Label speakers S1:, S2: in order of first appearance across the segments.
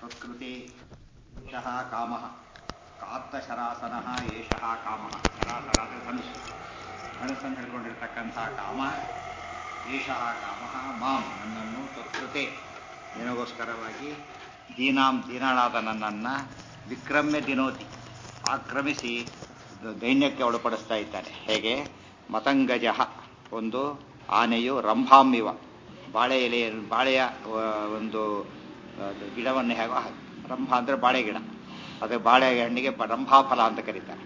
S1: ಸಂಸ್ಕೃತಿ ಏಷಃ ಕಾಮಃ ಕಾತ್ತಶರಾಸನಃ ಏಷಃ ಕಾಮಃ ಶರಾಸನ ಅಂದರೆ ಧನುಸ್ಸು ಧನುಸ್ಸನ್ನು ಹಿಡ್ಕೊಂಡಿರ್ತಕ್ಕಂಥ ಕಾಮ ಏಷಃ ಕಾಮಃ ಮಾಂ ನನ್ನನ್ನು ತತ್ಕೃತೆ ನಿನಗೋಸ್ಕರವಾಗಿ ದೀನಾಂ ದೀನಾಳಾದ ನನ್ನನ್ನು ವಿಕ್ರಮ್ಯ ದಿನೋತಿ ಆಕ್ರಮಿಸಿ ದೈನ್ಯಕ್ಕೆ ಒಳಪಡಿಸ್ತಾ ಇದ್ದಾನೆ ಹೇಗೆ ಮತಂಗಜ ಒಂದು ಆನೆಯು ರಂಭಾಂಬಿವ ಬಾಳೆ ಎಲೆ ಬಾಳೆಯ ಒಂದು ಗಿಡವನ್ನು ಹೇಗೋ ರಂಭ ಅಂದರೆ ಬಾಳೆ ಗಿಡ ಅದು ಬಾಳೆ ಹಣ್ಣಿಗೆ ರಂಭಾಫಲ ಅಂತ ಕರೀತಾರೆ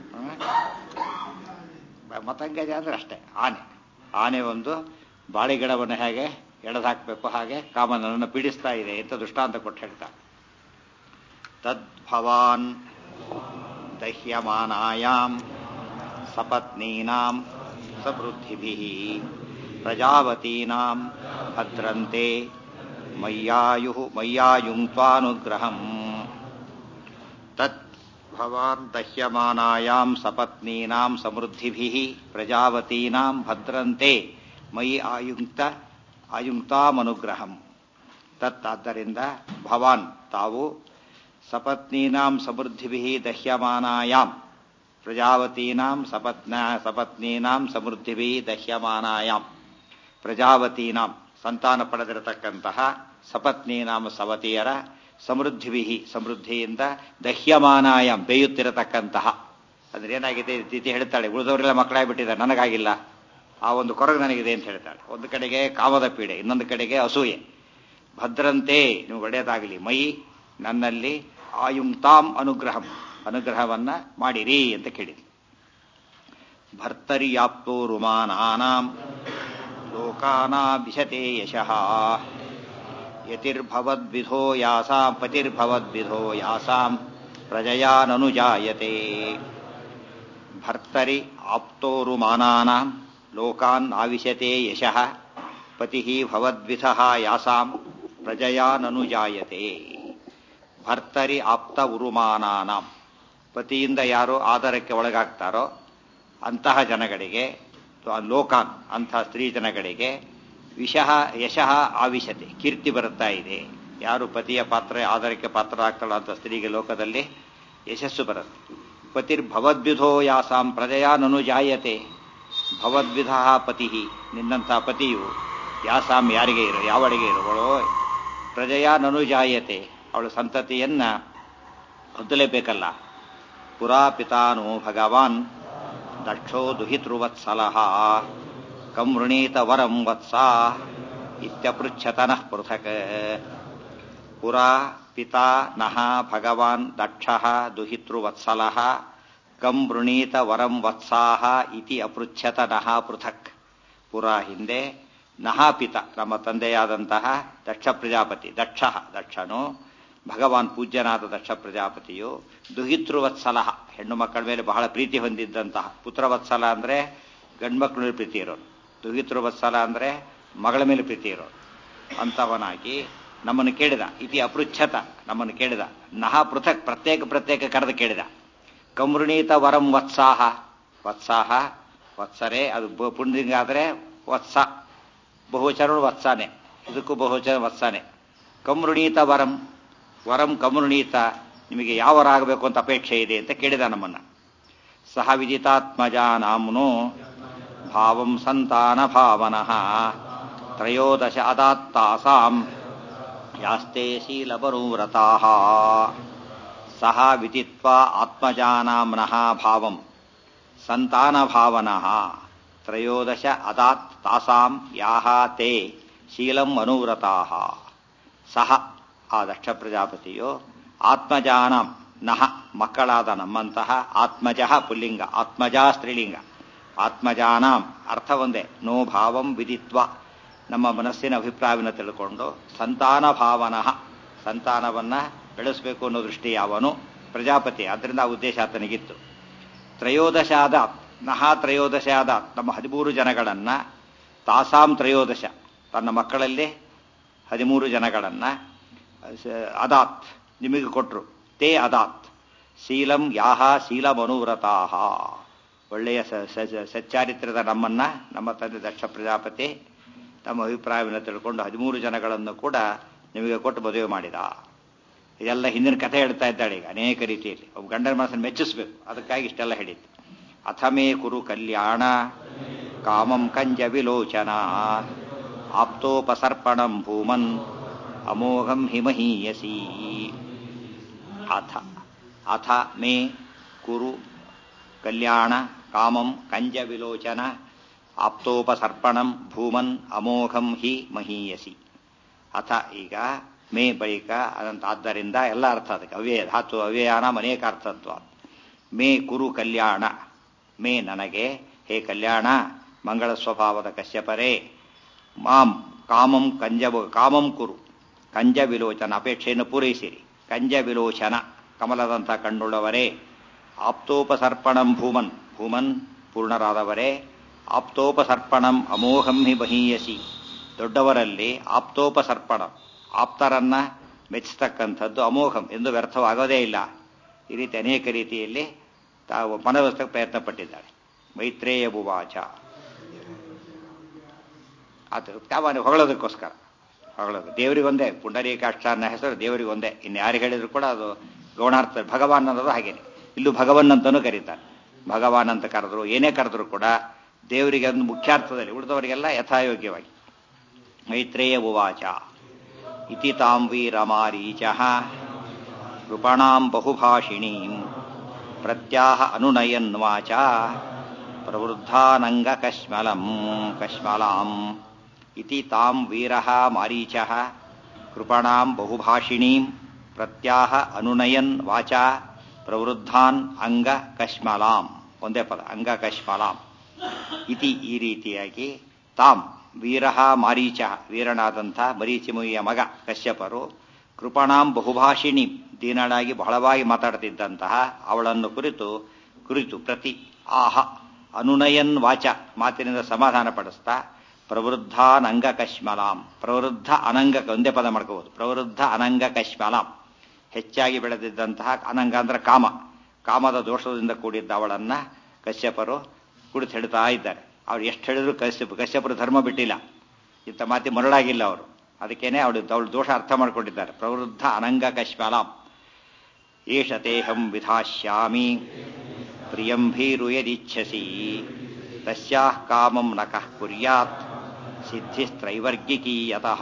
S1: ಮತಂಗಜ ಅಂದ್ರೆ ಅಷ್ಟೇ ಆನೆ ಆನೆ ಒಂದು ಬಾಳೆ ಗಿಡವನ್ನು ಹೇಗೆ ಎಳೆದಾಕಬೇಕು ಹಾಗೆ ಕಾಮನನ್ನು ಪೀಡಿಸ್ತಾ ಇದೆ ಅಂತ ದೃಷ್ಟಾಂತ ಕೊಟ್ಟು ಹೇಳ್ತಾರೆ ತದ್ಭವಾನ್ ದಹ್ಯಮಾನಾಯಾಂ ಸಪತ್ನೀನಾಂ ಸಮೃದ್ಧಿಭಿ ಪ್ರಜಾವತೀನಾಂ ಭದ್ರಂತೆ ಮಯ್ಯಾಯು ಮಯ್ಯಾಯುಂಕ್ವಾನುಗ್ರಹಂ ತತ್ ಭವಾನ್ ದಹ್ಯಮಾನಾಯಾಂ ಸಪತ್ನೀನಾಂ ಸಮೃದ್ಧಿಭಿ ಪ್ರಜಾವತೀನಾಂ ಭದ್ರಂತೆ ಮಯಿ ಆಯುಕ್ತ ಆಯುಕ್ತಾಮನುಗ್ರಹಂ ತತ್ ಆದ್ದರಿಂದ ಭವಾನ್ ತಾವು ಸಪತ್ನೀನಾಂ ಸಮೃದ್ಧಿಭಿ ದಹ್ಯಮಾನಾಯಾಂ ಪ್ರಜಾವತೀನಾಂ ಸಪತ್ನ ಸಪತ್ನೀನಾಂ ಸಮೃದ್ಧಿಭಿ ದಹ್ಯಮಾನಾಯಾಂ ಪ್ರಜಾವತೀನಾಂ ಸಂತಾನ ಪಡೆದಿರತಕ್ಕಂತಹ ಸಪತ್ನೀನಾಮ ಸವತಿಯರ ಸಮೃದ್ಧಿಭಿ ಸಮೃದ್ಧಿಯಿಂದ ದಹ್ಯಮಾನಾಯಾಂ ಬೇಯುತ್ತಿರತಕ್ಕಂತಹ ಅಂದ್ರೆ ಏನಾಗಿದೆ ತಿಥಿ ಹೇಳ್ತಾಳೆ ಉಳಿದವರೆಲ್ಲ ಮಕ್ಕಳಾಗ್ಬಿಟ್ಟಿದ್ದಾರೆ ನನಗಾಗಿಲ್ಲ ಆ ಒಂದು ಕೊರಗು ನನಗಿದೆ ಅಂತ ಹೇಳ್ತಾಳೆ ಒಂದು ಕಡೆಗೆ ಕಾಮದ ಪೀಡೆ ಇನ್ನೊಂದು ಕಡೆಗೆ ಅಸೂಯೆ ಭದ್ರಂತೆ ನೀವು ಒಳ್ಳೆಯದಾಗಲಿ ಮೈ ನನ್ನಲ್ಲಿ ಆಯುಂತಾಂ ಅನುಗ್ರಹಂ ಅನುಗ್ರಹವನ್ನ ಮಾಡಿರಿ ಅಂತ ಕೇಳಿದ್ವಿ ಭರ್ತರ್ಯಾಪ್ತೋ ರುಮಾನಾಂ ಲೋಕಾನಾಭಿಶತೆ ಯಶಃ ಯತಿರ್ಭವದ್ವಿಧೋ ಯಾಸಾಂ ಪತಿರ್ಭವದ್ವಿಧೋ ಯಾಸಾಂ ಪ್ರಜಯಾನನುಜಾಯತೆ ಭರ್ತರಿ ಆಪ್ತೋರುಮಾನಾನಾಂ ಲೋಕಾನ್ ಆವಿಶತೆ ಯಶಃ ಪತಿ ಭವದ್ವಿಧ ಯಾಸಾಂ ಪ್ರಜಯಾನನುಜಾಯತೆ ಭರ್ತರಿ ಆಪ್ತ ಉರುಮಾನಾನಾಂ ಪತಿಯಿಂದ ಯಾರು ಆಧಾರಕ್ಕೆ ಒಳಗಾಗ್ತಾರೋ ಅಂತಹ ಜನಗಳಿಗೆ ಲೋಕಾನ್ ಅಂತಹ ಸ್ತ್ರೀ ಜನಗಳಿಗೆ ವಿಷಃ ಯಶಃ ಆವಿಶತೆ ಕೀರ್ತಿ ಬರುತ್ತಾ ಇದೆ ಯಾರು ಪತಿಯ ಪಾತ್ರ ಆಧಾರಕ್ಕೆ ಪಾತ್ರ ಆಗ್ತಾಳೋ ಅಂತ ಸ್ತ್ರೀಗೆ ಲೋಕದಲ್ಲಿ ಯಶಸ್ಸು ಬರುತ್ತೆ ಪತಿರ್ ಭವದ್ವಿಧೋ ಯಾಸಾಂ ಪ್ರಜಯಾನನು ಜಾಯತೆ ಭವದ್ವಿಧ ಪತಿ ನಿನ್ನಂಥ ಪತಿಯು ಯಾಸಾಂ ಯಾರಿಗೆ ಇರೋ ಯಾವಳಿಗೆ ಇರುವಳೋ ಪ್ರಜಯಾನನು ಜಾಯತೆ ಅವಳ ಸಂತತಿಯನ್ನ ಹೊದ್ದಲೇಬೇಕಲ್ಲ ಪುರಾ ಪಿತಾನೋ ಭಗವಾನ್ ದಕ್ಷೋ ದುಹಿತೃವತ್ಸಲಃ ಕಂ ವೃಣೀತ ವರಂ ವತ್ಸ ಇತ್ಯಪೃಚ್ಛತನಃ ಪೃಥಕ್ ಪುರಾ ಪಿತಾ ನಃ ಭಗವಾನ್ ದಕ್ಷಃ ದುಹಿತೃವತ್ಸಲಃ ಕಂ ವೃಣೀತ ವರಂ ವತ್ಸಾಹ ಇತಿ ಅಪೃಚ್ಛತನಃ ಪೃಥಕ್ ಪುರಾ ಹಿಂದೆ ನಹ ಪಿತ ನಮ್ಮ ತಂದೆಯಾದಂತಹ ದಕ್ಷ ಪ್ರಜಾಪತಿ ದಕ್ಷ ದಕ್ಷನು ಭಗವಾನ್ ಪೂಜ್ಯನಾದ ದಕ್ಷ ಪ್ರಜಾಪತಿಯು ದುಹಿತೃವತ್ಸಲ ಹೆಣ್ಣು ಮಕ್ಕಳ ಮೇಲೆ ಬಹಳ ಪ್ರೀತಿ ಹೊಂದಿದ್ದಂತಹ ಪುತ್ರವತ್ಸಲ ಅಂದ್ರೆ ಗಂಡ್ಮಕ್ಳ ಮೇಲೆ ಪ್ರೀತಿ ಇರೋರು ದುಹಿತೃವತ್ಸಲ ಅಂದ್ರೆ ಮಗಳ ಮೇಲೆ ಪ್ರೀತಿ ಇರೋರು ಅಂತವನಾಗಿ ನಮ್ಮನ್ನು ಕೇಳಿದ ಇತಿ ಅಪೃಚ್ಛತ ನಮ್ಮನ್ನು ಕೇಳಿದ ನಹ ಪೃಥಕ್ ಪ್ರತ್ಯೇಕ ಪ್ರತ್ಯೇಕ ಕರೆದು ಕೇಳಿದ ಕಮೃಣೀತ ವರಂ ವತ್ಸಾಹ ವತ್ಸಾಹ ವತ್ಸರೆ ಅದು ಪುಣ್ಯಂಗ ಆದರೆ ವತ್ಸ ಬಹುವಚನ ವತ್ಸಾನೆ ಇದಕ್ಕೂ ಬಹುವಚನ ವತ್ಸಾನೆ ಕಮೃಣೀತ ವರಂ ವರಂ ಕಮೃಣೀತ ನಿಮಗೆ ಯಾವ ವರ ಆಗಬೇಕು ಅಂತ ಅಪೇಕ್ಷೆ ಇದೆ ಅಂತ ಕೇಳಿದ ನಮ್ಮನ್ನ ಸಹ ವಿದಿತಾತ್ಮಜಾನಾಮ್ನೋ ಭಾವಂ ಸಂತಾನ ಭಾವನಃ ತ್ರಯೋದಶ ಅದಾತ್ತಾಸಾಂ ಯಾಸ್ತೆ ಶೀಲಬರೂವ್ರತಾ ಸಹ ವಿದಿತ್ವಾ ಆತ್ಮಜಾನಾಮ್ನಃ ಭಾವಂ ಸಂತಾನ ಭಾವನಃ ತ್ರಯೋದಶ ಅದಾತ್ ತಾಸಾಂ ಯಾಹ ತೇ ಶೀಲಂ ಅನುವ್ರತಾ ಸಹ ಆ ದಕ್ಷ ಪ್ರಜಾಪತಿಯು ಆತ್ಮಜಾನಂ ನಹ ಮಕ್ಕಳಾದ ನಮ್ಮಂತಹ ಆತ್ಮಜ ಪುಲ್ಲಿಂಗ ಆತ್ಮಜ ಸ್ತ್ರೀಲಿಂಗ ಆತ್ಮಜಾನಾಂ ಅರ್ಥ ಒಂದೇ ನೋ ಭಾವಂ ವಿದಿತ್ವ ನಮ್ಮ ಮನಸ್ಸಿನ ಅಭಿಪ್ರಾಯವನ್ನು ತಿಳ್ಕೊಂಡು ಸಂತಾನ ಭಾವನಃ ಸಂತಾನವನ್ನ ಬೆಳೆಸಬೇಕು ಅನ್ನೋ ದೃಷ್ಟಿ ಯಾವನು ಪ್ರಜಾಪತಿ ಅದರಿಂದ ಆ ಉದ್ದೇಶ ಆತನಿಗಿತ್ತು ತ್ರಯೋದಶ ಆದಾತ್ ನಹ ತ್ರಯೋದಶ ಆದಾತ್ ನಮ್ಮ ಹದಿಮೂರು ಜನಗಳನ್ನ ತಾಸಾಂ ತ್ರಯೋದಶ ತನ್ನ ಮಕ್ಕಳಲ್ಲಿ ಹದಿಮೂರು ಜನಗಳನ್ನ ಅದಾತ್ ನಿಮಗೆ ಕೊಟ್ಟರು ತೇ ಅದಾತ್ ಶೀಲಂ ಯಾಹ ಶೀಲಮನುವ್ರತಾಹ ಒಳ್ಳೆಯ ಸಚ್ಚಾರಿತ್ರ್ಯದ ನಮ್ಮನ್ನ ನಮ್ಮ ತಂದೆ ದಕ್ಷ ಪ್ರಜಾಪತಿ ತಮ್ಮ ಅಭಿಪ್ರಾಯವನ್ನು ತಿಳ್ಕೊಂಡು ಹದಿಮೂರು ಜನಗಳನ್ನು ಕೂಡ ನಿಮಗೆ ಕೊಟ್ಟು ಮದುವೆ ಮಾಡಿದ ಇದೆಲ್ಲ ಹಿಂದಿನ ಕಥೆ ಹೇಳ್ತಾ ಇದ್ದಾಳೆ ಈಗ ಅನೇಕ ರೀತಿಯಲ್ಲಿ ಒಬ್ಬ ಗಂಡನ ಮನಸ್ಸನ್ನು ಮೆಚ್ಚಿಸ್ಬೇಕು ಅದಕ್ಕಾಗಿ ಇಷ್ಟೆಲ್ಲ ಹೇಳಿದ್ದು ಅಥಮೇ ಕುರು ಕಲ್ಯಾಣ ಕಾಮಂ ಕಂಜ ವಿಲೋಚನ ಆಪ್ತೋಪಸರ್ಪಣಂ ಭೂಮನ್ ಅಮೋಘಂ ಹಿಮಹೀಯಸಿ ಅಥ ಅಥ ಮೇ ಕುರು ಕಲ್ಯಾಣ ಕಾಮಂ ಕಂಜ ವಿಲೋಚನ ಆಪ್ತೋಪಸರ್ಪಣಂ ಭೂಮನ್ ಅಮೋಘಂ ಹಿ ಮಹೀಯಸಿ ಅಥ ಈಗ ಮೇ ಬಳಿಕ ಅದಂತ ಆದ್ದರಿಂದ ಎಲ್ಲ ಅರ್ಥ ಅದಕ್ಕೆ ಅವ್ಯಯ ಧಾತು ಅವ್ಯಯಾನ ಅನೇಕ ಅರ್ಥತ್ವ ಮೇ ಕುರು ಕಲ್ಯಾಣ ಮೇ ನನಗೆ ಹೇ ಕಲ್ಯಾಣ ಮಂಗಳ ಸ್ವಭಾವದ ಕಶ್ಯಪರೇ ಮಾಂ ಕಾಮಂ ಕಂಜ ಕಾಮಂ ಕುರು ಕಂಜ ವಿಲೋಚನ ಅಪೇಕ್ಷೆಯನ್ನು ಪೂರೈಸಿರಿ ಕಂಜ ವಿಲೋಚನ ಕಮಲದಂಥ ಕಣ್ಣುಳ್ಳವರೇ ಆಪ್ತೋಪಸರ್ಪಣಂ ಭೂಮನ್ ಭೂಮನ್ ಪೂರ್ಣರಾದವರೇ ಆಪ್ತೋಪಸರ್ಪಣಂ ಅಮೋಘಂ ಹಿ ಬಹೀಯಸಿ ದೊಡ್ಡವರಲ್ಲಿ ಆಪ್ತೋಪಸರ್ಪಣಂ ಆಪ್ತರನ್ನ ಮೆಚ್ಚಿಸ್ತಕ್ಕಂಥದ್ದು ಅಮೋಘಂ ಎಂದು ವ್ಯರ್ಥವಾಗೋದೇ ಇಲ್ಲ ಈ ರೀತಿ ಅನೇಕ ರೀತಿಯಲ್ಲಿ ತಾವು ಮನವೊಲಿಸಕ್ಕೆ ಪ್ರಯತ್ನ ಪಟ್ಟಿದ್ದಾಳೆ ಮೈತ್ರೇಯ ಬುವಾಚ ಅದು ತಾವನು ಹೊಗಳೋದಕ್ಕೋಸ್ಕರ ಹೊಗಳೋದು ದೇವರಿಗೊಂದೇ ಪುಂಡರೀಕಾಷ್ಟಾನ್ನ ಹೆಸರು ದೇವರಿಗೊಂದೇ ಇನ್ನು ಯಾರು ಹೇಳಿದ್ರು ಕೂಡ ಅದು ಗೌಣಾರ್ಥ ಭಗವಾನ್ ಅನ್ನೋದು ಹಾಗೇನೆ ಇಲ್ಲೂ ಭಗವನ್ ಅಂತಲೂ ಕರೀತಾರೆ ಭಗವಾನ್ ಅಂತ ಕರೆದ್ರು ಏನೇ ಕರೆದ್ರು ಕೂಡ ದೇವರಿಗೆ ಒಂದು ಮುಖ್ಯಾರ್ಥದಲ್ಲಿ ಉಳಿದವರಿಗೆಲ್ಲ ಯಥಾಯೋಗ್ಯವಾಗಿ ಮೈತ್ರೇಯ ಉವಾಚ ಇತಿ ತಾಂ ವೀರಮಾರೀಚ ಕೃಪಣಾಂ ಬಹುಭಾಷಿಣೀಂ ಪ್ರತ್ಯಾಹ ಅನುನಯನ್ ವಾಚ ಪ್ರವೃದ್ಧಾನಂಗ ಕಶ್ಮಲಂ ಕಶ್ಮಲಾಂ ಇತಿ ತಾಂ ವೀರಃ ಮಾರೀಚಃ ಕೃಪಣಾಂ ಬಹುಭಾಷಿಣೀಂ ಪ್ರತ್ಯಾಹ ಅನುನಯನ್ ವಾಚ ಪ್ರವೃದ್ಧಾನ್ ಅಂಗ ಕಶ್ಮಲಾಂ ಒಂದೇ ಪದ ಅಂಗ ಕಶ್ಮಲಾಂ ಇತಿ ಈ ರೀತಿಯಾಗಿ ತಾಂ ವೀರಃ ಮಾರೀಚ ವೀರನಾದಂಥ ಮರೀಚಿಮುಯಿಯ ಮಗ ಕಶ್ಯಪರು ಕೃಪಣಾಂ ಬಹುಭಾಷಿಣಿ ದೀನಳಾಗಿ ಬಹಳವಾಗಿ ಮಾತಾಡ್ತಿದ್ದಂತಹ ಅವಳನ್ನು ಕುರಿತು ಕುರಿತು ಪ್ರತಿ ಆಹ ಅನುನಯನ್ ವಾಚ ಮಾತಿನಿಂದ ಸಮಾಧಾನ ಪಡಿಸ್ತಾ ಪ್ರವೃದ್ಧಾನಂಗ ಕಶ್ಮಲಾಂ ಪ್ರವೃದ್ಧ ಅನಂಗ ಒಂದೇ ಪದ ಮಾಡ್ಕೋಬಹುದು ಪ್ರವೃದ್ಧ ಅನಂಗ ಕಶ್ಮಲಾಂ ಹೆಚ್ಚಾಗಿ ಬೆಳೆದಿದ್ದಂತಹ ಅನಂಗ ಅಂದ್ರೆ ಕಾಮ ಕಾಮದ ದೋಷದಿಂದ ಕೂಡಿದ್ದ ಅವಳನ್ನ ಕಶ್ಯಪರು ಕುಡಿದು ಹೇಳ್ತಾ ಇದ್ದಾರೆ ಅವ್ರು ಎಷ್ಟು ಹೇಳಿದ್ರು ಕಶ್ಯಪ ಕಶ್ಯಪರು ಧರ್ಮ ಬಿಟ್ಟಿಲ್ಲ ಇಂಥ ಮಾತಿ ಮರಳಾಗಿಲ್ಲ ಅವರು ಅದಕ್ಕೇನೆ ಅವಳು ಅವಳು ದೋಷ ಅರ್ಥ ಮಾಡ್ಕೊಂಡಿದ್ದಾರೆ ಪ್ರವೃದ್ಧ ಅನಂಗ ಕಶ್ಮಲಾಂ ಏಷತೇಹಂ ವಿಧಾಶ್ಯಾಮಿ ಪ್ರಿಯಂ ಭೀರು ಯದಿಚ್ಛಸಿ ತಸ್ಯಾಃ ಕಾಮಂ ನ ಕಃ ಕುರ್ಯಾತ್ ಸಿದ್ಧಿಸ್ತ್ರೈವರ್ಗಿಕೀಯತಃ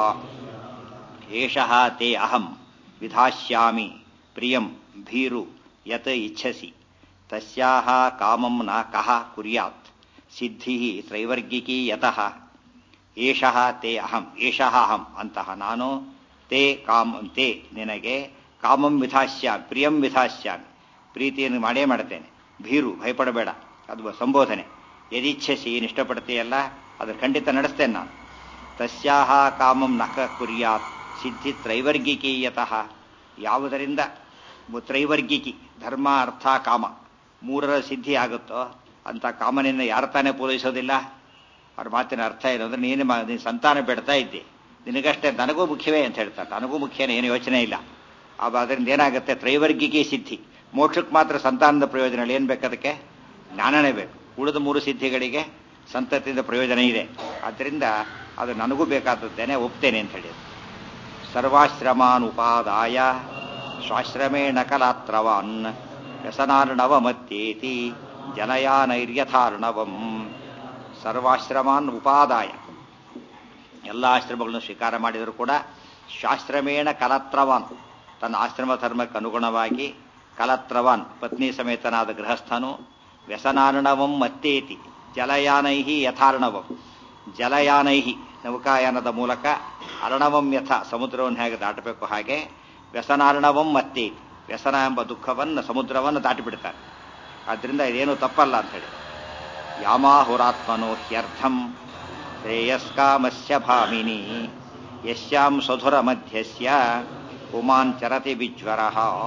S1: ಏಷಃ ತೇ ಅಹಂ ವಿಧಾಸ್ಯಾಮಿ ಪ್ರಿಯಂ ಭೀರು ಯತ್ ಇಚ್ಛಸಿ ತಸ್ಯಾಹ ಕಾಮಂ ನ ಕಹ ಕುರ್ಯಾತ್ ಸಿದ್ಧಿ ತ್ರೈವರ್ಗಿಕಿ ಯತಃ ಏಷಃ ತೇ ಅಹಂ ಏಷಃ ಅಹಂ ಅಂತಹ ನಾನು ತೇ ಕಾಮ್ ತೇ ನಿನಗೆ ಕಾಮಂ ವಿಧಾಸ್ಯಾಮಿ ಪ್ರಿಯಂ ವಿಧಾಸ್ಯಾಮಿ ಪ್ರೀತಿಯನ್ನು ಮಾಡೇ ಮಾಡ್ತೇನೆ ಭೀರು ಭಯಪಡಬೇಡ ಅದು ಸಂಬೋಧನೆ ಯದಿಚ್ಛಸಿ ಏನು ಇಷ್ಟಪಡ್ತೀಯಲ್ಲ ಅದನ್ನು ಖಂಡಿತ ನಡೆಸ್ತೇನೆ ನಾನು ತಸ್ಯಾಹ ಕಾಮಂ ನಕ ಕುರ್ಯಾತ್ ಸಿದ್ಧಿ ತ್ರೈವರ್ಗಿಕೀಯತಃ ಯಾವುದರಿಂದ ತ್ರೈವರ್ಗಿಕಿ ಧರ್ಮ ಅರ್ಥ ಕಾಮ ಮೂರರ ಸಿದ್ಧಿ ಆಗುತ್ತೋ ಅಂತ ಕಾಮನೆಯನ್ನು ಯಾರು ತಾನೇ ಪೂರೈಸೋದಿಲ್ಲ ಅವ್ರ ಮಾತಿನ ಅರ್ಥ ಏನು ಅಂದ್ರೆ ನೀನು ನೀನು ಸಂತಾನ ಬಿಡ್ತಾ ಇದ್ದಿ ನಿನಗಷ್ಟೇ ನನಗೂ ಮುಖ್ಯವೇ ಅಂತ ಹೇಳ್ತಾರೆ ನನಗೂ ಮುಖ್ಯನೇ ಏನು ಯೋಚನೆ ಇಲ್ಲ ಆಗ ಅದರಿಂದ ಏನಾಗುತ್ತೆ ತ್ರೈವರ್ಗಿಕಿ ಸಿದ್ಧಿ ಮೋಕ್ಷಕ್ಕೆ ಮಾತ್ರ ಸಂತಾನದ ಪ್ರಯೋಜನ ಏನು ಬೇಕದಕ್ಕೆ ಜ್ಞಾನನೇ ಬೇಕು ಉಳಿದ ಮೂರು ಸಿದ್ಧಿಗಳಿಗೆ ಸಂತತಿಯಿಂದ ಪ್ರಯೋಜನ ಇದೆ ಆದ್ದರಿಂದ ಅದು ನನಗೂ ಬೇಕಾದದ್ದೇನೆ ಒಪ್ತೇನೆ ಅಂತ ಹೇಳಿದ್ರು ಸರ್ವಾಶ್ರಮಾನ್ ಉಪಾದಾಯ ಸ್ವಾಶ್ರಮೇಣ ಕಲಾತ್ರವಾನ್ ವ್ಯಸನಾರ್ಣವಮತ್ಯೇತಿ ಜನಯಾನೈರ್ಯಥಾರ್ಣವಂ ಸರ್ವಾಶ್ರಮಾನ್ ಉಪಾದಾಯ ಎಲ್ಲ ಆಶ್ರಮಗಳನ್ನು ಸ್ವೀಕಾರ ಮಾಡಿದರೂ ಕೂಡ ಶಾಸ್ತ್ರಮೇಣ ಕಲತ್ರವಾನ್ ತನ್ನ ಆಶ್ರಮ ಧರ್ಮಕ್ಕೆ ಅನುಗುಣವಾಗಿ ಕಲತ್ರವಾನ್ ಪತ್ನಿ ಸಮೇತನಾದ ಗೃಹಸ್ಥನು ವ್ಯಸನಾರ್ಣವಂ ಮತ್ತೇತಿ ಜಲಯಾನೈಹಿ ಯಥಾರ್ಣವಂ ಜಲಯಾನೈಹಿ ನೌಕಾಯಾನದ ಮೂಲಕ ಅರ್ಣವಂ ಯಥ ಸಮುದ್ರವನ್ನು ಹೇಗೆ ದಾಟಬೇಕು ಹಾಗೆ ವ್ಯಸನಾರ್ಣವಂ ಮತ್ತೇತಿ ವ್ಯಸನ ಎಂಬ ದುಃಖವನ್ನು ಸಮುದ್ರವನ್ನು ದಾಟಿಬಿಡ್ತಾರೆ ಆದ್ದರಿಂದ ಇದೇನು ತಪ್ಪಲ್ಲ ಅಂತ ಹೇಳಿ ಯಾಮಾಹುರಾತ್ಮನೋ ಹ್ಯರ್ಥಂ ಶ್ರೇಯಸ್ಕಾಮಸ್ಯ ಭಾಮಿನಿ ಯಶ್ಯಾಂ ಸ್ವಧುರ ಮಧ್ಯಸ್ಯ ಪುಮಾನ್ ಚರತಿ ವಿಜ್ವರ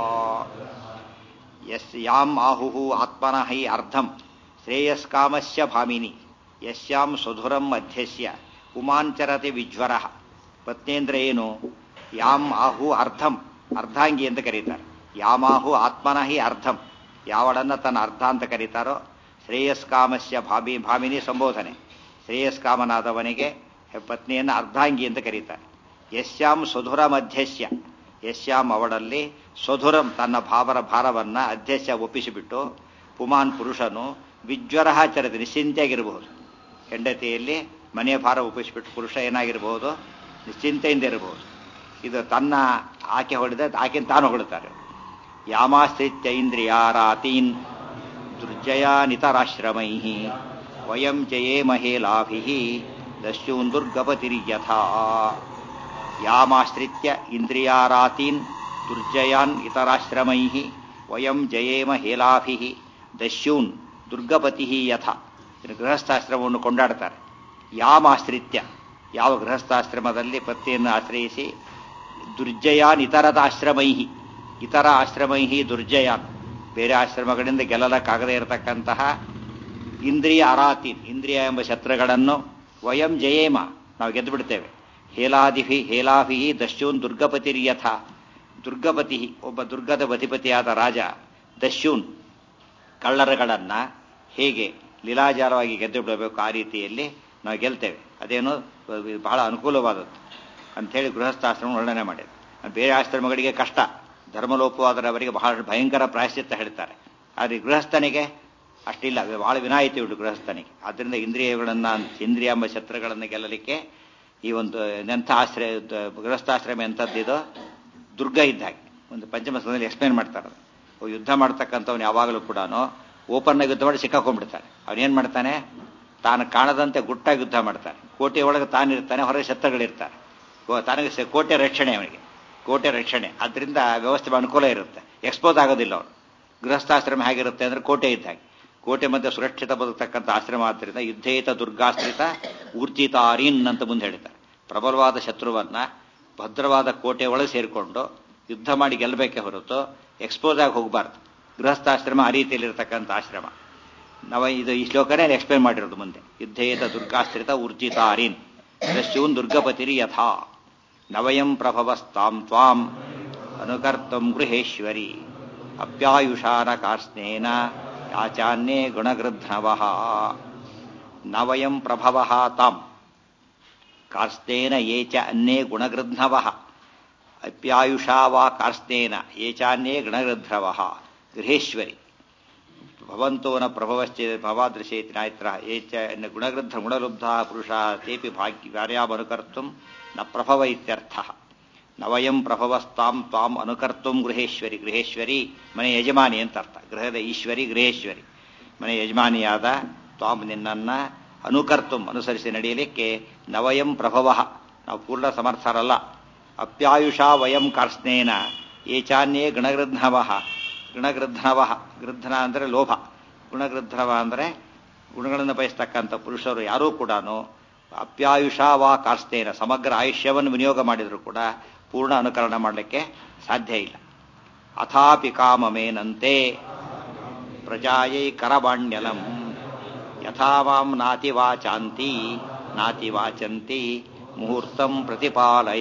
S1: ಯಸ್ ಯಾಂ ಆಹು ಆತ್ಮನ ಹೈ ಅರ್ಧಂ ಶ್ರೇಯಸ್ಕಾಮಸ್ಯ ಭಾಮಿನಿ ಯಶ್ಯಾಂ ಸ್ವಧುರಂ ಮಧ್ಯಸ್ಯ ಪುಮಾಂಚರತಿ ವಿಜ್ವರ ಪತ್ನೇಂದ್ರ ಏನು ಯಾಂ ಆಹು ಅರ್ಧಂ ಅರ್ಧಾಂಗಿ ಅಂತ ಕರೀತಾರೆ ಯಾಮಾಹು ಆತ್ಮನ ಹಿ ಅರ್ಧಂ ಯಾವಳನ್ನ ತನ್ನ ಅರ್ಧ ಅಂತ ಕರೀತಾರೋ ಶ್ರೇಯಸ್ಕಾಮಸ್ಯ ಭಾಮಿ ಭಾಮಿನಿ ಸಂಬೋಧನೆ ಶ್ರೇಯಸ್ಕಾಮನಾದವನಿಗೆ ಪತ್ನಿಯನ್ನು ಅರ್ಧಾಂಗಿ ಅಂತ ಕರೀತಾರೆ ಯಶ್ಯಾಂ ಸುಧುರ ಮಧ್ಯಸ್ಯ ಯಶ್ಯಾಮ್ ಅವಳಲ್ಲಿ ಸ್ವಧುರಂ ತನ್ನ ಭಾವರ ಭಾರವನ್ನ ಅಧ್ಯಕ್ಷ ಒಪ್ಪಿಸಿಬಿಟ್ಟು ಪುಮಾನ್ ಪುರುಷನು ವಿಜ್ವರ ಚರಿತ ನಿಶ್ಚಿಂತೆಯಾಗಿರಬಹುದು ಹೆಂಡತಿಯಲ್ಲಿ ಮನೆಯ ಭಾರ ಒಪ್ಪಿಸಿಬಿಟ್ಟು ಪುರುಷ ಏನಾಗಿರಬಹುದು ನಿಶ್ಚಿಂತೆಯಿಂದ ಇರಬಹುದು ಇದು ತನ್ನ ಆಕೆ ಹೊಡೆದ ಆಕೆ ತಾನು ಹೊಡುತ್ತಾರೆ ಯಾಮಾಶ್ರಿತ್ಯ ಇಂದ್ರಿಯಾರಾತೀನ್ ದುರ್ಜಯಾನಿತರಾಶ್ರಮೈ ವಯಂ ಜಯೇ ಮಹೇಲಾಭಿ ದಸ್ಯೂನ್ ದುರ್ಗಪತಿರ್ಯಥಾ ಯಾಮಾಶ್ರಿತ್ಯ ಇಂದ್ರಿಯಾರಾತೀನ್ ದುರ್ಜಯಾನ್ ಇತರಾಶ್ರಮೈ ವಯಂ ಜಯೇಮ ಹೇಲಾಭಿ ದಸ್ಯೂನ್ ದುರ್ಗಪತಿ ಯಥ ಗೃಹಸ್ಥಾಶ್ರಮವನ್ನು ಕೊಂಡಾಡ್ತಾರೆ ಯಾಮಾಶ್ರಿತ್ಯ ಯಾವ ಗೃಹಸ್ಥಾಶ್ರಮದಲ್ಲಿ ಪತಿಯನ್ನು ಆಶ್ರಯಿಸಿ ದುರ್ಜಯಾನ್ ಇತರದ ಆಶ್ರಮೈ ಇತರ ಆಶ್ರಮೈ ದುರ್ಜಯಾನ್ ಬೇರೆ ಆಶ್ರಮಗಳಿಂದ ಗೆಲ್ಲಲಕ್ಕಾಗದೇ ಇರತಕ್ಕಂತಹ ಇಂದ್ರಿಯ ಅರಾತೀನ್ ಇಂದ್ರಿಯ ಎಂಬ ಶತ್ರುಗಳನ್ನು ವಯಂ ಜಯೇಮ ನಾವು ಗೆದ್ದು ಬಿಡ್ತೇವೆ ಹೇಲಾದಿಭಿ ಹೇಲಾಭಿ ದಸ್ಯೂನ್ ದುರ್ಗಪತಿರ್ಯಥ ದುರ್ಗಪತಿ ಒಬ್ಬ ದುರ್ಗದ ಬಧಿಪತಿಯಾದ ರಾಜ ದಸ್ಯೂನ್ ಕಳ್ಳರಗಳನ್ನ ಹೇಗೆ ಲೀಲಾಜಾಲವಾಗಿ ಗೆದ್ದು ಬಿಡಬೇಕು ಆ ರೀತಿಯಲ್ಲಿ ನಾವು ಗೆಲ್ತೇವೆ ಅದೇನು ಬಹಳ ಅನುಕೂಲವಾದದ್ದು ಅಂಥೇಳಿ ಗೃಹಸ್ಥಾಶ್ರಮ ವರ್ಣನೆ ಮಾಡಿದೆ ಬೇರೆ ಆಶ್ರಮಗಳಿಗೆ ಕಷ್ಟ ಧರ್ಮಲೋಪವಾದರವರಿಗೆ ಬಹಳ ಭಯಂಕರ ಪ್ರಾಯಶ್ಚಿತ್ತ ಹೇಳ್ತಾರೆ ಆದರೆ ಗೃಹಸ್ಥನಿಗೆ ಅಷ್ಟಿಲ್ಲ ಬಹಳ ವಿನಾಯಿತಿ ಉಂಟು ಗೃಹಸ್ಥನಿಗೆ ಆದ್ದರಿಂದ ಇಂದ್ರಿಯಗಳನ್ನ ಇಂದ್ರಿಯ ಎಂಬ ಶತ್ರುಗಳನ್ನು ಗೆಲ್ಲಲಿಕ್ಕೆ ಈ ಒಂದು ಎಂಥ ಆಶ್ರಯ ಗೃಹಸ್ಥಾಶ್ರಮ ಎಂಥದ್ದಿದೋ ದುರ್ಗ ಇದ್ದ ಹಾಗೆ ಒಂದು ಪಂಚಮಸ್ಕಂದಲ್ಲಿ ಎಕ್ಸ್ಪ್ಲೇನ್ ಮಾಡ್ತಾರೆ ಯುದ್ಧ ಮಾಡ್ತಕ್ಕಂಥವ್ನು ಯಾವಾಗಲೂ ಕೂಡ ಓಪನ್ ಆಗಿ ಯುದ್ಧ ಮಾಡಿ ಸಿಕ್ಕಾಕೊಂಡ್ಬಿಡ್ತಾನೆ ಅವನೇನ್ ಮಾಡ್ತಾನೆ ತಾನು ಕಾಣದಂತೆ ಗುಟ್ಟಾಗಿ ಯುದ್ಧ ಮಾಡ್ತಾನೆ ಕೋಟೆ ಒಳಗೆ ತಾನಿರ್ತಾನೆ ಹೊರಗೆ ಶತ್ರುಗಳಿರ್ತಾರೆ ತನಗೆ ಕೋಟೆ ರಕ್ಷಣೆ ಅವನಿಗೆ ಕೋಟೆ ರಕ್ಷಣೆ ಅದರಿಂದ ವ್ಯವಸ್ಥೆ ಅನುಕೂಲ ಇರುತ್ತೆ ಎಕ್ಸ್ಪೋಸ್ ಆಗೋದಿಲ್ಲ ಅವನು ಗೃಹಸ್ಥಾಶ್ರಮ ಹೇಗಿರುತ್ತೆ ಅಂದ್ರೆ ಕೋಟೆ ಇದ್ದ ಹಾಗೆ ಕೋಟೆ ಮಧ್ಯೆ ಸುರಕ್ಷಿತ ಬದುಕ್ತಕ್ಕಂಥ ಆಶ್ರಮ ಆದ್ದರಿಂದ ಯುದ್ಧೇತ ದುರ್ಗಾಶ್ರಿತ ಊರ್ಜಿತಾರೀನ್ ಅಂತ ಮುಂದೆ ಹೇಳ್ತಾರೆ ಪ್ರಬಲವಾದ ಶತ್ರುವನ್ನ ಭದ್ರವಾದ ಕೋಟೆ ಒಳಗೆ ಸೇರಿಕೊಂಡು ಯುದ್ಧ ಮಾಡಿ ಗೆಲ್ಲಬೇಕೆ ಹೊರತು ಎಕ್ಸ್ಪೋಸ್ ಆಗಿ ಹೋಗಬಾರ್ದು ಗೃಹಸ್ಥಾಶ್ರಮ ಆ ರೀತಿಯಲ್ಲಿರ್ತಕ್ಕಂಥ ಆಶ್ರಮ ನವ ಇದು ಈ ಶ್ಲೋಕನೇ ಎಕ್ಸ್ಪ್ಲೇನ್ ಮಾಡಿರೋದು ಮುಂದೆ ಯುದ್ಧೇತ ದುರ್ಗಾಶ್ರಿತ ಊರ್ಜಿತಾರೀನ್ ದಸ್ಯೂನ್ ದುರ್ಗಪತಿರಿ ಯಥಾ ನವಯಂ ಪ್ರಭವಸ್ತಾಂ ತ್ವಾಂ ಅನುಕರ್ತಂ ಗೃಹೇಶ್ವರಿ ಅಪ್ಯಾಯುಷಾನ ಕಾರ್ಸ್ನೇನ ಯಾಚಾನ್ಯೇ ಗುಣಗೃಧ್ನವ ನವಯಂ ಪ್ರಭವ ತಾಂ ಕಾರ್ಸ್ನೇನ ಯೇ ಚ ಅನ್ಯೇ ಗುಣಗೃಧ್ನವ ಅಪ್ಯಾಯುಷಾ ವಾ ಕಾರ್ಸ್ನೇನ ಯೇ ಚಾನ್ಯೇ ಗುಣಗೃಧ್ರವ ಗೃಹೇಶ್ವರಿ ಭವಂತೋ ನ ಪ್ರಭವಶ್ಚೇ ಭವಾದೃಶೇತಿ ನಾಯತ್ರ ಯೇ ಚ ಗುಣಗೃಧ್ರ ಗುಣಲುಬ್ಧ ಪುರುಷ ತೇಪಿ ಭಾಗ್ಯ ಕಾರ್ಯಾಮನುಕರ್ತು ನ ಪ್ರಭವ ಇತ್ಯರ್ಥ ನವಯಂ ಪ್ರಭವಸ್ತಾಂ ತ್ವಾಂ ಅನುಕರ್ತು ಗೃಹೇಶ್ವರಿ ಗೃಹೇಶ್ವರಿ ಮನೆ ಯಜಮಾನಿ ಅಂತ ಅರ್ಥ ಗೃಹದ ಈಶ್ವರಿ ಗೃಹೇಶ್ವರಿ ಮನೆ ಯಜಮಾನಿಯಾದ ತ್ವಾಂ ನಿನ್ನನ್ನ ಅನುಕರ್ತು ಅನುಸರಿಸಿ ನಡೆಯಲಿಕ್ಕೆ ನವಯಂ ಪ್ರಭವ ನಾವು ಪೂರ್ಣ ಸಮರ್ಥರಲ್ಲ ಅಪ್ಯಾಯುಷಾ ವಯಂ ಕಾರ್ಸ್ನೇನ ಏಚಾನ್ಯೇ ಗುಣಗೃಧ್ನವ ಗುಣಗೃಧ್ನವ ಗೃಧ್ನ ಅಂದರೆ ಲೋಭ ಗುಣಗೃಧ್ನವ ಅಂದರೆ ಗುಣಗಳನ್ನು ಬಯಸ್ತಕ್ಕಂಥ ಪುರುಷರು ಯಾರೂ ಕೂಡ ಅಪ್ಯಾಯುಷಾ ವಾ ಕಾರ್ಸ್ತೇನ ಸಮಗ್ರ ಆಯುಷ್ಯವನ್ನು ವಿನಿಯೋಗ ಮಾಡಿದರೂ ಕೂಡ ಪೂರ್ಣ ಅನುಕರಣ ಮಾಡಲಿಕ್ಕೆ ಸಾಧ್ಯ ಇಲ್ಲ ಅಥಾಪಿ ಕಾಮಮೇನಂತೆ ಪ್ರಜಾಯೈ ಕರಬಾಣ್ಯಲಂ ಯಥಾ ಮಾಂ ನಾತಿ ವಾಚಾಂತಿ ನಾತಿ ವಾಚಂತಿ ಮುಹೂರ್ತಂ ಪ್ರತಿಪಾಲಯ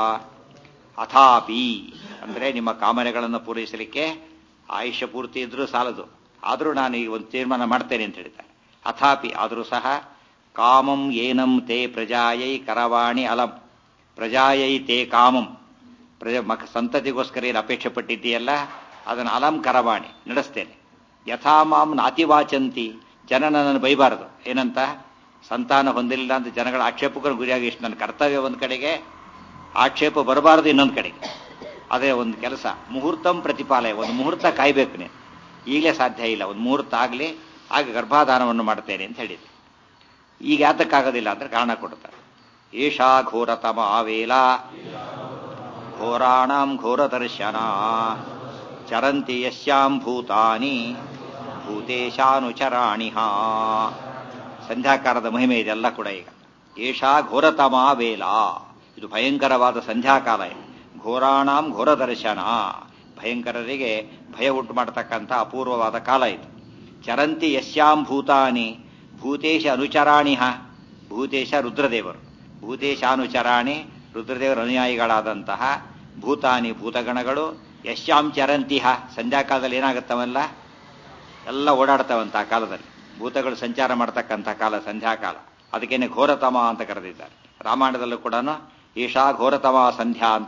S1: ಅಥಾಪಿ ಅಂದರೆ ನಿಮ್ಮ ಕಾಮನೆಗಳನ್ನು ಪೂರೈಸಲಿಕ್ಕೆ ಆಯುಷ್ಯ ಪೂರ್ತಿ ಇದ್ರೂ ಸಾಲದು ಆದರೂ ನಾನು ಈಗ ಒಂದು ತೀರ್ಮಾನ ಮಾಡ್ತೇನೆ ಅಂತ ಹೇಳ್ತಾರೆ ಅಥಾಪಿ ಆದರೂ ಸಹ ಕಾಮಂ ಏನಂ ತೇ ಪ್ರಜಾಯೈ ಕರವಾಣಿ ಅಲಂ ಪ್ರಜಾಯೈ ತೇ ಕಾಮಂ ಪ್ರಜ ಮಕ ಸಂತತಿಗೋಸ್ಕರ ಏನು ಅಪೇಕ್ಷೆ ಪಟ್ಟಿದ್ದೀಯಲ್ಲ ಅದನ್ನು ಅಲಂ ಕರವಾಣಿ ನಡೆಸ್ತೇನೆ ಯಥಾ ಮಾಂ ನಾತಿವಾಚಂತಿ ಜನ ನನ್ನನ್ನು ಬೈಬಾರದು ಏನಂತ ಸಂತಾನ ಹೊಂದಿಲ್ಲ ಅಂತ ಜನಗಳ ಆಕ್ಷೇಪಕ್ಕೂ ಗುರಿಯಾಗಿ ಇಷ್ಟು ನನ್ನ ಕರ್ತವ್ಯ ಒಂದು ಕಡೆಗೆ ಆಕ್ಷೇಪ ಬರಬಾರದು ಇನ್ನೊಂದು ಕಡೆಗೆ ಅದೇ ಒಂದು ಕೆಲಸ ಮುಹೂರ್ತಂ ಪ್ರತಿಪಾಲಯ ಒಂದು ಮುಹೂರ್ತ ಕಾಯ್ಬೇಕು ನೀನು ಈಗಲೇ ಸಾಧ್ಯ ಇಲ್ಲ ಒಂದು ಮುಹೂರ್ತ ಆಗಲಿ ಆಗ ಗರ್ಭಾಧಾನವನ್ನು ಮಾಡ್ತೇನೆ ಅಂತ ಹೇಳಿದೆ ಈಗ ಯಾತಕ್ಕಾಗೋದಿಲ್ಲ ಅಂದ್ರೆ ಕಾರಣ ಕೊಡ್ತಾರೆ ಏಷಾ ಘೋರತಮ ಆವೇಲ ಘೋರಾಣಾಂ ಘೋರದರ್ಶನ ಚರಂತಿ ಯಶ್ಯಾಂ ಭೂತಾನಿ ಭೂತೇಶಾನುಚರಾಣಿ ಸಂಧ್ಯಾಕಾಲದ ಮಹಿಮೆ ಇದೆಲ್ಲ ಕೂಡ ಈಗ ಏಷಾ ಘೋರತಮ ವೇಲ ಇದು ಭಯಂಕರವಾದ ಸಂಧ್ಯಾಕಾಲ ಘೋರಾಣಾಂ ಘೋರದರ್ಶನ ಭಯಂಕರರಿಗೆ ಭಯ ಉಂಟು ಮಾಡತಕ್ಕಂಥ ಅಪೂರ್ವವಾದ ಕಾಲ ಇದು ಚರಂತಿ ಯಶ್ಯಾಂ ಭೂತಾನಿ ಭೂತೇಶ ಅನುಚರಾಣಿಹ ಭೂತೇಶ ರುದ್ರದೇವರು ಭೂತೇಶಾನುಚರಾಣಿ ರುದ್ರದೇವರ ಅನುಯಾಯಿಗಳಾದಂತಹ ಭೂತಾನಿ ಭೂತಗಣಗಳು ಯಶ್ಯಾಂ ಚರಂತಿಹ ಸಂಧ್ಯಾಕಾಲದಲ್ಲಿ ಏನಾಗುತ್ತವಲ್ಲ ಎಲ್ಲ ಓಡಾಡ್ತವಂತ ಕಾಲದಲ್ಲಿ ಭೂತಗಳು ಸಂಚಾರ ಮಾಡ್ತಕ್ಕಂಥ ಕಾಲ ಸಂಧ್ಯಾಕಾಲ ಅದಕ್ಕೇನೆ ಘೋರತಮ ಅಂತ ಕರೆದಿದ್ದಾರೆ ರಾಮಾಯಣದಲ್ಲೂ ಕೂಡ ಈಶಾ ಘೋರತಮ ಸಂಧ್ಯಾ ಅಂತ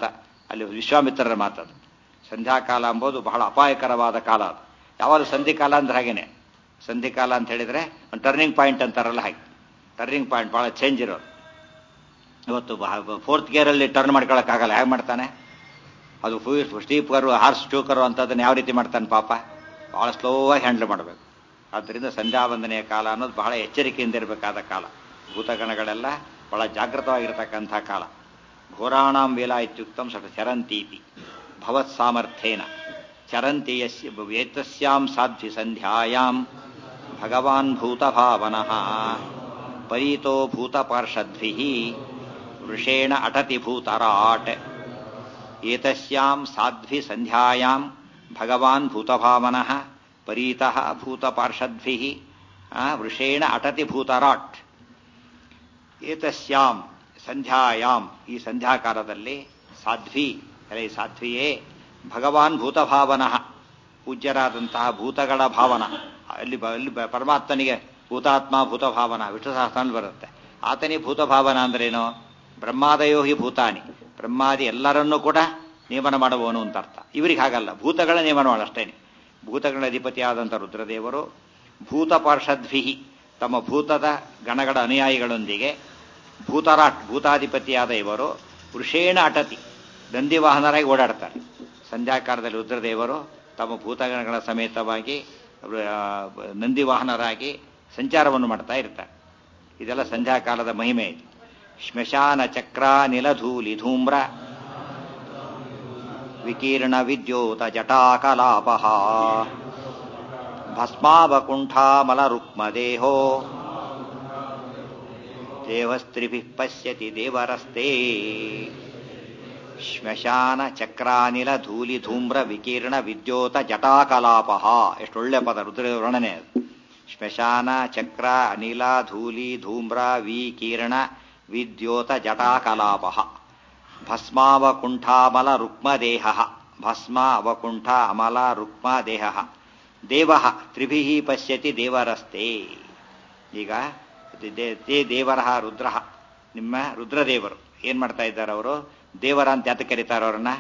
S1: ಅಲ್ಲಿ ವಿಶ್ವಾಮಿತ್ರರ ಮಾತದು ಸಂಧ್ಯಾಕಾಲ ಎಂಬುದು ಬಹಳ ಅಪಾಯಕರವಾದ ಕಾಲ ಅದು ಯಾವಾಗ ಸಂಧಿಕಾಲ ಅಂದ್ರೆ ಹಾಗೇನೆ ಸಂಧಿಕಾಲ ಅಂತ ಹೇಳಿದ್ರೆ ಒಂದು ಟರ್ನಿಂಗ್ ಪಾಯಿಂಟ್ ಅಂತಾರಲ್ಲ ಹಾಗೆ ಟರ್ನಿಂಗ್ ಪಾಯಿಂಟ್ ಬಹಳ ಚೇಂಜ್ ಇರೋದು ಇವತ್ತು ಫೋರ್ತ್ ಗೇರಲ್ಲಿ ಟರ್ನ್ ಮಾಡ್ಕೊಳಕ್ಕಾಗಲ್ಲ ಹೇಗೆ ಮಾಡ್ತಾನೆ ಅದು ಸ್ಟೀಪ್ ಕರು ಹಾರ್ಸ್ ಚೂಕರು ಅಂತದನ್ನ ಯಾವ ರೀತಿ ಮಾಡ್ತಾನೆ ಪಾಪ ಬಹಳ ಸ್ಲೋ ಆಗಿ ಹ್ಯಾಂಡಲ್ ಮಾಡಬೇಕು ಆದ್ದರಿಂದ ಸಂಧ್ಯಾವಂದನೆಯ ಕಾಲ ಅನ್ನೋದು ಬಹಳ ಎಚ್ಚರಿಕೆಯಿಂದ ಇರಬೇಕಾದ ಕಾಲ ಭೂತಗಣಗಳೆಲ್ಲ ಬಹಳ ಜಾಗೃತವಾಗಿರತಕ್ಕಂಥ ಕಾಲ ಘೋರಾಣಾಂ ವೇಲ ಇತ್ಯುಕ್ತಂ ಸಟ ಚರಂತೀತಿ ಭವತ್ ಸಾಮರ್ಥ್ಯೇನ ಚರಂತಿ ಯಸ್ಯ ಏತಸ್ಯಾಂ ಸಾಧ್ವಿ ಸಂಧ್ಯಾಯಾಂ ಭಗವಾನ್ ಭೂತಭಾವನಃ ಪರೀತೋ ಭೂತಪಾರ್ಷದ್ಭಿ ವೃಷೇಣ ಅಟತಿ ಭೂತರಾಟ್ ಏತಸ್ಯಾಂ ಸಾಧ್ವಿ ಸಂಧ್ಯಾಯಾಂ ಭಗವಾನ್ ಭೂತಭಾವನಃ ಪರೀತಃ ಭೂತಪಾರ್ಷದ್ಭಿ ವೃಷೇಣ ಅಟತಿ ಭೂತರಾಟ್ ಏತಸ್ಯಾಂ ಸಂಧ್ಯಾಯಾಂ ಈ ಸಂಧ್ಯಾಕಾಲದಲ್ಲಿ ಸಾಧ್ವಿ ಅರೆ ಸಾಧ್ವಿಯೇ ಭಗವಾನ್ ಭೂತಭಾವನಃ ಪೂಜ್ಯರಾದಂತಹ ಭೂತಗಳ ಭಾವನ ಅಲ್ಲಿ ಅಲ್ಲಿ ಪರಮಾತ್ಮನಿಗೆ ಭೂತಾತ್ಮ ಭೂತಭಾವನ ವಿಷ್ಣು ಸಹಸ್ರನಲ್ಲಿ ಬರುತ್ತೆ ಆತನಿಗೆ ಭೂತಭಾವನ ಅಂದ್ರೇನು ಬ್ರಹ್ಮಾದಯೋ ಹಿ ಭೂತಾನಿ ಬ್ರಹ್ಮಾದಿ ಎಲ್ಲರನ್ನೂ ಕೂಡ ನೇಮನ ಮಾಡುವವನು ಅಂತ ಅರ್ಥ ಇವರಿಗೆ ಹಾಗಲ್ಲ ಭೂತಗಳ ನೇಮನ ಮಾಡ ಅಷ್ಟೇನೆ ಭೂತಗಳ ಅಧಿಪತಿಯಾದಂಥ ರುದ್ರದೇವರು ಭೂತ ಪಾರ್ಷದ್ಭಿ ತಮ್ಮ ಭೂತದ ಗಣಗಳ ಅನುಯಾಯಿಗಳೊಂದಿಗೆ ಭೂತರಾಟ್ ಭೂತಾಧಿಪತಿಯಾದ ಇವರು ವೃಷೇಣ ಅಟತಿ ನಂದಿವಾಹನರಾಗಿ ಓಡಾಡ್ತಾರೆ ಸಂಧ್ಯಾಕಾಲದಲ್ಲಿ ರುದ್ರದೇವರು ತಮ್ಮ ಭೂತಗಣಗಳ ಸಮೇತವಾಗಿ ನಂದಿವಾಹನರಾಗಿ ಸಂಚಾರವನ್ನು ಮಾಡ್ತಾ ಇರ್ತಾರೆ ಇದೆಲ್ಲ ಸಂಧ್ಯಾಕಾಲದ ಮಹಿಮೆ ಇದೆ ಶ್ಮಶಾನ ಚಕ್ರ ನಿಲಧೂಲಿ ಧೂಮ್ರ ವಿಕೀರ್ಣ ವಿದ್ಯೋತ ಜಟಾಕಲಾಪ ಭಸ್ಮಾವಕುಂಠಾಮಲ ರುಕ್ಮದೇಹೋ ದೇವಸ್ತ್ರಿಭಿ ಪಶ್ಯತಿ ದೇವರಸ್ತೆ ಶ್ಮಶಾನ ಚಕ್ರಾನಿಲ ಧೂಲಿ ಧೂಮ್ರ ವಿಕೀರ್ಣ ವಿದ್ಯೋತ ಜಟಾಕಲಾಪ ಎಷ್ಟು ಒಳ್ಳೆ ಪದ ರುದ್ರ ವರ್ಣನೆ ಅದು ಶ್ಮಶಾನ ಚಕ್ರ ಅನಿಲ ಧೂಲಿ ಧೂಮ್ರ ವಿಕೀರ್ಣ ವಿದ್ಯೋತ ಜಟಾಕಲಾಪ ಭಸ್ಮಾವಕುಂಠಾಮಲ ರುಕ್ಮದೇಹ ಭಸ್ಮ ಅವಕುಂಠ ಅಮಲ ರುಕ್ಮ ದೇಹ ದೇವ ತ್ರಿಭಿ ಪಶ್ಯತಿ ದೇವರಸ್ತೆ ಈಗ ತೇ ದೇವರ ರುದ್ರ ನಿಮ್ಮ ರುದ್ರದೇವರು ಏನ್ ಮಾಡ್ತಾ ಇದ್ದಾರೆ ಅವರು ದೇವರ ಅಂತ ಯಾತಕ್ಕೆ ಕರೀತಾರೆ ಅವ್ರನ್ನ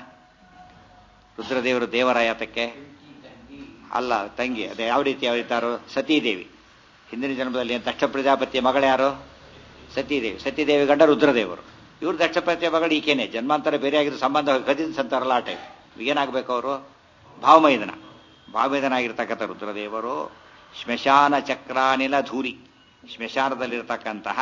S1: ರುದ್ರದೇವರು ದೇವರ ಯಾತಕ್ಕೆ ಅಲ್ಲ ತಂಗಿ ಅದೇ ಯಾವ ರೀತಿ ಯಾವ ರೀತಾರೋ ಸತೀದೇವಿ ಹಿಂದಿನ ಜನ್ಮದಲ್ಲಿ ದಕ್ಷ ಪ್ರಜಾಪತಿಯ ಮಗಳ್ಯಾರು ಸತೀದೇವಿ ಸತೀದೇವಿ ಗಂಡ ರುದ್ರದೇವರು ಇವರು ದಕ್ಷ ಪ್ರಜಾಪತಿಯ ಮಗಳು ಈಕೇನೆ ಜನ್ಮಾಂತರ ಬೇರೆ ಆಗಿದ್ದು ಸಂಬಂಧ ಕದಿನ್ಸ್ ಅಂತಾರಲ್ಲ ಆ ಟೈಪ್ ಏನಾಗಬೇಕು ಅವರು ಭಾವಮೈದನ ಭಾವಮೈದನ ಆಗಿರ್ತಕ್ಕಂಥ ರುದ್ರದೇವರು ಶ್ಮಶಾನ ಚಕ್ರಾನಿಲ ಧೂರಿ ಶ್ಮಶಾನದಲ್ಲಿರ್ತಕ್ಕಂತಹ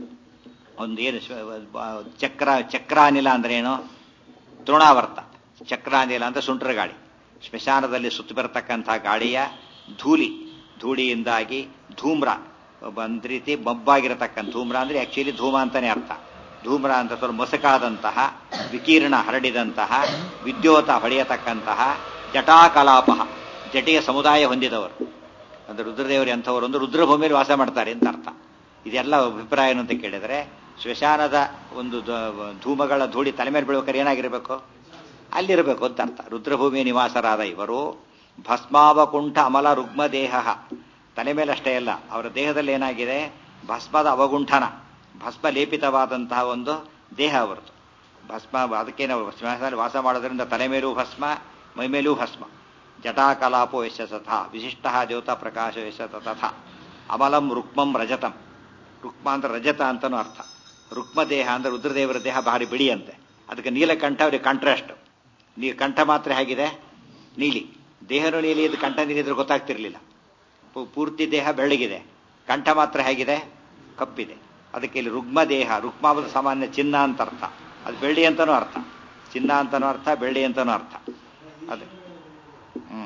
S1: ಒಂದೇನು ಚಕ್ರ ಚಕ್ರಾನಿಲ ಅಂದ್ರೆ ಏನು ತೃಣಾವರ್ತ ಚಕ್ರಾನಿಲ ಅಂದ್ರೆ ಸುಂಟರ ಗಾಳಿ ಸ್ಮಶಾನದಲ್ಲಿ ಸುತ್ತ ಬರತಕ್ಕಂತಹ ಗಾಳಿಯ ಧೂಳಿ ಧೂಳಿಯಿಂದಾಗಿ ಧೂಮ್ರ ಒಂದ್ ರೀತಿ ಮಬ್ಬಾಗಿರತಕ್ಕಂಥ ಧೂಮ್ರ ಅಂದ್ರೆ ಆಕ್ಚುಲಿ ಧೂಮ ಅಂತಾನೆ ಅರ್ಥ ಧೂಮ್ರ ಅಂತ ಸ್ವಲ್ಪ ಮೊಸಕಾದಂತಹ ವಿಕೀರ್ಣ ಹರಡಿದಂತಹ ವಿದ್ಯೋತ ಹೊಳೆಯತಕ್ಕಂತಹ ಜಟಾಕಲಾಪ ಜಟಿಯ ಸಮುದಾಯ ಹೊಂದಿದವರು ಅಂದ್ರೆ ರುದ್ರದೇವರು ಎಂಥವರು ಒಂದು ರುದ್ರಭೂಮಿಯಲ್ಲಿ ವಾಸ ಮಾಡ್ತಾರೆ ಅಂತ ಅರ್ಥ ಇದೆಲ್ಲ ಅಭಿಪ್ರಾಯ ಏನು ಅಂತ ಕೇಳಿದ್ರೆ ಶ್ಮಶಾನದ ಒಂದು ಧೂಮಗಳ ಧೂಳಿ ತಲೆ ಮೇಲೆ ಬೀಳ್ಬೇಕಾದ್ರೆ ಏನಾಗಿರಬೇಕು ಅಲ್ಲಿರಬೇಕು ಅಂತ ಅರ್ಥ ರುದ್ರಭೂಮಿಯ ನಿವಾಸರಾದ ಇವರು ಭಸ್ಮಾವಕುಂಠ ಅಮಲ ರುಗ್ಮ ದೇಹ ತಲೆ ಮೇಲಷ್ಟೇ ಅಲ್ಲ ಅವರ ದೇಹದಲ್ಲಿ ಏನಾಗಿದೆ ಭಸ್ಮದ ಅವಗುಂಠನ ಭಸ್ಮ ಲೇಪಿತವಾದಂತಹ ಒಂದು ದೇಹ ಅವರದು ಭಸ್ಮ ಅದಕ್ಕೆ ನಾವು ಶ್ಮಶಾನದಲ್ಲಿ ವಾಸ ಮಾಡೋದ್ರಿಂದ ತಲೆ ಮೇಲೂ ಭಸ್ಮ ಮೈ ಮೇಲೂ ಭಸ್ಮ ಜಟಾಕಲಾಪೋ ಯಶ ತಥಾ ವಿಶಿಷ್ಟ ದೇವತಾ ಪ್ರಕಾಶ ಯಶ ತಥಾ ಅಮಲಂ ರುಕ್ಮಂ ರಜತಂ ರುಕ್ಮ ಅಂದ್ರೆ ರಜತ ಅಂತನೂ ಅರ್ಥ ರುಕ್ಮ ದೇಹ ಅಂದ್ರೆ ರುದ್ರದೇವರ ದೇಹ ಭಾರಿ ಬಿಳಿ ಅಂತೆ ಅದಕ್ಕೆ ನೀಲಕಂಠ ಅವ್ರಿಗೆ ಕಾಂಟ್ರಾಸ್ಟ್ ನೀ ಕಂಠ ಮಾತ್ರ ಹೇಗಿದೆ ನೀಲಿ ದೇಹನೂ ನೀಲಿ ಇದು ಕಂಠ ನೀಲಿದ್ರೆ ಗೊತ್ತಾಗ್ತಿರ್ಲಿಲ್ಲ ಪೂರ್ತಿ ದೇಹ ಬೆಳಗಿದೆ ಕಂಠ ಮಾತ್ರ ಹೇಗಿದೆ ಕಪ್ಪಿದೆ ಅದಕ್ಕೆ ಇಲ್ಲಿ ರುಗ್ಮ ದೇಹ ರುಕ್ಮಾವದ ಸಾಮಾನ್ಯ ಚಿನ್ನ ಅಂತ ಅರ್ಥ ಅದು ಬೆಳ್ಳಿ ಅಂತನೂ ಅರ್ಥ ಚಿನ್ನ ಅಂತನೂ ಅರ್ಥ ಬೆಳ್ಳಿ ಅಂತನೂ ಅರ್ಥ ಅದೇ ಹ್ಮ್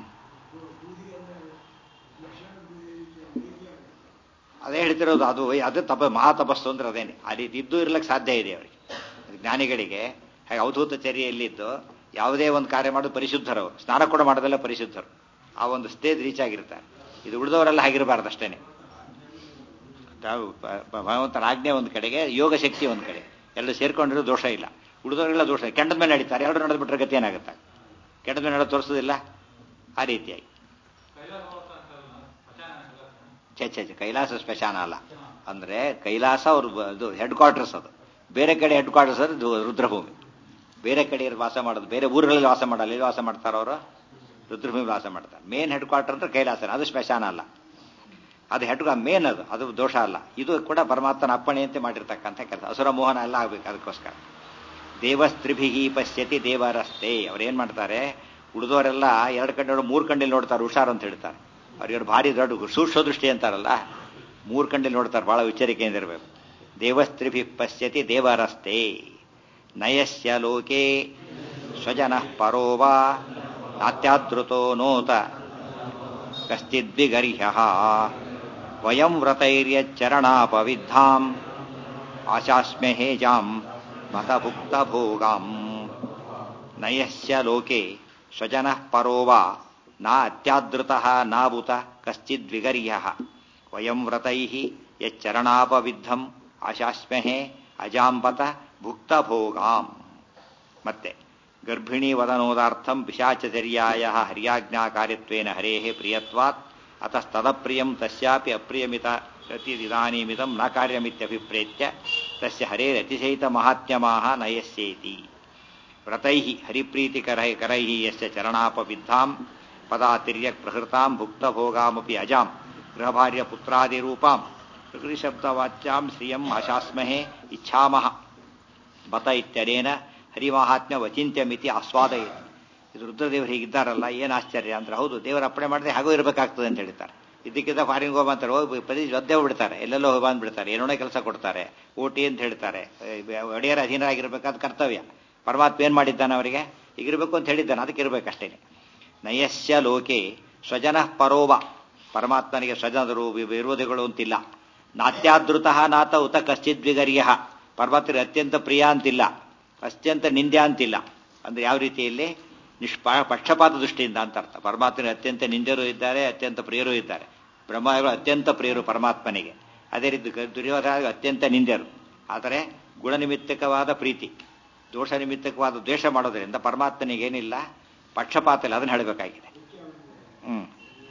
S1: ಅದೇ ಹೇಳ್ತಿರೋದು ಅದು ಅದು ತಪ ಮಹಾ ತಪಸ್ಸು ಅಂದ್ರೆ ಅದೇನೆ ಆ ರೀತಿ ಇದ್ದು ಇರ್ಲಿಕ್ಕೆ ಸಾಧ್ಯ ಇದೆ ಅವರಿಗೆ ಜ್ಞಾನಿಗಳಿಗೆ ಹಾಗೆ ಅವಧೂತ ಚರ್ಯೆಯಲ್ಲಿದ್ದು ಯಾವುದೇ ಒಂದು ಕಾರ್ಯ ಮಾಡೋದು ಪರಿಶುದ್ಧರವರು ಸ್ನಾನ ಕೂಡ ಮಾಡೋದೆಲ್ಲ ಪರಿಶುದ್ಧರು ಆ ಒಂದು ಸ್ಟೇಜ್ ರೀಚ್ ಆಗಿರ್ತಾರೆ ಇದು ಉಳಿದವರೆಲ್ಲ ಹಾಗಿರಬಾರ್ದು ಅಷ್ಟೇನೆ ಭಗವಂತನ ಆಜ್ಞೆ ಒಂದು ಕಡೆಗೆ ಯೋಗ ಶಕ್ತಿ ಒಂದು ಕಡೆ ಎಲ್ಲ ಸೇರ್ಕೊಂಡಿರೋ ದೋಷ ಇಲ್ಲ ಉಳಿದವರೆಲ್ಲ ದೋಷ ಕೆಂಡದ ಮೇಲೆ ನಡೀತಾರೆ ಎರಡು ನಡೆದ್ಬಿಟ್ರೆ ಗತಿ ಏನಾಗುತ್ತೆ ಕೆಂಡದ ಮೇಲೆ ನಡೆದು ತೋರಿಸೋದಿಲ್ಲ ಆ ರೀತಿಯಾಗಿ ಛೆ ಛೆ ಕೈಲಾಸ ಸ್ಮಶಾನ ಅಲ್ಲ ಅಂದ್ರೆ ಕೈಲಾಸ ಅವ್ರ ಇದು ಹೆಡ್ ಕ್ವಾರ್ಟರ್ಸ್ ಅದು ಬೇರೆ ಕಡೆ ಹೆಡ್ ಕ್ವಾರ್ಟರ್ಸ್ ಅದು ರುದ್ರಭೂಮಿ ಬೇರೆ ಕಡೆ ಇರೋದು ವಾಸ ಮಾಡೋದು ಬೇರೆ ಊರುಗಳಲ್ಲಿ ವಾಸ ಮಾಡಲ್ಲ ಎಲ್ಲಿ ವಾಸ ಮಾಡ್ತಾರೆ ಅವರು ರುದ್ರಭೂಮಿ ವಾಸ ಮಾಡ್ತಾರೆ ಮೇನ್ ಹೆಡ್ ಕ್ವಾರ್ಟರ್ ಅಂದ್ರೆ ಕೈಲಾಸನ ಅದು ಸ್ಮಶಾನ ಅಲ್ಲ ಅದು ಹೆಡ್ ಮೇನ್ ಅದು ಅದು ದೋಷ ಅಲ್ಲ ಇದು ಕೂಡ ಪರಮಾತ್ಮನ ಅಪ್ಪಣೆಯಂತೆ ಮಾಡಿರ್ತಕ್ಕಂಥ ಕೆಲಸ ಅಸುರ ಮೋಹನ ಎಲ್ಲ ಆಗ್ಬೇಕು ಅದಕ್ಕೋಸ್ಕರ ದೇವಸ್ತ್ರಿಭಿ ಪಶ್ಯತಿ ದೇವರಸ್ತೆ ಅವ್ರೇನ್ ಮಾಡ್ತಾರೆ ಉಳಿದವರೆಲ್ಲ ಎರಡು ಕಣ್ಣು ಮೂರು ಕಣ್ಣಲ್ಲಿ ನೋಡ್ತಾರೆ ಹುಷಾರು ಅಂತ ಹೇಳ್ತಾರೆ ಅವ್ರಿಗೆ ಭಾರಿ ದೊಡ್ಡ ಸೂಕ್ಷ್ಮ ದೃಷ್ಟಿ ಅಂತಾರಲ್ಲ ಮೂರು ಕಣ್ಣಲ್ಲಿ ನೋಡ್ತಾರೆ ಬಹಳ ಎಚ್ಚರಿಕೆಯಿಂದ ಇರಬೇಕು ದೇವಸ್ತ್ರಿಭಿ ಪಶ್ಯತಿ ದೇವರಸ್ತೆ ನಯಸ್ಯ ಲೋಕೆ ಸ್ವಜನ ಪರೋವಾ ನಾತ್ಯಾದೃತೋ ನೋತ ಕಶ್ಚಿದ್ವಿಗರ್ಹ್ಯ ವಯಂ ವ್ರತೈರ್ಯಚ್ಚರಣಾಪವಿದ್ಧಾಂ ಆಶಾಸ್ಮ್ಯ ಹೇಜಾಂ ಮತಭುಕ್ತಭೋಗಾಂ ನಯಸ್ಯ ಲೋಕೆ ಸ್ವಜನ ಪರೋವಾ ನ ಅತ್ಯಾದೃತ ನಾಬುತ ಕಶ್ಚಿದ್ವಿಗರ್ಹ್ಯ ವಯಂ ವ್ರತೈ ಯಚ್ಚರಣಾಪವಿದ್ಧಂ ಆಶಾಸ್ಮ್ಯಹೇ ಅಜಾಂಬತ ಭುಕ್ತಭೋಗಾಂ ಮತ್ತೆ ಗರ್ಭಿಣಿ ವದನೋದಾರ್ಥಂ ಪಿಶಾಚರ್ಯಾಯ ಹರ್ಯಾಜ್ಞಾಕಾರ್ಯತ್ವೇನ ಹರೇಃ ಪ್ರಿಯತ್ವಾತ್ ಅತಸ್ತದಪ್ರಿಯಂ ತಸ್ಯಾಪಿ ಅಪ್ರಿಯಮಿತ ಪ್ರತಿದಿದಾನೀಮಿದಂ ನ ಕಾರ್ಯಮಿತ್ಯಭಿಪ್ರೇತ್ಯ ತಸ್ಯ ಹರೇರತಿಶಯಿತ ಮಹಾತ್ಮ್ಯಮಾಹ ನಯಸ್ಯೇತಿ ವ್ರತೈಃ ಹರಿಪ್ರೀತಿಕರೈ ಕರೈಃ ಯಸ್ಯ ಚರಣಾಪವಿದ್ಧಾಂ ಪದಾತಿರ್ಯಕ್ ಪ್ರಹೃತಾಂ ಭುಕ್ತಭೋಗಾಮಪಿ ಅಜಾಂ ಗೃಹಭಾರ್ಯ ಪುತ್ರಾದಿರೂಪಾಂ ಪ್ರಕೃತಿಶಬ್ದವಾಚ್ಯಾಂ ಶ್ರಿಯಂ ಆಶಾಸ್ಮಹೇ ಇಚ್ಛಾಮಹ ಬತ ಇತ್ಯನೇನ ಹರಿಮಾಹಾತ್ಮ್ಯ ವಚಿಂತ್ಯಮಿತಿ ಆಸ್ವಾದಯತಿ ಇದು ರುದ್ರದೇವರು ಹೀಗಿದ್ದಾರಲ್ಲ ಏನು ಆಶ್ಚರ್ಯ ಅಂದ್ರೆ ಹೌದು ದೇವರ ಅಪ್ಪಣೆ ಮಾಡಿದ್ರೆ ಹಾಗೂ ಇರಬೇಕಾಗ್ತದೆ ಅಂತ ಹೇಳ್ತಾರೆ ಇದಕ್ಕಿಂತ ಫಾರಿನ್ ಹೋಗಿ ಅಂತಾರೆ ಹೋಗಿ ಪದಿ ಒದ್ದೆ ಬಿಡ್ತಾರೆ ಎಲ್ಲೆಲ್ಲೋ ಹೋಗಿ ಬಂದ್ಬಿಡ್ತಾರೆ ಏನೋ ಕೆಲಸ ಕೊಡ್ತಾರೆ ಓಟಿ ಅಂತ ಹೇಳ್ತಾರೆ ಒಡೆಯರ ಅಧೀನರಾಗಿರ್ಬೇಕಾದ ಕರ್ತವ್ಯ ಪರಮಾತ್ಮ ಏನ್ ಮಾಡಿದ್ದಾನೆ ಅವರಿಗೆ ಈಗಿರ್ಬೇಕು ಅಂತ ಹೇಳಿದ್ದಾನೆ ಅದಕ್ಕೆ ಇರಬೇಕಷ್ಟೇ ನಯಸ್ಯ ಲೋಕೆ ಸ್ವಜನ ಪರೋವ ಪರಮಾತ್ಮನಿಗೆ ಸ್ವಜನರು ವಿರೋಧಿಗಳು ಅಂತಿಲ್ಲ ನಾತ್ಯಾದೃತ ನಾತ ಉತ ಕಶ್ಚಿದ್ವಿಗರ್ಯ ಪರಮಾತ್ಮರಿಗೆ ಅತ್ಯಂತ ಪ್ರಿಯ ಅಂತಿಲ್ಲ ಅತ್ಯಂತ ನಿಂದ್ಯ ಅಂತಿಲ್ಲ ಅಂದ್ರೆ ಯಾವ ರೀತಿಯಲ್ಲಿ ನಿಷ್ಪ ಪಕ್ಷಪಾತ ದೃಷ್ಟಿಯಿಂದ ಅಂತ ಅರ್ಥ ಪರಮಾತ್ಮನಿಗೆ ಅತ್ಯಂತ ನಿಂದ್ಯರು ಇದ್ದಾರೆ ಅತ್ಯಂತ ಪ್ರಿಯರು ಇದ್ದಾರೆ ಬ್ರಹ್ಮಗಳು ಅತ್ಯಂತ ಪ್ರಿಯರು ಪರಮಾತ್ಮನಿಗೆ ಅದೇ ರೀತಿ ದುರ್ಯೋಧನ ಅತ್ಯಂತ ನಿಂದ್ಯರು ಆದರೆ ಗುಣನಿಮಿತ್ತಕವಾದ ಪ್ರೀತಿ ದೋಷ ನಿಮಿತ್ತಕವಾದ ದ್ವೇಷ ಮಾಡೋದ್ರಿಂದ ಪರಮಾತ್ಮನಿಗೇನಿಲ್ಲ ಪಕ್ಷಪಾತ ಇಲ್ಲ ಅದನ್ನು ಹೇಳಬೇಕಾಗಿದೆ ಹ್ಮ್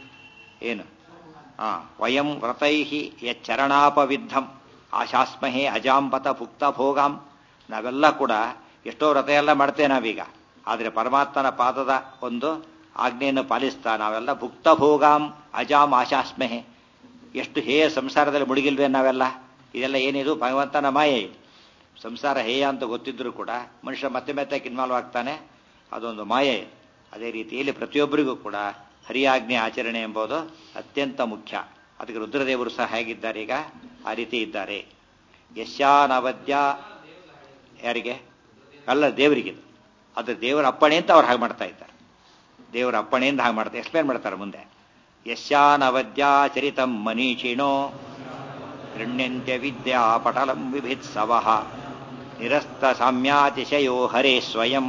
S1: ಏನು ಆ ವಯಂ ವ್ರತೈ ಯಚ್ಚರಣಾಪವಿದ್ಧಂ ಆಶಾಸ್ಮಹೇ ಅಜಾಂಬತ ಭುಕ್ತ ಭೋಗಾಂ ನಾವೆಲ್ಲ ಕೂಡ ಎಷ್ಟೋ ವ್ರತ ಎಲ್ಲ ಮಾಡ್ತೇವೆ ನಾವೀಗ ಆದರೆ ಪರಮಾತ್ಮನ ಪಾದದ ಒಂದು ಆಜ್ಞೆಯನ್ನು ಪಾಲಿಸ್ತಾ ನಾವೆಲ್ಲ ಭುಕ್ತ ಭೋಗಾಂ ಅಜಾಂ ಆಶಾಸ್ಮಹೆ ಎಷ್ಟು ಹೇಯ ಸಂಸಾರದಲ್ಲಿ ಮುಳುಗಿಲ್ವೇ ನಾವೆಲ್ಲ ಇದೆಲ್ಲ ಏನಿದು ಭಗವಂತನ ಮಾಯೆ ಇದು ಸಂಸಾರ ಹೇಯ ಅಂತ ಗೊತ್ತಿದ್ರೂ ಕೂಡ ಮನುಷ್ಯ ಮತ್ತೆ ಮತ್ತೆ ಇನ್ವಾಲ್ವ್ ಆಗ್ತಾನೆ ಅದೊಂದು ಮಾಯೆ ಅದೇ ರೀತಿಯಲ್ಲಿ ಪ್ರತಿಯೊಬ್ಬರಿಗೂ ಕೂಡ ಹರಿಯಾಜ್ಞೆ ಆಚರಣೆ ಎಂಬುದು ಅತ್ಯಂತ ಮುಖ್ಯ ಅದಕ್ಕೆ ರುದ್ರದೇವರು ಸಹ ಹೇಗಿದ್ದಾರೆ ಈಗ ಆ ರೀತಿ ಇದ್ದಾರೆ ಯಶಾನವದ್ಯ ಯಾರಿಗೆ ಅಲ್ಲ ದೇವರಿಗೆ ಅದು ದೇವರ ಅಪ್ಪಣೆ ಅಂತ ಅವ್ರು ಹಾಗೆ ಮಾಡ್ತಾ ಇದ್ದಾರೆ ದೇವರ ಅಪ್ಪಣೆಯಿಂದ ಹಾಗೆ ಮಾಡ್ತಾರೆ ಎಕ್ಸ್ಪ್ಲೇನ್ ಮಾಡ್ತಾರೆ ಮುಂದೆ ಯಶಾನವದ್ಯಾಚರಿತಂ ಮನೀಷಿಣೋ ಗೃಣ್ಯಂತ್ಯ ವಿದ್ಯಾ ಪಟಲಂ ವಿಭಿತ್ಸವ ನಿರಸ್ತ ಸಾಮ್ಯಾತಿಶಯೋ ಹರೇ ಸ್ವಯಂ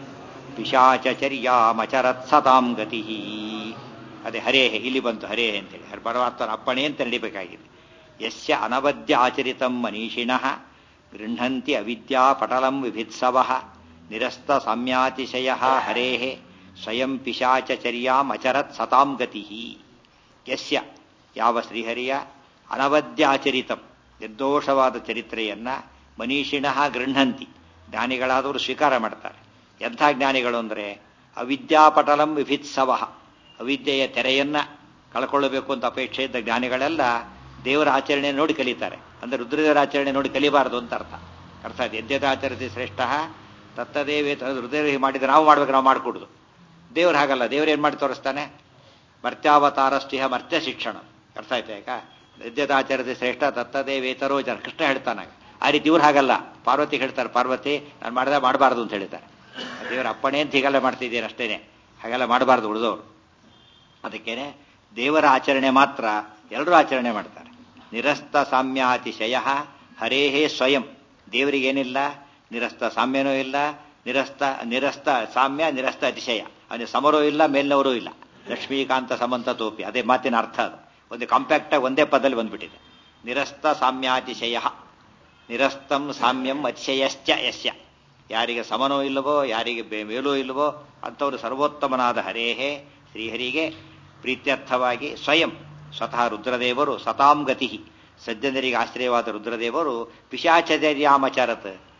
S1: ಪಿಶಾಚರ್ಯಾಮಚರತ್ ಸತಾಂ ಗತಿ ಅದೇ ಹರೇ ಇಲ್ಲಿ ಬಂತು ಹರೇ ಅಂತೇಳಿ ಹರ ಪರಮಾತ್ಮನ ಅಪ್ಪಣೆ ಅಂತ ನಡಿಬೇಕಾಗಿದೆ ಯಸ್ಯ ಅನವದ್ಯ ಆಚರಿತಂ ಮನೀಷಿಣಃ ಗೃಹಂತಿ ಅವಿದ್ಯಾ ಪಟಲಂ ವಿಭಿತ್ಸವ ನಿರಸ್ತ ಸಾಮ್ಯಾತಿಶಯ ಹರೇ ಸ್ವಯಂ ಪಿಶಾಚರ್ಯಾಮಚರತ್ ಸತಾಂ ಗತಿ ಯಸ್ಯ ಯಾವ ಶ್ರೀಹರಿಯ ಅನವದ್ಯ ಆಚರಿತಂ ನಿರ್ದೋಷವಾದ ಚರಿತ್ರೆಯನ್ನ ಮನೀಷಿಣಃ ಗೃಹಂತಿ ಜ್ಞಾನಿಗಳಾದವರು ಸ್ವೀಕಾರ ಮಾಡ್ತಾರೆ ಎಂಥ ಜ್ಞಾನಿಗಳು ಅಂದರೆ ಅವಿದ್ಯಾಪಟಲಂ ವಿಭಿತ್ಸವ ಅವಿದ್ಯೆಯ ತೆರೆಯನ್ನ ಕಳ್ಕೊಳ್ಳಬೇಕು ಅಂತ ಅಪೇಕ್ಷೆ ಇದ್ದ ಜ್ಞಾನಿಗಳೆಲ್ಲ ದೇವರ ಆಚರಣೆ ನೋಡಿ ಕಲಿತಾರೆ ಅಂದ್ರೆ ರುದ್ರದೇವರ ಆಚರಣೆ ನೋಡಿ ಕಲಿಬಾರದು ಅಂತ ಅರ್ಥ ಅರ್ಥ ಆಯ್ತು ಯದ್ಯದಾಚರತಿ ಶ್ರೇಷ್ಠ ತತ್ತದೇವೇ ರುದ್ರದೇವ ಮಾಡಿದ್ರೆ ನಾವು ಮಾಡ್ಬೇಕು ನಾವು ಮಾಡಿಕೊಡುದು ದೇವ್ರು ಹಾಗಲ್ಲ ದೇವ್ರು ಏನ್ ಮಾಡಿ ತೋರಿಸ್ತಾನೆ ಮರ್ತ್ಯಾವತಾರಸ್ತಿಹ ಮರ್ತ್ಯ ಶಿಕ್ಷಣ ಅರ್ಥ ಆಯ್ತಾ ಈಗ ಯದ್ಯದಾಚರತಿ ಶ್ರೇಷ್ಠ ತತ್ತದೇವೇತರೋ ಜನ ಕೃಷ್ಣ ಹೇಳ್ತಾನೆ ಆ ರೀತಿ ಇವ್ರು ಹಾಗಲ್ಲ ಪಾರ್ವತಿ ಹೇಳ್ತಾರೆ ಪಾರ್ವತಿ ನಾನು ಮಾಡ್ದೆ ಮಾಡಬಾರ್ದು ಅಂತ ಹೇಳಿದ್ದಾರೆ ದೇವರ ಅಪ್ಪಣೆ ಅಂತ ಹೀಗೆಲ್ಲ ಮಾಡ್ತಿದ್ದೀರಿ ಅಷ್ಟೇನೆ ಹಾಗೆಲ್ಲ ಮಾಡಬಾರ್ದು ಉಳಿದವರು ಅದಕ್ಕೇನೆ ದೇವರ ಆಚರಣೆ ಮಾತ್ರ ಎಲ್ಲರೂ ಆಚರಣೆ ಮಾಡ್ತಾರೆ ನಿರಸ್ತ ಸಾಮ್ಯಾತಿಶಯ ಹರೇಹೇ ಸ್ವಯಂ ದೇವರಿಗೇನಿಲ್ಲ ನಿರಸ್ತ ಸಾಮ್ಯನೂ ಇಲ್ಲ ನಿರಸ್ತ ನಿರಸ್ತ ಸಾಮ್ಯ ನಿರಸ್ತ ಅತಿಶಯ ಅವನಿಗೆ ಸಮರೂ ಇಲ್ಲ ಮೇಲ್ನವರೂ ಇಲ್ಲ ಲಕ್ಷ್ಮೀಕಾಂತ ಸಮಂತ ತೋಪಿ ಅದೇ ಮಾತಿನ ಅರ್ಥ ಅದು ಒಂದು ಕಾಂಪ್ಯಾಕ್ಟ್ ಆಗಿ ಒಂದೇ ಪದದಲ್ಲಿ ಬಂದ್ಬಿಟ್ಟಿದೆ ನಿರಸ್ತ ಸಾಮ್ಯಾತಿಶಯ ನಿರಸ್ತಂ ಸಾಮ್ಯಂ ಅತಿಶಯಶ್ಚ ಯಸ್ಯ ಯಾರಿಗೆ ಸಮನೋ ಇಲ್ಲವೋ ಯಾರಿಗೆ ಮೇಲೂ ಇಲ್ಲವೋ ಅಂಥವರು ಸರ್ವೋತ್ತಮನಾದ ಹರೇಹೇ ಶ್ರೀಹರಿಗೆ ಪ್ರೀತ್ಯರ್ಥವಾಗಿ ಸ್ವಯಂ ಸ್ವತಃ ರುದ್ರದೇವರು ಸತಾಂ ಗತಿ ಸಜ್ಜನರಿಗೆ ಆಶ್ರಯವಾದ ರುದ್ರದೇವರು ಪಿಶಾಚರ್ಯಾಮಚರತ್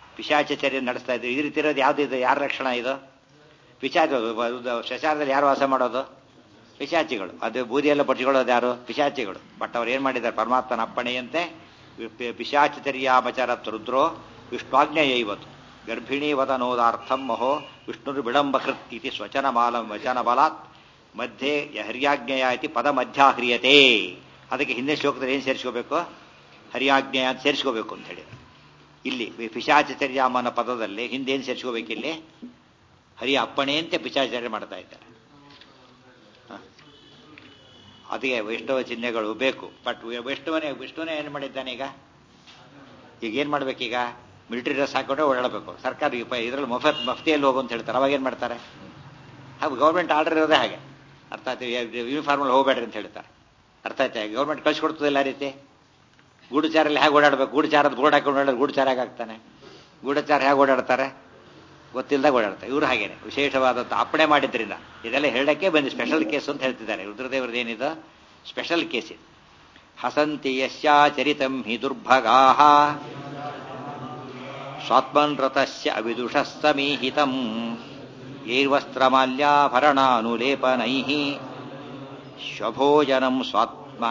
S1: ಪಿಶಾಚಚರ್ಯ ನಡೆಸ್ತಾ ಇದ್ರು ಈ ರೀತಿ ಇರೋದು ಯಾವ್ದು ಇದು ಯಾರ ಲಕ್ಷಣ ಇದು ಪಿಶಾಚ ಶಶಾರದಲ್ಲಿ ಯಾರು ವಾಸ ಮಾಡೋದು ಪಿಶಾಚಿಗಳು ಅದು ಬೂದಿಯೆಲ್ಲ ಪಟ್ಕೊಳ್ಳೋದು ಯಾರು ಪಿಶಾಚಿಗಳು ಬಟ್ ಅವ್ರು ಏನ್ ಮಾಡಿದ್ದಾರೆ ಪರಮಾತ್ಮನ ಅಪ್ಪಣೆಯಂತೆ ಪಿಶಾಚರ್ಯಾಮಚರ ರುದ್ರೋ ವಿಷ್ಣಾಜ್ಞೆಯ ಇವತ್ತು ಗರ್ಭಿಣಿ ವದನೋದಾರ್ಥಂ ಮಹೋ ವಿಷ್ಣುರು ವಿಳಂಬಕೃತ್ ಇತಿ ಸ್ವಚನ ಮಾಲ ವಚನ ಬಲಾತ್ ಮಧ್ಯೆ ಹರ್ಯಾಜ್ಞೆಯ ಇತಿ ಪದ ಮಧ್ಯಾಹ್ರಿಯತೆ ಅದಕ್ಕೆ ಹಿಂದೆ ಶ್ಲೋಕದಲ್ಲಿ ಏನು ಸೇರಿಸ್ಕೋಬೇಕು ಹರಿಯಾಜ್ಞೆಯ ಅಂತ ಸೇರಿಸ್ಕೋಬೇಕು ಅಂತ ಹೇಳಿ ಇಲ್ಲಿ ಪಿಶಾಚರ್ಯಾಮನ ಪದದಲ್ಲಿ ಹಿಂದೆ ಏನು ಸೇರಿಸ್ಕೋಬೇಕು ಇಲ್ಲಿ ಹರಿಯ ಅಪ್ಪಣೆಯಂತೆ ಪಿಶಾಚಾರ್ಯ ಮಾಡ್ತಾ ಇದ್ದಾರೆ ಅದಕ್ಕೆ ವೈಷ್ಣವ ಚಿಹ್ನೆಗಳು ಬೇಕು ಬಟ್ ವೈಷ್ಣವನೇ ವಿಷ್ಣುವನೇ ಏನು ಮಾಡಿದ್ದಾನೆ ಈಗ ಈಗ ಏನು ಮಾಡ್ಬೇಕೀಗ ಮಿಲಿಟರಿ ಡ್ರೆಸ್ ಹಾಕೊಂಡ್ರೆ ಓಡಾಡಬೇಕು ಸರ್ಕಾರ ಇದರಲ್ಲಿ ಮಫತ್ ಮಫ್ತಿಯಲ್ಲಿ ಹೋಗು ಅಂತ ಹೇಳ್ತಾರೆ ಅವಾಗ ಏನು ಮಾಡ್ತಾರೆ ಹಾಗೆ ಗೌರ್ಮೆಂಟ್ ಆರ್ಡರ್ ಇರೋದೇ ಹಾಗೆ ಅರ್ಥ ಆಯ್ತು ಯೂನಿಫಾರ್ಮಲ್ಲಿ ಹೋಗಬೇಡ್ರಿ ಅಂತ ಹೇಳ್ತಾರೆ ಅರ್ಥ ಆಯ್ತಾ ಗೌರ್ಮೆಂಟ್ ಕಳ್ಸಿಕೊಡ್ತದಿಲ್ಲ ಆ ರೀತಿ ಗೂಢಚಾರಲ್ಲಿ ಹೇಗೆ ಓಡಾಡಬೇಕು ಗೂಢಚಾರದ ಬೋರ್ಡ್ ಹಾಕೊಂಡು ಓಡಾಡೋದು ಗೂಢಚಾರ ಹೇಗಾಗ್ತಾನೆ ಗೂಢಚಾರ ಹೇಗೆ ಓಡಾಡ್ತಾರೆ ಗೊತ್ತಿಲ್ಲದಾಗ ಓಡಾಡ್ತಾರೆ ಇವರು ಹಾಗೇನೆ ವಿಶೇಷವಾದಂಥ ಅಪ್ಪಣೆ ಮಾಡಿದ್ರಿಂದ ಇದೆಲ್ಲ ಹೇಳಕ್ಕೆ ಬಂದು ಸ್ಪೆಷಲ್ ಕೇಸ್ ಅಂತ ಹೇಳ್ತಿದ್ದಾರೆ ರುದ್ರದೇವ್ರದ್ದು ಏನಿದು ಸ್ಪೆಷಲ್ ಕೇಸ್ ಇದು ಹಸಂತಿ ಯಶ್ಯಾಚರಿತಂ ಹಿ ದುರ್ಭಗಾ ಸ್ವಾತ್ಮನ್ ರತಸ್ಯ ಅವಿದುಷಃ ಸಮೀಹಿತಂ ಯೈರ್ವಸ್ತ್ರಮಾಲ್ಯಾಭರಣಾನುಲೇಪನೈ ಶ್ವಭೋಜನಂ ಸ್ವಾತ್ಮ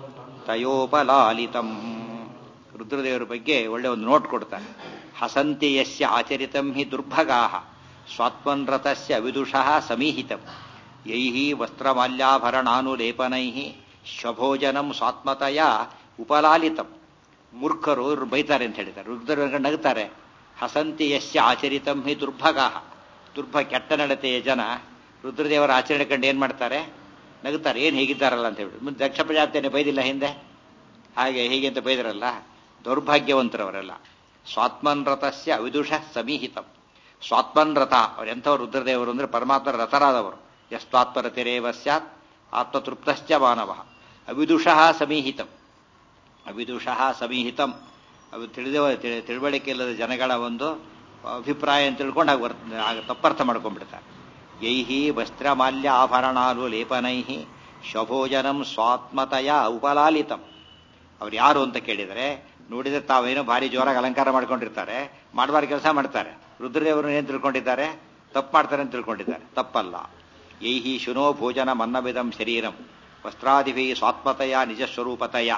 S1: ತಯೋಪಲಾಲಿತಂ ರುದ್ರದೇವರ ಬಗ್ಗೆ ಒಳ್ಳೆ ಒಂದು ನೋಟ್ ಕೊಡ್ತಾನೆ ಹಸಂತಿ ಯಸ್ಯ ಆಚರಿತಂ ಹಿ ದುರ್ಭಗಾ ಸ್ವಾತ್ಮನ್ರತಸ್ಯ ವಿದುಷಃ ಸಮೀಹಿತಂ ಯೈಹಿ ವಸ್ತ್ರಮಾಲ್ಯಾಭರಣಾನುಲೇಪನೈ ಶ್ವಭೋಜನಂ ಸ್ವಾತ್ಮತಯ ಉಪಲಾಲಿತಂ ಮೂರ್ಖರು ಇವ್ರು ಬೈತಾರೆ ಅಂತ ಹೇಳ್ತಾರೆ ರುದ್ರದೇವರು ನಗುತ್ತಾರೆ ಹಸಂತಿ ಯಸ್ಯ ಆಚರಿತಂ ಹಿ ದುರ್ಭಗಾ ದುರ್ಭ ಕೆಟ್ಟ ನಡತೆಯ ಜನ ರುದ್ರದೇವರ ಆಚರಣೆ ಕಂಡು ಏನ್ ಮಾಡ್ತಾರೆ ನಗುತ್ತಾರೆ ಏನ್ ಹೇಗಿದ್ದಾರಲ್ಲ ಅಂತ ಹೇಳಿ ಮುಂದೆ ದಕ್ಷ ಪ್ರಜಾಪತಿಯನ್ನು ಬೈದಿಲ್ಲ ಹಿಂದೆ ಹಾಗೆ ಹೀಗೆ ಅಂತ ಬೈದ್ರಲ್ಲ ದೌರ್ಭಾಗ್ಯವಂತರವರೆಲ್ಲ ಸ್ವಾತ್ಮನ್ರತಸ್ಯ ಅವಿದುಷ ಸಮೀಹಿತಂ ಸ್ವಾತ್ಮನ್ರಥ ಅವರೆಂಥವ್ರು ರುದ್ರದೇವರು ಅಂದ್ರೆ ಪರಮಾತ್ಮರ ರಥರಾದವರು ಯಸ್ವಾತ್ಮರತಿರೇವ ಸ್ಯಾತ್ ಆತ್ಮತೃಪ್ತಶ್ಚ ಮಾನವ ಅವಿದುಷಃ ಸಮೀಹಿತಂ ಅವಿದುಷಃ ಸಮೀಹಿತಂ ಅವು ತಿಳಿದವ ತಿಳುವಳಿಕೆ ಇಲ್ಲದ ಜನಗಳ ಒಂದು ಅಭಿಪ್ರಾಯ ಅಂತ ತಿಳ್ಕೊಂಡು ಹಾಗೆ ವರ್ ತಪ್ಪರ್ಥ ಮಾಡ್ಕೊಂಡ್ಬಿಡ್ತಾರೆ ಯೈಹಿ ವಸ್ತ್ರಮಾಲ್ಯ ಆಭರಣಾಲು ಲೇಪನೈ ಶಭೋಜನಂ ಸ್ವಾತ್ಮತಯ ಉಪಲಾಲಿತಂ ಅವ್ರು ಯಾರು ಅಂತ ಕೇಳಿದರೆ ನೋಡಿದ್ರೆ ತಾವೇನೋ ಭಾರಿ ಜೋರಾಗಿ ಅಲಂಕಾರ ಮಾಡ್ಕೊಂಡಿರ್ತಾರೆ ಮಾಡಬಾರ ಕೆಲಸ ಮಾಡ್ತಾರೆ ರುದ್ರದೇವರು ಏನ್ ತಿಳ್ಕೊಂಡಿದ್ದಾರೆ ತಪ್ಪು ಮಾಡ್ತಾರೆ ಅಂತ ತಿಳ್ಕೊಂಡಿದ್ದಾರೆ ತಪ್ಪಲ್ಲ ಯೈಹಿ ಶುನೋ ಭೋಜನ ಮನ್ನವಿದಂ ಶರೀರಂ ವಸ್ತ್ರಾದಿಭಿ ಸ್ವಾತ್ಮತಯ ನಿಜ ಸ್ವರೂಪತಯ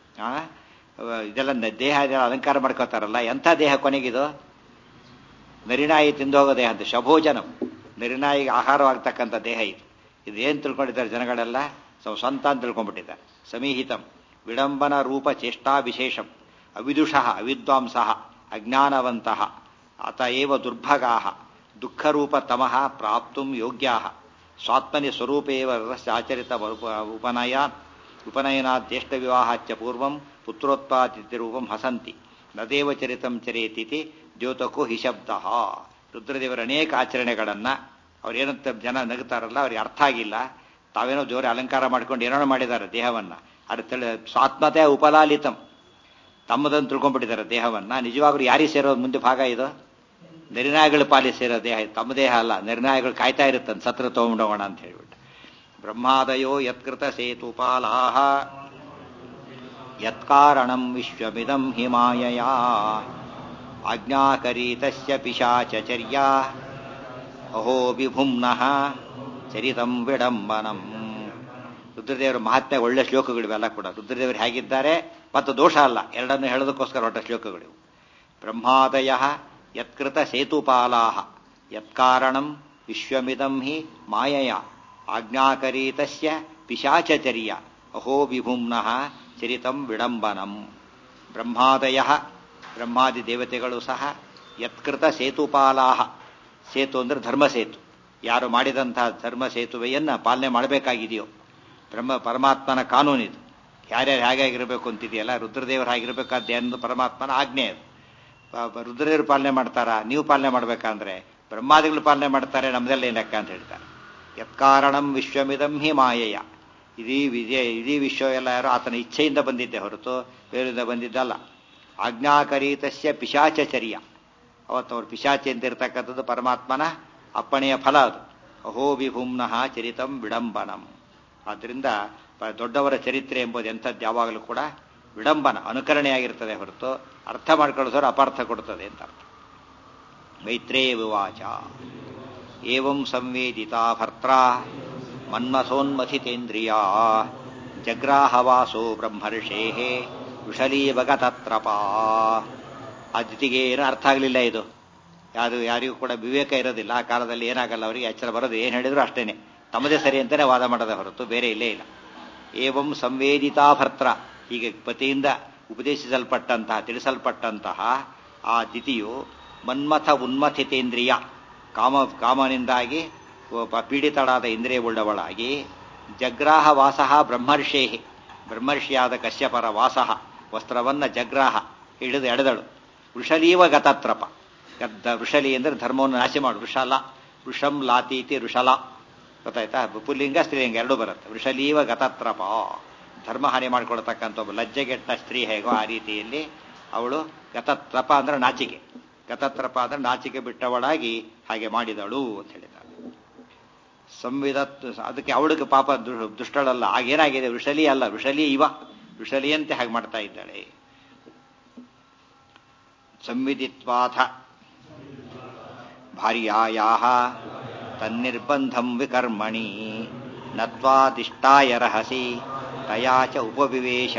S1: ಇದೆಲ್ಲ ದೇಹ ಇದೆಲ್ಲ ಅಲಂಕಾರ ಮಾಡ್ಕೋತಾರಲ್ಲ ಎಂಥ ದೇಹ ಕೊನೆಗಿದು ನರಿನಾಯಿ ತಿಂದೋಗೋ ದೇಹ ಅಂತ ಶಭೋಜನಂ ನರಿನಾಯಿಗೆ ಆಹಾರವಾಗ್ತಕ್ಕಂಥ ದೇಹ ಇದು ಇದೇನು ತಿಳ್ಕೊಂಡಿದ್ದಾರೆ ಜನಗಳೆಲ್ಲ ಸ್ವಂತ ಅಂತ ತಿಳ್ಕೊಂಡ್ಬಿಟ್ಟಿದ್ದಾರೆ ಸಮೀಹಿತಂ ವಿಡಂಬನ ರೂಪ ಚೇಷ್ಟಾ ವಿಶೇಷಂ ಅವಿದುಷಃ ಅವಿದ್ವಾಂಸಃ ಅಜ್ಞಾನವಂತಹ ಅತಏವ ದುರ್ಭಗಾ ದುಃಖರೂಪ ತಮಃ ಪ್ರಾಪ್ತುಂ ಯೋಗ್ಯಾ ಸ್ವಾತ್ಮನಿ ಸ್ವರೂಪೇವ ಆಚರಿತ ಉಪನಯ ಉಪನಯನಾದ್ಯಷ್ಟ ವಿವಾಹಾಚ್ಯ ಪೂರ್ವಂ ಪುತ್ರೋತ್ಪಾದಿತ್ಯ ರೂಪಂ ಹಸಂತಿ ನದೇವ ಚರಿತಂ ಚರೇತಿತಿ ದ್ಯೋತಕೋ ಹಿಶಬ್ದ ರುದ್ರದೇವರ ಅನೇಕ ಆಚರಣೆಗಳನ್ನ ಅವ್ರೇನಂತ ಜನ ನಗುತ್ತಾರಲ್ಲ ಅವ್ರಿಗೆ ಅರ್ಥ ಆಗಿಲ್ಲ ತಾವೇನೋ ಜೋರೆ ಅಲಂಕಾರ ಮಾಡ್ಕೊಂಡು ಏನೋ ಮಾಡಿದ್ದಾರೆ ದೇಹವನ್ನ ಅದು ತಿಳಿ ಸ್ವಾತ್ಮತೆ ಉಪಲಾಲಿತಂ ತಮ್ಮದನ್ನು ತಿಳ್ಕೊಂಡ್ಬಿಟ್ಟಿದ್ದಾರೆ ದೇಹವನ್ನ ನಿಜವಾಗ್ಲೂ ಯಾರಿಗೆ ಸೇರೋದು ಮುಂದೆ ಭಾಗ ಇದು ನಿರ್ನಾಯಗಳು ಪಾಲಿ ಸೇರೋ ದೇಹ ತಮ್ಮ ದೇಹ ಅಲ್ಲ ನಿರ್ನಾಯಗಳು ಕಾಯ್ತಾ ಇರುತ್ತಂತ ಸತ್ರ ತಗೊಂಡೋಗೋಣ ಅಂತ ಹೇಳ್ಬಿಟ್ಟು ಬ್ರಹ್ಮಾದಯೋ ಯತ್ಕೃತ ಸೇತುಪಾಲಾಹ ಯತ್ಕಾರಣಂ ವಿಶ್ವಮಿದಂ ಹಿಮಾಯಯ ಆಜ್ಞಾಕರೀತಸ್ಯ ಪಿಶಾಚರ್ಯ ಅಹೋ ವಿಭುಮ್ನಃ ಚರಿತಂ ವಿಡಂಬನಂ ರುದ್ರದೇವರ ಮಹಾತ್ಮೆ ಒಳ್ಳೆ ಶ್ಲೋಕಗಳಿವೆಲ್ಲ ಕೂಡ ರುದ್ರದೇವರು ಹೇಗಿದ್ದಾರೆ ಮತ್ತು ದೋಷ ಅಲ್ಲ ಎರಡನ್ನು ಹೇಳೋದಕ್ಕೋಸ್ಕರ ಹೊರಟ ಶ್ಲೋಕಗಳಿವು ಬ್ರಹ್ಮಾದಯ ಯತ್ಕೃತ ಸೇತುಪಾಲಾಹ ಯತ್ಕಾರಣಂ ವಿಶ್ವಮಿದಂ ಹಿ ಮಾಯಯ ಆಜ್ಞಾಕರೀತಸ್ಯ ಪಿಶಾಚರ್ಯ ಅಹೋ ವಿಭುಮ್ನಃ ಚರಿತಂ ವಿಡಂಬನಂ ಬ್ರಹ್ಮಾದಯ ಬ್ರಹ್ಮಾದಿ ದೇವತೆಗಳು ಸಹ ಯತ್ಕೃತ ಸೇತುಪಾಲಾಹ ಸೇತು ಅಂದ್ರೆ ಧರ್ಮಸೇತು ಯಾರು ಮಾಡಿದಂತಹ ಧರ್ಮ ಸೇತುವೆಯನ್ನ ಪಾಲನೆ ಮಾಡಬೇಕಾಗಿದೆಯೋ ಬ್ರಹ್ಮ ಪರಮಾತ್ಮನ ಕಾನೂನಿದು ಯಾರ್ಯಾರು ಹೇಗಾಗಿರಬೇಕು ಅಂತಿದೆಯಲ್ಲ ರುದ್ರದೇವರು ಹಾಗಿರ್ಬೇಕಾದ್ದೇ ಅನ್ನೋದು ಪರಮಾತ್ಮನ ಆಜ್ಞೆ ಅದು ರುದ್ರದೇವರು ಪಾಲನೆ ಮಾಡ್ತಾರಾ ನೀವು ಪಾಲನೆ ಮಾಡ್ಬೇಕಂದ್ರೆ ಬ್ರಹ್ಮಾದಿಗಳು ಪಾಲನೆ ಮಾಡ್ತಾರೆ ನಮ್ದೆಲ್ಲ ಲೆಕ್ಕ ಅಂತ ಹೇಳ್ತಾರೆ ಯತ್ಕಾರಣಂ ವಿಶ್ವಮಿದಂ ಹಿ ಮಾಯೆಯ ಇಡೀ ವಿಜಯ ಇಡೀ ವಿಶ್ವ ಎಲ್ಲ ಯಾರು ಆತನ ಇಚ್ಛೆಯಿಂದ ಬಂದಿದ್ದೆ ಹೊರತು ಬೇರೆಯಿಂದ ಬಂದಿದ್ದಲ್ಲ ಆಜ್ಞಾಕರೀತಸ್ಯ ಪಿಶಾಚರ್ಯ ಅವತ್ತು ಅವ್ರು ಪಿಶಾಚಿ ಅಂತ ಇರ್ತಕ್ಕಂಥದ್ದು ಪರಮಾತ್ಮನ ಅಪ್ಪಣೆಯ ಫಲ ಅದು ಅಹೋ ವಿಭುಮ್ನಃ ಚರಿತಂ ವಿಡಂಬನಂ ಆದ್ದರಿಂದ ದೊಡ್ಡವರ ಚರಿತ್ರೆ ಎಂಬುದು ಎಂಥದ್ದು ಯಾವಾಗಲೂ ಕೂಡ ವಿಡಂಬನ ಅನುಕರಣೆಯಾಗಿರ್ತದೆ ಹೊರತು ಅರ್ಥ ಮಾಡ್ಕೊಳ್ಳೋದವ್ರು ಅಪಾರ್ಥ ಕೊಡ್ತದೆ ಅಂತ ಅರ್ಥ ಮೈತ್ರೇ ವಿವಾಚ ಏವಂ ಸಂವೇದಿತಾ ಭರ್ತ್ರ ಮನ್ಮಥೋನ್ಮಥಿತೇಂದ್ರಿಯ ಜಗ್ರಾಹವಾಸೋ ಬ್ರಹ್ಮರ್ಷೇ ವಿಷಲೀವಗತತ್ರಪ ಆ ಜೊತೆಗೆ ಏನೂ ಅರ್ಥ ಆಗಲಿಲ್ಲ ಇದು ಯಾರು ಯಾರಿಗೂ ಕೂಡ ವಿವೇಕ ಇರೋದಿಲ್ಲ ಆ ಕಾಲದಲ್ಲಿ ಏನಾಗಲ್ಲ ಅವರಿಗೆ ಎಚ್ಚರ ಬರೋದು ಏನು ಹೇಳಿದ್ರು ಅಷ್ಟೇನೆ ತಮ್ಮದೇ ಸರಿ ಅಂತಾನೆ ವಾದ ಮಾಡದ ಹೊರತು ಬೇರೆ ಇಲ್ಲೇ ಇಲ್ಲ ಏವಂ ಸಂವೇದಿತಾ ಭರ್ತ್ರ ಹೀಗೆ ಪತಿಯಿಂದ ಉಪದೇಶಿಸಲ್ಪಟ್ಟಂತಹ ತಿಳಿಸಲ್ಪಟ್ಟಂತಹ ಆ ದಿತಿಯು ಮನ್ಮಥ ಉನ್ಮಥಿತೇಂದ್ರಿಯ ಕಾಮ ಕಾಮನಿಂದಾಗಿ ಒಬ್ಬ ಪೀಡಿತಳಾದ ಇಂದ್ರಿಯವುಳ್ಳವಳಾಗಿ ಜಗ್ರಾಹ ವಾಸಃ ಬ್ರಹ್ಮರ್ಷೇ ಬ್ರಹ್ಮರ್ಷಿಯಾದ ಕಶ್ಯಪರ ವಾಸಃ ವಸ್ತ್ರವನ್ನ ಜಗ್ರಾಹ ಹಿಡಿದು ಎಳೆದಳು ವೃಷಲೀವ ಗತತ್ರಪ ಗದ್ದ ವೃಷಲಿ ಅಂದರೆ ಧರ್ಮವನ್ನು ನಾಶ ಮಾಡು ವೃಷಲ ವೃಷಂ ಲಾತೀತಿ ವೃಷಲ ಗೊತ್ತಾಯ್ತಾ ಪುಲ್ಲಿಂಗ ಸ್ತ್ರೀಲಿಂಗ ಎರಡೂ ಬರುತ್ತೆ ವೃಷಲೀವ ಗತತ್ರಪ ಧರ್ಮ ಹಾನಿ ಮಾಡಿಕೊಳ್ತಕ್ಕಂಥ ಒಬ್ಬ ಲಜ್ಜೆಗೆಟ್ಟ ಸ್ತ್ರೀ ಹೇಗೋ ಆ ರೀತಿಯಲ್ಲಿ ಅವಳು ಗತತ್ರಪ ಅಂದ್ರೆ ನಾಚಿಕೆ ಗತತ್ರಪ ಅಂದ್ರೆ ನಾಚಿಕೆ ಬಿಟ್ಟವಳಾಗಿ ಹಾಗೆ ಮಾಡಿದಳು ಅಂತ ಹೇಳಿದ ಸಂವಿಧ ಅದಕ್ಕೆ ಅವಳಿಗೆ ಪಾಪ ದು- ದುಷ್ಟಳಲ್ಲ ಆಗೇನಾಗಿದೆ ವೃಷಲಿ ಅಲ್ಲ ವೃಷಲಿ ಇವ ವೃಷಲಿಯಂತೆ ಹಾಗೆ ಮಾಡ್ತಾ ಇದ್ದಾಳೆ ಸಂವಿಧಿತ್ವಾಥ ಭಾರ್ಯಾಯಾ ತನ್ನಿರ್ಬಂಧಂ ವಿಕರ್ಮಣಿ ನತ್ವಾದಿಷ್ಟಾಯ ರಹಸಿ ತಯಾ ಚ ಉಪವಿವೇಶ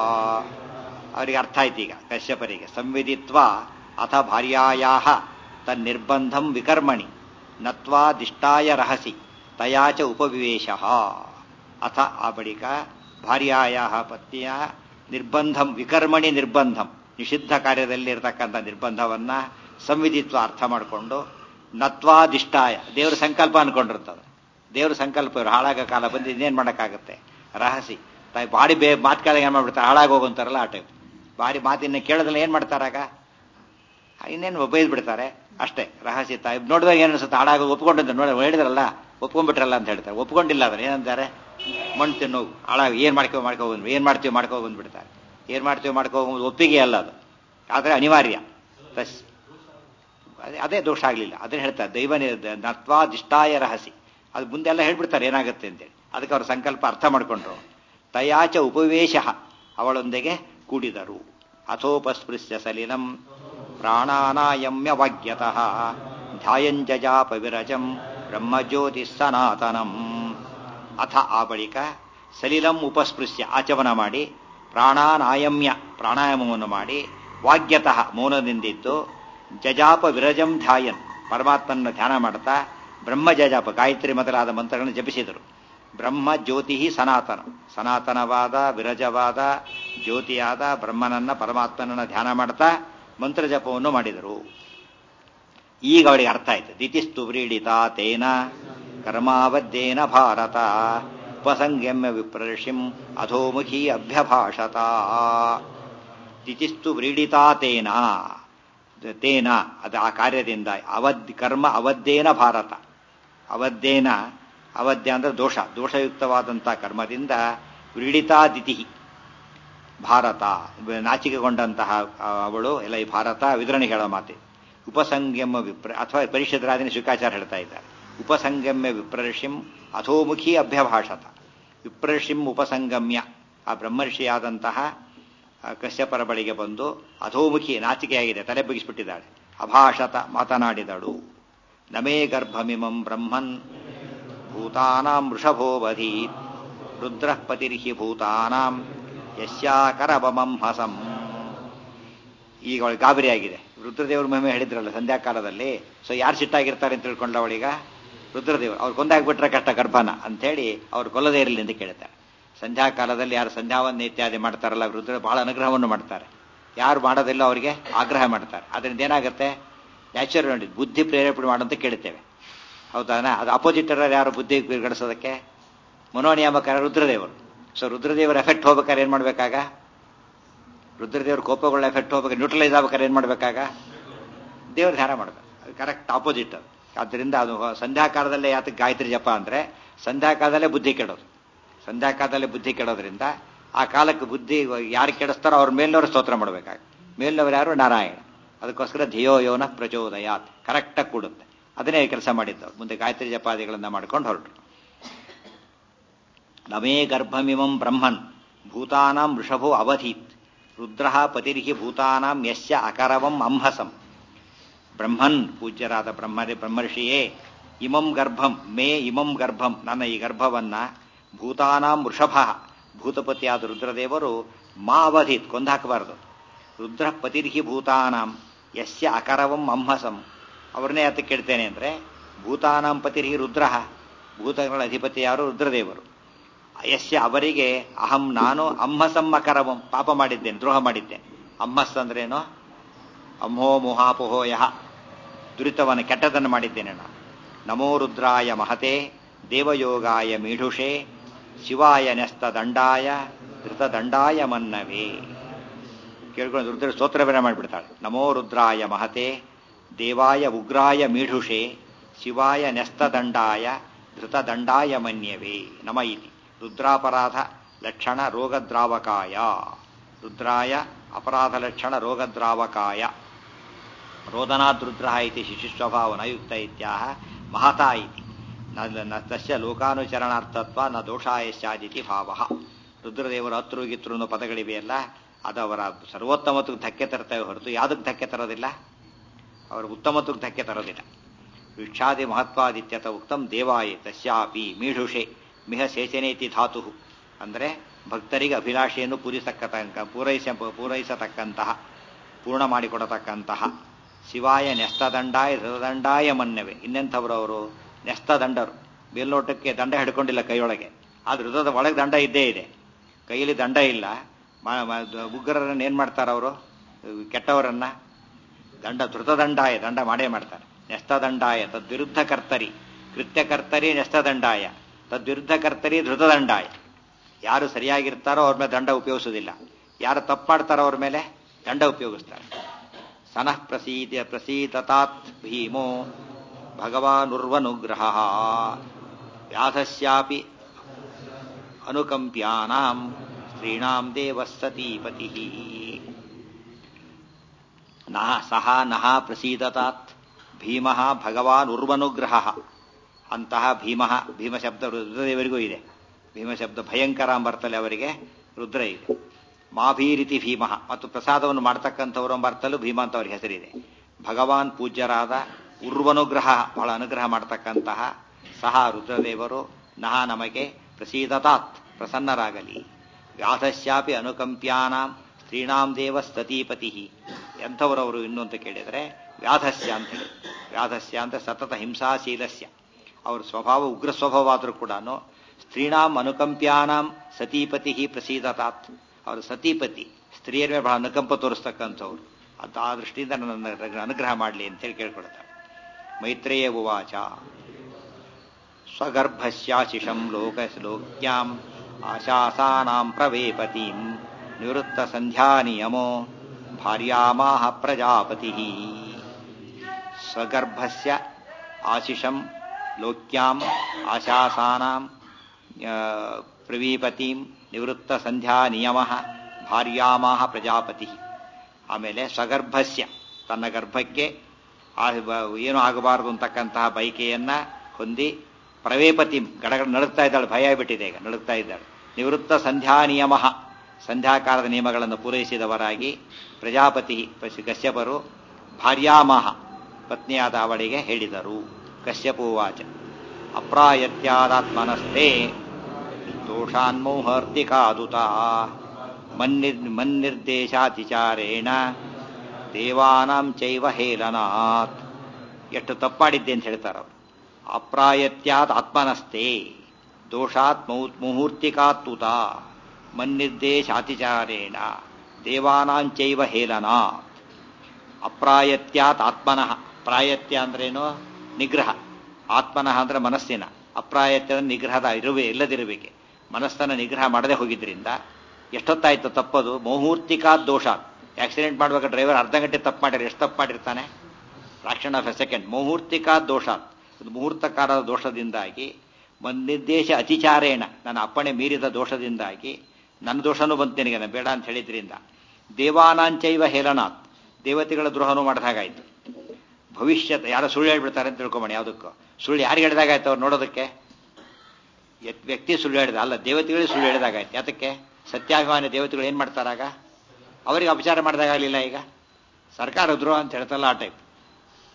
S1: ಅವರಿಗೆ ಅರ್ಥ ಆಯ್ತು ಈಗ ಕಶ್ಯಪರಿಗೆ ಸಂವಿಧಿತ್ವ ಅಥ ಭಾರ್ಯಾಯಾ ತನ್ನಿರ್ಬಂಧಂ ವಿಕರ್ಮಣಿ ನತ್ವಾದಿಷ್ಟಾಯ ರಹಸಿ ತಯಾ ಚ ಉಪವಿವೇಶ ಅಥ ಆ ಬಳಿಕ ಭಾರ್ಯಾಯ ಪತ್ನಿಯ ನಿರ್ಬಂಧಂ ವಿಕರ್ಮಣಿ ನಿರ್ಬಂಧಂ ನಿಷಿದ್ಧ ಕಾರ್ಯದಲ್ಲಿ ಇರತಕ್ಕಂಥ ನಿರ್ಬಂಧವನ್ನ ಸಂವಿಧಿತ್ವ ಅರ್ಥ ಮಾಡಿಕೊಂಡು ನತ್ವಾದಿಷ್ಟಾಯ ದೇವರ ಸಂಕಲ್ಪ ಅನ್ಕೊಂಡಿರ್ತದೆ ದೇವರ ಸಂಕಲ್ಪ ಇವ್ರು ಹಾಳಾಗ ಕಾಲ ಬಂದು ಇನ್ನೇನು ಮಾಡೋಕ್ಕಾಗತ್ತೆ ರಹಸಿ ತಾಯಿ ಬಾಡಿ ಬೇ ಮಾತು ಕೇಳಾಗ ಏನು ಮಾಡ್ಬಿಡ್ತಾರೆ ಹಾಳಾಗಿ ಹೋಗಂತಾರಲ್ಲ ಆ ಟೈಪ್ ಬಾರಿ ಮಾತಿನ ಕೇಳೋದಿಲ್ಲ ಏನು ಮಾಡ್ತಾರಾಗ ಇನ್ನೇನು ಬೈದ್ ಬಿಡ್ತಾರೆ ಅಷ್ಟೇ ರಹಸ್ಯ ತಾಯಿ ನೋಡಿದಾಗ ಏನು ಅನ್ಸುತ್ತೆ ಹಾಳಾಗ ಒಪ್ಕೊಂಡಿದ್ದ ನೋಡಿ ಹೇಳಿದ್ರಲ್ಲ ಒಪ್ಕೊಂಡ್ಬಿಟ್ರಲ್ಲ ಅಂತ ಹೇಳ್ತಾರೆ ಒಪ್ಕೊಂಡಿಲ್ಲ ಅದನ್ನ ಏನಂತಾರೆ ಮಣ್ಣು ತಿನ್ನೋ ಹಾಳಾಗಿ ಏನು ಮಾಡ್ಕೋ ಮಾಡ್ಕೋ ಬಂದ್ರು ಏನು ಮಾಡ್ತೀವಿ ಮಾಡ್ಕೋ ಬಂದ್ಬಿಡ್ತಾರೆ ಏನು ಮಾಡ್ತೀವಿ ಮಾಡ್ಕೋ ಬಂದು ಒಪ್ಪಿಗೆ ಅಲ್ಲ ಅದು ಆದರೆ ಅನಿವಾರ್ಯ ತಸ್ ಅದೇ ಅದೇ ದೋಷ ಆಗಲಿಲ್ಲ ಅದನ್ನ ಹೇಳ್ತಾರೆ ದೈವ ನತ್ವಾದಿಷ್ಟಾಯ ರಹಸಿ ಅದು ಮುಂದೆಲ್ಲ ಹೇಳ್ಬಿಡ್ತಾರೆ ಏನಾಗುತ್ತೆ ಅಂತೇಳಿ ಅದಕ್ಕೆ ಅವ್ರ ಸಂಕಲ್ಪ ಅರ್ಥ ಮಾಡಿಕೊಂಡ್ರು ತಯಾಚ ಉಪವೇಶ ಅವಳೊಂದಿಗೆ ಕೂಡಿದರು ಅಥೋಪಸ್ಪೃಶ್ಯ ಸಲಿಲಂ ಪ್ರಾಣಾನಾಯಮ್ಯ ವಾಗ್ಯತಃ ಧ್ಯಾಯಂಜಾಪ ವಿರಜಂ ಬ್ರಹ್ಮಜ್ಯೋತಿ ಸನಾತನಂ ಅಥ ಆ ಬಳಿಕ ಸಲಿಲಂ ಉಪಸ್ಪೃಶ್ಯ ಆಚಮನ ಮಾಡಿ ಪ್ರಾಣಾನಾಯಮ್ಯ ಪ್ರಾಣಾಯಾಮವನ್ನು ಮಾಡಿ ವಾಗ್ಯತಃ ಮೌನದಿಂದಿದ್ದು ಜಜಾಪ ವಿರಜಂ ಧ್ಯಾಯನ್ ಪರಮಾತ್ಮನ ಧ್ಯಾನ ಮಾಡ್ತಾ ಬ್ರಹ್ಮ ಜಜಾಪ ಗಾಯತ್ರಿ ಮೊದಲಾದ ಮಂತ್ರಗಳನ್ನು ಜಪಿಸಿದರು ಬ್ರಹ್ಮ ಜ್ಯೋತಿ ಸನಾತನ ಸನಾತನವಾದ ವಿರಜವಾದ ಜ್ಯೋತಿಯಾದ ಬ್ರಹ್ಮನನ್ನ ಪರಮಾತ್ಮನನ್ನ ಧ್ಯಾನ ಮಾಡ್ತಾ ಮಂತ್ರ ಜಪವನ್ನು ಮಾಡಿದರು ಈಗ ಅವಳಿಗೆ ಅರ್ಥ ಆಯ್ತು ದಿತಿಸ್ತು ವ್ರೀಡಿತ ತೇನ ಕರ್ಮಾವದ್ದೇನ ಭಾರತ ಉಪಸಂಗಮ್ಯ ವಿಪ್ರಷಿಂ ಅಧೋಮುಖಿ ಅಭ್ಯಭಾಷತ ದಿತಿಸ್ತು ವ್ರೀಡಿತಾ ತೇನ ತೇನ ಅದು ಆ ಕಾರ್ಯದಿಂದ ಅವದ್ ಕರ್ಮ ಅವದ್ದೇನ ಭಾರತ ಅವದ್ದೇನ ಅವಧ್ಯ ಅಂದ್ರೆ ದೋಷ ದೋಷಯುಕ್ತವಾದಂಥ ಕರ್ಮದಿಂದ ವ್ರೀಡಿತಾ ದಿತಿ ಭಾರತ ನಾಚಿಕೆಗೊಂಡಂತಹ ಅವಳು ಎಲ್ಲ ಈ ಭಾರತ ವಿತರಣೆ ಹೇಳೋ ಮಾತೆ ಉಪಸಂಗಮ ವಿಪ್ರ ಅಥವಾ ಪರಿಷದರಾದಿನ ಶುಕಾಚಾರ ಹೇಳ್ತಾ ಇದ್ದಾರೆ ಉಪಸಂಗಮ್ಯ ವಿಪ್ರರ್ಷಿಂ ಅಧೋಮುಖಿ ಅಭ್ಯಭಾಷತ ವಿಪ್ರರ್ಷಿಂ ಉಪಸಂಗಮ್ಯ ಆ ಬ್ರಹ್ಮರ್ಷಿಯಾದಂತಹ ಕಶ್ಯಪರ ಬಳಿಗೆ ಬಂದು ಅಧೋಮುಖಿ ನಾಚಿಕೆಯಾಗಿದೆ ತಲೆ ಬಗ್ಗಿಸ್ಬಿಟ್ಟಿದ್ದಾಳೆ ಅಭಾಷತ ಮಾತನಾಡಿದಳು ನಮೇ ಗರ್ಭಮಿಮಂ ಬ್ರಹ್ಮನ್ ಭೂತಾನಾಂ ವೃಷಭೋವಧೀತ್ ರುದ್ರ ಪತಿರ್ಹಿ ಭೂತಾನಾಂ ಯಶ್ಯಾಕರವಮಂ ಹಸಂ ಈಗ ಅವಳಿಗೆ ಗಾಬರಿ ಆಗಿದೆ ರುದ್ರದೇವ್ರ ಮಹಿಮೆ ಹೇಳಿದ್ರಲ್ಲ ಸಂಧ್ಯಾಕಾಲದಲ್ಲಿ ಸೊ ಯಾರು ಸಿಟ್ಟಾಗಿರ್ತಾರೆ ಅಂತ ತಿಳ್ಕೊಂಡ ಅವಳೀಗ ರುದ್ರದೇವರು ಅವ್ರು ಕೊಂದಾಗ್ಬಿಟ್ರೆ ಕಷ್ಟ ಗರ್ಭನ ಅಂಥೇಳಿ ಅವ್ರು ಕೊಲ್ಲದೇ ಇರಲಿ ಅಂತ ಕೇಳ್ತಾರೆ ಸಂಧ್ಯಾಕಾಲದಲ್ಲಿ ಯಾರು ಸಂಧ್ಯಾವನ್ನ ಇತ್ಯಾದಿ ಮಾಡ್ತಾರಲ್ಲ ರುದ್ರ ಬಹಳ ಅನುಗ್ರಹವನ್ನು ಮಾಡ್ತಾರೆ ಯಾರು ಮಾಡೋದಿಲ್ಲ ಅವರಿಗೆ ಆಗ್ರಹ ಮಾಡ್ತಾರೆ ಅದರಿಂದ ಏನಾಗುತ್ತೆ ನ್ಯಾಚುರಲ್ ನೋಡಿ ಬುದ್ಧಿ ಪ್ರೇರೇಪಣೆ ಮಾಡುವಂತ ಕೇಳುತ್ತೇವೆ ಹೌದಾನ ಅದು ಅಪೋಸಿಟ್ ಯಾರು ಬುದ್ಧಿ ಬಿರ್ಗಡಿಸೋದಕ್ಕೆ ಮನೋನಿಯಾಮಕಾರ ರುದ್ರದೇವರು ಸೊ ರುದ್ರದೇವರ ಎಫೆಕ್ಟ್ ಹೋಗ್ಬೇಕಾದ್ರೆ ಏನು ಮಾಡಬೇಕಾಗ ರುದ್ರದೇವ್ರ ಕೋಪಗಳ ಎಫೆಕ್ಟ್ ಹೋಗ್ಬೇಕು ನ್ಯೂಟ್ರಲೈಸ್ ಆಗ್ಬೇಕಾದ್ರೆ ಏನು ಮಾಡಬೇಕಾಗ ದೇವ್ರ ಧ್ಯಾನ ಮಾಡಬೇಕು ಅದು ಕರೆಕ್ಟ್ ಆಪೋಸಿಟ್ ಅದು ಆದ್ದರಿಂದ ಅದು ಸಂಧ್ಯಾಕಾಲದಲ್ಲೇ ಯಾತಕ್ಕೆ ಗಾಯತ್ರಿ ಜಪ ಅಂದರೆ ಸಂಧ್ಯಾಕಾಲದಲ್ಲೇ ಬುದ್ಧಿ ಕೆಡೋದು ಸಂಧ್ಯಾಕಾಲದಲ್ಲೇ ಬುದ್ಧಿ ಕೆಡೋದ್ರಿಂದ ಆ ಕಾಲಕ್ಕೆ ಬುದ್ಧಿ ಯಾರು ಕೆಡಿಸ್ತಾರೋ ಅವ್ರ ಮೇಲಿನವರು ಸ್ತೋತ್ರ ಮಾಡಬೇಕಾಗ ಮೇಲಿನವರು ಯಾರು ನಾರಾಯಣ ಅದಕ್ಕೋಸ್ಕರ ಧಿಯೋ ಯೋನ ಪ್ರಚೋದಯಾತ್ ಕರೆಕ್ಟಾಗಿ ಕೂಡುತ್ತೆ ಅದನ್ನೇ ಕೆಲಸ ಮಾಡಿದ್ದು ಮುಂದೆ ಗಾಯತ್ರಿ ಜಪಾದಿಗಳನ್ನ ಮಾಡ್ಕೊಂಡು ಹೊರಟರು ನಮೇ ಗರ್ಭಮಿಮಂ ಬ್ರಹ್ಮನ್ ಭೂತಾನಾಂ ವೃಷಭೋ ಅವಧೀತ್ ರುದ್ರ ಪತಿರ್ಹಿ ಭೂತಾನಾಂ ಯಶ್ಯ ಅಕರವಂ ಅಂಹಸಂ ಬ್ರಹ್ಮನ್ ಪೂಜ್ಯರಾದ ಬ್ರಹ್ಮರಿ ಬ್ರಹ್ಮರ್ಷಿಯೇ ಇಮಂ ಗರ್ಭಂ ಮೇ ಇಮಂ ಗರ್ಭಂ ನನ್ನ ಈ ಗರ್ಭವನ್ನ ಭೂತಾನಾಂ ವೃಷಭ ಭೂತಪತಿಯಾದ ರುದ್ರದೇವರು ಮಾ ಅವಧಿತ್ ಕೊಂದಾಕಬಾರದು ರುದ್ರ ಪತಿರ್ಹಿ ಭೂತಾನಾಂ ಯಸ್ಯ ಅಕರವಂ ಅಂಹಸಂ ಅವ್ರನ್ನೇ ಯಾತಕ್ಕೆ ಕೇಳ್ತೇನೆ ಅಂದ್ರೆ ಭೂತಾನಾಂ ಪತಿರ್ಹಿ ರುದ್ರ ಭೂತಗಳ ಅಧಿಪತಿ ಯಾರು ರುದ್ರದೇವರು ಯಸ್ಯ ಅವರಿಗೆ ಅಹಂ ನಾನು ಅಂಹಸಂ ಅಕರವಂ ಪಾಪ ಮಾಡಿದ್ದೇನೆ ದ್ರೋಹ ಮಾಡಿದ್ದೇನೆ ಅಮ್ಮಸ್ ಅಂದ್ರೇನು ಅಮ್ಮೋ ಮುಹಾಪೋಹೋ ಯಹ ದುರಿತವನ್ನು ಕೆಟ್ಟದನ್ನು ಮಾಡಿದ್ದೇನೆ ನಾನು ನಮೋ ರುದ್ರಾಯ ಮಹತೆ ದೇವಯೋಗಾಯ ಮೀಢುಷೆ ಶಿವಾಯ ನೆಸ್ತ ದಂಡಾಯ ಧೃತದಂಡಾಯ ಮನ್ನವೇ ಕೇಳ್ಕೊಂಡು ರುದ್ರ ಸ್ತೋತ್ರವೇನ ಮಾಡಿಬಿಡ್ತಾಳೆ ನಮೋ ರುದ್ರಾಯ ಮಹತೆ ದೇವಾಯ ಉಗ್ರಾಯ ಮೀಢುಷೆ ಶಿವಾಯ ನೆಸ್ತದಂಡಾಯ ಧೃತದಂಡಾಯ ಮನ್ಯವೇ ನಮ ಇತಿ ರುದ್ರಾಪರಾಧ ಲಕ್ಷಣ ರೋಗದ್ರಾವಕಾಯ ರುದ್ರಾಯ ಅಪರಾಧ ಲಕ್ಷಣ ರೋಗದ್ರಾವಕಾಯ ರೋದನಾದ್ರುದ್ರ ಇತಿ ಶಿಶುಸ್ವಭಾವನಯುಕ್ತ ಇತ್ಯಾಹ ಮಹತಾ ಇತಿ ನ ತಸ್ಯ ಲೋಕಾನುಚರಣಾರ್ಥತ್ವ ನ ದೋಷಾಯಶ್ಚಾದಿತಿ ಭಾವ ರುದ್ರದೇವರು ಹತ್ರು ಗಿತ್ರು ಅನ್ನೋ ಪದಗಳಿವೆಯಲ್ಲ ಅದು ಅವರ ಸರ್ವೋತ್ತಮತ್ವಕ್ಕೆ ಧಕ್ಕೆ ತರ್ತವೆ ಹೊರತು ಯಾವುದಕ್ಕೆ ಧಕ್ಕೆ ತರೋದಿಲ್ಲ ಅವರ ಉತ್ತಮತ್ವಕ್ಕೆ ಧಕ್ಕೆ ತರೋದಿಲ್ಲ ವಿಕ್ಷಾದಿ ಮಹತ್ವಾದಿತ್ಯತ ಉಕ್ತಂ ದೇವಾಯೇ ತಸ್ಯಾಪಿ ಮೀಢುಷೆ ಮಿಹ ಸೇಚನೇತಿ ಧಾತು ಅಂದರೆ ಭಕ್ತರಿಗೆ ಅಭಿಲಾಷೆಯನ್ನು ಪೂರಿಸತಕ್ಕ ಪೂರೈಸ ಪೂರೈಸತಕ್ಕಂತಹ ಪೂರ್ಣ ಮಾಡಿಕೊಡತಕ್ಕಂತಹ ಶಿವಾಯ ನೆಸ್ತದಂಡಾಯ ಧೃತದಂಡಾಯ ಮನ್ನವೆ ಇನ್ನೆಂಥವ್ರು ಅವರು ನೆಸ್ತದಂಡರು ಮೇಲ್ನೋಟಕ್ಕೆ ದಂಡ ಹಿಡ್ಕೊಂಡಿಲ್ಲ ಕೈಯೊಳಗೆ ಆದ್ರೆ ಹೃದಯದ ಒಳಗೆ ದಂಡ ಇದ್ದೇ ಇದೆ ಕೈಯಲ್ಲಿ ದಂಡ ಇಲ್ಲ ಉಗ್ರರನ್ನು ಏನು ಮಾಡ್ತಾರೆ ಅವರು ಕೆಟ್ಟವರನ್ನ ದಂಡ ಧೃತದಂಡಾಯ ದಂಡ ಮಾಡೇ ಮಾಡ್ತಾರೆ ನೆಸ್ತದಂಡಾಯ ತದ್ವಿರುದ್ಧ ಕರ್ತರಿ ಕೃತ್ಯಕರ್ತರಿ ನೆಸ್ತದಂಡಾಯ ತದ್ವಿರುದ್ಧ ಕರ್ತರಿ ಧೃತದಂಡಾಯ ಯಾರು ಸರಿಯಾಗಿರ್ತಾರೋ ಅವ್ರ ಮೇಲೆ ದಂಡ ಉಪಯೋಗಿಸೋದಿಲ್ಲ ಯಾರು ತಪ್ಪು ಮಾಡ್ತಾರೋ ಅವ್ರ ಮೇಲೆ ದಂಡ ಉಪಯೋಗಿಸ್ತಾರೆ ಸನಃ ಪ್ರಸೀದ ಪ್ರಸೀದತಾತ್ ಭೀಮೋ ಭಗವಾನುರ್ವನುಗ್ರಹ ವ್ಯಾಧಸ್ಯಾಪಿ ಅನುಕಂಪ್ಯಾನಾಂ ಸ್ತ್ರೀಣಾಂ ದೇವಸ್ಸತೀಪತಿ ನಹ ಸಹ ನಹ ಪ್ರಸೀದತಾತ್ ಭೀಮ ಭಗವಾನ್ ಉರ್ವನುಗ್ರಹ ಅಂತಹ ಭೀಮ ಭೀಮ ಶಬ್ದ ರುದ್ರದೇವರಿಗೂ ಇದೆ ಭೀಮ ಶಬ್ದ ಭಯಂಕರ ಎಂಬರ್ತಲ್ಲಿ ಅವರಿಗೆ ರುದ್ರ ಇದೆ ಮಾಭೀರಿತಿ ಭೀಮ ಮತ್ತು ಪ್ರಸಾದವನ್ನು ಮಾಡ್ತಕ್ಕಂಥವರು ಎಂಬರ್ತಲ್ಲೂ ಭೀಮ ಅಂತ ಅವ್ರಿಗೆ ಹೆಸರಿದೆ ಭಗವಾನ್ ಪೂಜ್ಯರಾದ ಉರ್ವನುಗ್ರಹ ಬಹಳ ಅನುಗ್ರಹ ಮಾಡ್ತಕ್ಕಂತಹ ಸಹ ರುದ್ರದೇವರು ನಹ ನಮಗೆ ಪ್ರಸೀದತಾತ್ ಪ್ರಸನ್ನರಾಗಲಿ ವ್ಯಾಧಶ್ಯಾಪಿ ಅನುಕಂಪ್ಯಾನಾಂ ಸ್ತ್ರೀಣಾಂ ದೇವ ಸತೀಪತಿ ಎಂಥವರವರು ಇನ್ನು ಅಂತ ಕೇಳಿದರೆ ವ್ಯಾಧಸ್ಯ ಅಂತ ಹೇಳಿ ವ್ಯಾಧಸ್ಯ ಅಂತ ಸತತ ಹಿಂಸಾಶೀಲಸ್ಯ ಅವ್ರ ಸ್ವಭಾವ ಉಗ್ರ ಸ್ವಭಾವ ಆದರೂ ಕೂಡ ಸ್ತ್ರೀಣಾಂ ಅನುಕಂಪ್ಯಾನಾಂ ಸತೀಪತಿ ಪ್ರಸೀದತಾತ್ ಅವರು ಸತೀಪತಿ ಸ್ತ್ರೀಯರ ಮೇಲೆ ಬಹಳ ಅನುಕಂಪ ತೋರಿಸ್ತಕ್ಕಂಥವ್ರು ಅಂತ ಆ ದೃಷ್ಟಿಯಿಂದ ನನ್ನ ಅನುಗ್ರಹ ಮಾಡಲಿ ಅಂತೇಳಿ ಕೇಳ್ಕೊಳ್ತಾರೆ ಮೈತ್ರೇಯ ಉವಾಚ ಸ್ವಗರ್ಭಸ್ಯಾಶಿಷಂ ಲೋಕ ಲೋಕ್ಯಾಂ ಆಶಾಸಾನಾಂ ಪ್ರವೇಪತೀಂ ನಿವೃತ್ತ ಸಂಧ್ಯಾ ನಿಯಮೋ ಭಾರ್ಯಾಮಾಹ ಪ್ರಜಾಪತಿ ಸ್ವಗರ್ಭಸ್ಯ ಆಶಿಷಂ ಲೋಕ್ಯಾಂ ಆಶಾಸಾನಾಂ ಪ್ರವೀಪತೀಂ ನಿವೃತ್ತ ಸಂಧ್ಯಾ ನಿಯಮ ಭಾರ್ಯಾಮಾಹ ಪ್ರಜಾಪತಿ ಆಮೇಲೆ ಸ್ವಗರ್ಭಸ್ಯ ತನ್ನ ಗರ್ಭಕ್ಕೆ ಏನು ಆಗಬಾರದು ಅಂತಕ್ಕಂತಹ ಬೈಕೆಯನ್ನ ಹೊಂದಿ ಪ್ರವೇಪತಿ ಗಡಗಡ ನಡುಗ್ತಾ ಇದ್ದಾಳೆ ಭಯ ಬಿಟ್ಟಿದೆ ಈಗ ನಡುಗ್ತಾ ಇದ್ದಾಳೆ ನಿವೃತ್ತ ಸಂಧ್ಯಾ ನಿಯಮ ಸಂಧ್ಯಾಕಾಲದ ನಿಯಮಗಳನ್ನು ಪೂರೈಸಿದವರಾಗಿ ಪ್ರಜಾಪತಿ ಕಶ್ಯಪರು ಭಾರ್ಯಾಮಹ ಪತ್ನಿಯಾದ ಅವಳಿಗೆ ಹೇಳಿದರು ಕಶ್ಯಪುವಾಚ ಅಪ್ರಾಯತ್ಯಾದಾತ್ಮನಸ್ತೆ ದೋಷಾನ್ಮೋಹರ್ತಿಕಾದುತ ಮನ್ನಿರ್ ಮನ್ನಿರ್ದೇಶಾತಿಚಾರೇಣ ದೇವಾನಾಂ ಚೈವ ಹೇಲನಾತ್ ಎಷ್ಟು ತಪ್ಪಾಡಿದ್ದೆ ಅಂತ ಹೇಳ್ತಾರೆ ಅವರು ಅಪ್ರಾಯತ್ಯಾತ್ ಆತ್ಮನಸ್ತೆ ದೋಷಾತ್ ಮುಹೂರ್ತಿಕಾತ್ತುತ ಮನ್ನಿರ್ದೇಶಾತಿಚಾರೇಣ ದೇವಾನಾಂಚೈವ ಹೇಲನಾತ್ ಅಪ್ರಾಯತ್ಯಾತ್ ಆತ್ಮನಃ ಪ್ರಾಯತ್ಯ ಅಂದ್ರೇನು ನಿಗ್ರಹ ಆತ್ಮನಃ ಅಂದ್ರೆ ಮನಸ್ಸಿನ ಅಪ್ರಾಯತ್ಯ ನಿಗ್ರಹದ ಇರುವೆ ಇಲ್ಲದಿರುವಿಕೆ ಮನಸ್ಸನ್ನು ನಿಗ್ರಹ ಮಾಡದೆ ಹೋಗಿದ್ರಿಂದ ಎಷ್ಟೊತ್ತಾಯ್ತು ತಪ್ಪದು ಮುಹೂರ್ತಿಕಾ ದೋಷ ಆಕ್ಸಿಡೆಂಟ್ ಮಾಡುವಾಗ ಡ್ರೈವರ್ ಅರ್ಧ ಗಂಟೆ ತಪ್ಪು ಮಾಡಿದ್ರೆ ಎಷ್ಟು ತಪ್ಪು ಮಾಡಿರ್ತಾನೆ ಫ್ರಾಕ್ಷನ್ ಆಫ್ ಎ ಸೆಕೆಂಡ್ ಮುಹೂರ್ತಿಕಾ ದೋಷ ಅದು ಮುಹೂರ್ತಕಾರದ ದೋಷದಿಂದಾಗಿ ನಿರ್ದೇಶ ಅತಿಚಾರೇಣ ನನ್ನ ಅಪ್ಪಣೆ ಮೀರಿದ ದೋಷದಿಂದಾಗಿ ನನ್ನ ದೋಷನೂ ಬಂತು ನಿನಗೆ ಬೇಡ ಅಂತ ಹೇಳಿದ್ರಿಂದ ದೇವಾನಾಂಚೈವ ಹೇಲನಾಥ್ ದೇವತೆಗಳ ದ್ರೋಹನೂ ಮಾಡಿದ ಹಾಗಾಯ್ತು ಭವಿಷ್ಯತ್ ಯಾರೋ ಸುಳ್ಳು ಹೇಳ್ಬಿಡ್ತಾರೆ ಅಂತ ತಿಳ್ಕೊಂಬಣ ಯಾವುದಕ್ಕೂ ಸುಳ್ಳು ಯಾರಿಗೆ ಹೇಳಿದಾಗಾಯ್ತು ಅವ್ರು ನೋಡೋದಕ್ಕೆ ವ್ಯಕ್ತಿ ಸುಳ್ಳು ಹೇಳಿದ ಅಲ್ಲ ದೇವತೆಗಳಿಗೆ ಸುಳ್ಳು ಹೇಳಿದಾಗಾಯ್ತು ಯಾತಕ್ಕೆ ಸತ್ಯಾಭಿಮಾನಿ ದೇವತೆಗಳು ಏನು ಮಾಡ್ತಾರಾಗ ಅವರಿಗೆ ಅಪಚಾರ ಮಾಡಿದಾಗಲಿಲ್ಲ ಈಗ ಸರ್ಕಾರ ದ್ರೋಹ ಅಂತ ಹೇಳ್ತಲ್ಲ ಆ ಟೈಪ್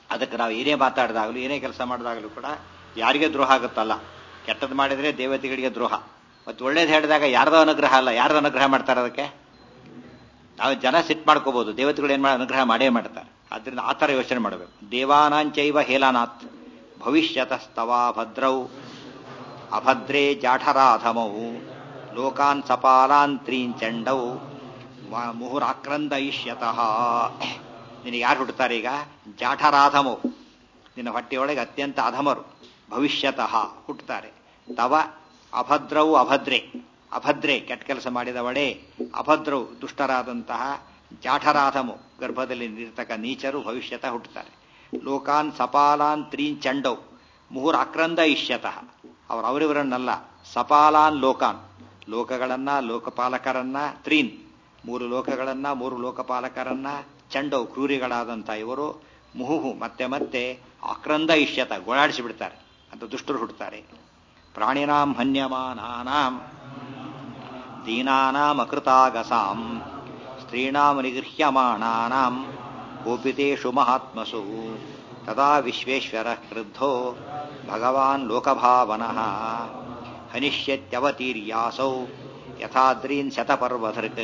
S1: ಅದಕ್ಕೆ ನಾವು ಏನೇ ಮಾತಾಡಿದಾಗಲೂ ಏನೇ ಕೆಲಸ ಮಾಡಿದಾಗಲೂ ಕೂಡ ಯಾರಿಗೆ ದ್ರೋಹ ಆಗುತ್ತಲ್ಲ ಕೆಟ್ಟದ್ದು ಮಾಡಿದರೆ ದೇವತೆಗಳಿಗೆ ದ್ರೋಹ ಮತ್ತು ಒಳ್ಳೇದು ಹೇಳಿದಾಗ ಯಾರ್ದೋ ಅನುಗ್ರಹ ಅಲ್ಲ ಯಾರ್ದು ಅನುಗ್ರಹ ಮಾಡ್ತಾರೆ ಅದಕ್ಕೆ ನಾವು ಜನ ಸಿಟ್ ಮಾಡ್ಕೋಬಹುದು ದೇವತೆಗಳು ಏನು ಮಾಡಿ ಅನುಗ್ರಹ ಮಾಡೇ ಮಾಡ್ತಾರೆ ಆದ್ರಿಂದ ಆ ಥರ ಯೋಚನೆ ಮಾಡಬೇಕು ದೇವಾನಾಂಚೈವ ಹೇಲಾನಾಥ್ ಭವಿಷ್ಯತಸ್ತವಾ ಭದ್ರೌ ಅಭದ್ರೇ ಜಾಠರಾಧಮೌ ಲೋಕಾನ್ ಸಪಾಲಾನ್ ತ್ರೀಂಚಂಡೌ ಮುಹುರಾಕ್ರಂದ ಇಷ್ಯತಃ ನಿನಗೆ ಯಾರು ಹುಡ್ತಾರೆ ಈಗ ಜಾಠರಾಧಮೌ ನಿನ್ನ ಹೊಟ್ಟೆಯೊಳಗೆ ಅತ್ಯಂತ ಅಧಮರು ಭವಿಷ್ಯತಃ ಹುಟ್ಟುತ್ತಾರೆ ತವ ಅಭದ್ರವು ಅಭದ್ರೆ ಅಭದ್ರೆ ಕೆಟ್ಟ ಕೆಲಸ ಮಾಡಿದವಳೆ ಅಭದ್ರವು ದುಷ್ಟರಾದಂತಹ ಜಾಠರಾಧಮು ಗರ್ಭದಲ್ಲಿ ನಿರ್ತಕ್ಕ ನೀಚರು ಭವಿಷ್ಯತ ಹುಟ್ಟುತ್ತಾರೆ ಲೋಕಾನ್ ಸಪಾಲಾನ್ ತ್ರೀನ್ ಚಂಡೌ ಮುಹುರ್ ಅಕ್ರಂದ ಇಷ್ಯತಃ ಅವರು ಅವರಿವರನ್ನಲ್ಲ ಸಪಾಲಾನ್ ಲೋಕಾನ್ ಲೋಕಗಳನ್ನ ಲೋಕಪಾಲಕರನ್ನ ತ್ರೀನ್ ಮೂರು ಲೋಕಗಳನ್ನ ಮೂರು ಲೋಕಪಾಲಕರನ್ನ ಚಂಡೌ ಕ್ರೂರಿಗಳಾದಂಥ ಇವರು ಮುಹುಹು ಮತ್ತೆ ಮತ್ತೆ ಆಕ್ರಂದ ಇಷ್ಯತ ಗೋಳಾಡಿಸಿ ಬಿಡ್ತಾರೆ ಅಂತ ದುಷ್ಟರು ಹುಟ್ಟುತ್ತಾರೆ ಪ್ರಾಣಿನಾಂ ಹನ್ಯಮಾನಾನಾಂ ದೀನಾನಾಂ ಅಕೃತಾಗಸಾಂ ಸ್ತ್ರೀಣಾಂ ನಿಗೃಹ್ಯಮಾಣಾನಾಂ ಕೋಪಿತೇಷು ಮಹಾತ್ಮಸು ತದಾ ವಿಶ್ವೇಶ್ವರ ಕ್ರುದ್ಧೋ ಭಗವಾನ್ ಲೋಕಭಾವನಃ ಹನಿಷ್ಯತ್ಯವತೀರ್ಯಾಸೌ ಯಥಾದ್ರೀನ್ ಶತಪರ್ವಧೃಕ್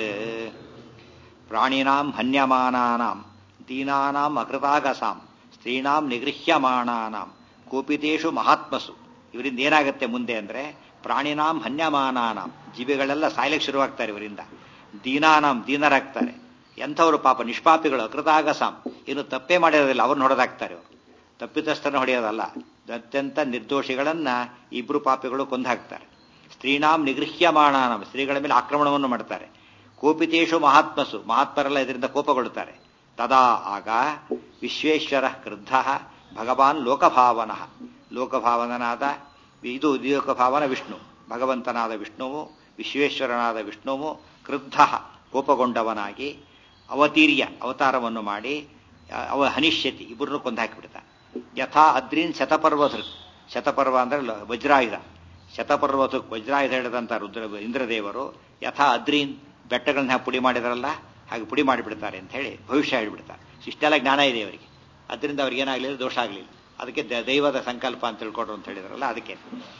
S1: ಪ್ರಾಣಿನಾಂ ಹನ್ಯಮಾನಾನಾಂ ದೀನಾನಾಂ ಅಕೃತಾಗಸಾಂ ಸ್ತ್ರೀಣಾಂ ನಿಗೃಹ್ಯಮಾಣಾನಾಂ ಕೋಪಿತೇಷು ಮಹಾತ್ಮಸು ಇವರಿಂದ ಏನಾಗುತ್ತೆ ಮುಂದೆ ಅಂದ್ರೆ ಪ್ರಾಣಿನಾಂ ಹನ್ಯಮಾನಾನಾಂ ಜೀವಿಗಳೆಲ್ಲ ಸಾಯ್ಲಿಕ್ಕೆ ಶುರುವಾಗ್ತಾರೆ ಇವರಿಂದ ದೀನಾನಾಂ ದೀನರಾಗ್ತಾರೆ ಎಂಥವರು ಪಾಪ ನಿಷ್ಪಾಪಿಗಳು ಅಕೃತಾಗಸಾಂ ಇನ್ನು ತಪ್ಪೇ ಮಾಡಿರೋದಿಲ್ಲ ಅವ್ರನ್ನ ಹೊಡೆದಾಕ್ತಾರೆ ಅವರು ತಪ್ಪಿತಸ್ಥರನ್ನ ಹೊಡೆಯೋದಲ್ಲ ಅತ್ಯಂತ ನಿರ್ದೋಷಿಗಳನ್ನ ಇಬ್ರು ಪಾಪಿಗಳು ಕೊಂದು ಹಾಕ್ತಾರೆ ಸ್ತ್ರೀಣಾಂ ನಿಗೃಹ್ಯಮಾಣಾನಾಂ ಸ್ತ್ರೀಗಳ ಮೇಲೆ ಆಕ್ರಮಣವನ್ನು ಮಾಡ್ತಾರೆ ಕೋಪಿತೇಶು ಮಹಾತ್ಮಸು ಮಹಾತ್ಮರೆಲ್ಲ ಇದರಿಂದ ಕೋಪಗೊಳ್ಳುತ್ತಾರೆ ತದಾ ಆಗ ವಿಶ್ವೇಶ್ವರ ಕ್ರುದ್ಧ ಭಗವಾನ್ ಲೋಕಭಾವನ ಲೋಕಭಾವನನಾದ ಇದು ಲೋಕಭಾವನ ವಿಷ್ಣು ಭಗವಂತನಾದ ವಿಷ್ಣುವು ವಿಶ್ವೇಶ್ವರನಾದ ವಿಷ್ಣುವು ಕ್ರುದ್ಧ ಕೋಪಗೊಂಡವನಾಗಿ ಅವತೀರ್ಯ ಅವತಾರವನ್ನು ಮಾಡಿ ಅವ ಹನಿಷ್ಯತಿ ಇಬ್ಬರನ್ನು ಕೊಂದು ಹಾಕಿಬಿಡ್ತಾನೆ ಯಥಾ ಅದ್ರೀನ್ ಶತಪರ್ವಧೃ ಶತಪರ್ವ ಅಂದ್ರೆ ವಜ್ರಾಯುಧ ಶತಪರ್ವತು ವಜ್ರಾಯುಧ ಹಿಡಿದಂಥ ರುದ್ರ ಇಂದ್ರದೇವರು ಯಥಾ ಅದ್ರೀನ್ ಬೆಟ್ಟಗಳನ್ನ ಪುಡಿ ಮಾಡಿದಾರಲ್ಲ ಹಾಗೆ ಪುಡಿ ಮಾಡಿಬಿಡ್ತಾರೆ ಅಂತ ಹೇಳಿ ಭವಿಷ್ಯ ಹೇಳಿಬಿಡ್ತಾರೆ ಇಷ್ಟೆಲ್ಲ ಜ್ಞಾನ ಇದೆ ಅವರಿಗೆ ಅದರಿಂದ ಅವ್ರಿಗೆ ಏನಾಗಲಿಲ್ಲ ದೋಷ ಆಗಲಿಲ್ಲ ಅದಕ್ಕೆ ದೈವದ ಸಂಕಲ್ಪ ಅಂತ ತಿಳ್ಕೊಟ್ರು ಅಂತ ಹೇಳಿದಾರಲ್ಲ ಅದಕ್ಕೆ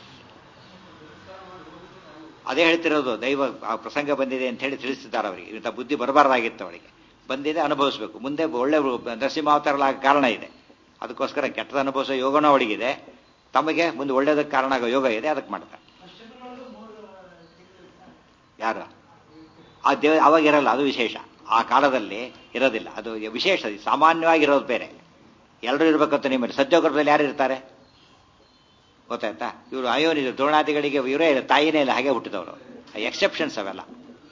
S1: ಅದೇ ಹೇಳ್ತಿರೋದು ದೈವ ಆ ಪ್ರಸಂಗ ಬಂದಿದೆ ಅಂತ ಹೇಳಿ ತಿಳಿಸಿದ್ದಾರೆ ಅವರಿಗೆ ಇಂಥ ಬುದ್ಧಿ ಬರಬಾರ್ದಾಗಿತ್ತು ಅವರಿಗೆ ಬಂದಿದೆ ಅನುಭವಿಸಬೇಕು ಮುಂದೆ ಒಳ್ಳೆ ನರಸಿಂಹಾವತಾರ ಕಾರಣ ಇದೆ ಅದಕ್ಕೋಸ್ಕರ ಕೆಟ್ಟದ ಅನುಭವಿಸೋ ಯೋಗನೂ ಅವಳಿಗಿದೆ ತಮಗೆ ಮುಂದೆ ಒಳ್ಳೇದಕ್ಕೆ ಕಾರಣ ಆಗೋ ಯೋಗ ಇದೆ ಅದಕ್ಕೆ ಮಾಡ್ತಾರೆ ಯಾರು ಆ ದೇವ ಅವಾಗ ಇರಲ್ಲ ಅದು ವಿಶೇಷ ಆ ಕಾಲದಲ್ಲಿ ಇರೋದಿಲ್ಲ ಅದು ವಿಶೇಷ ಸಾಮಾನ್ಯವಾಗಿ ಇರೋದು ಬೇರೆ ಎಲ್ಲರೂ ಇರ್ಬೇಕಂತ ನಿಮ್ಮ ಸದ್ಯೋಗದಲ್ಲಿ ಯಾರು ಇರ್ತಾರೆ ಗೊತ್ತಾಯ್ತಾ ಇವರು ಅಯೋನಿ ದ್ರೋಣಾದಿಗಳಿಗೆ ಇವರೇ ತಾಯಿನೇ ಇಲ್ಲ ಹಾಗೆ ಹುಟ್ಟಿದವರು ಎಕ್ಸೆಪ್ಷನ್ಸ್ ಅವೆಲ್ಲ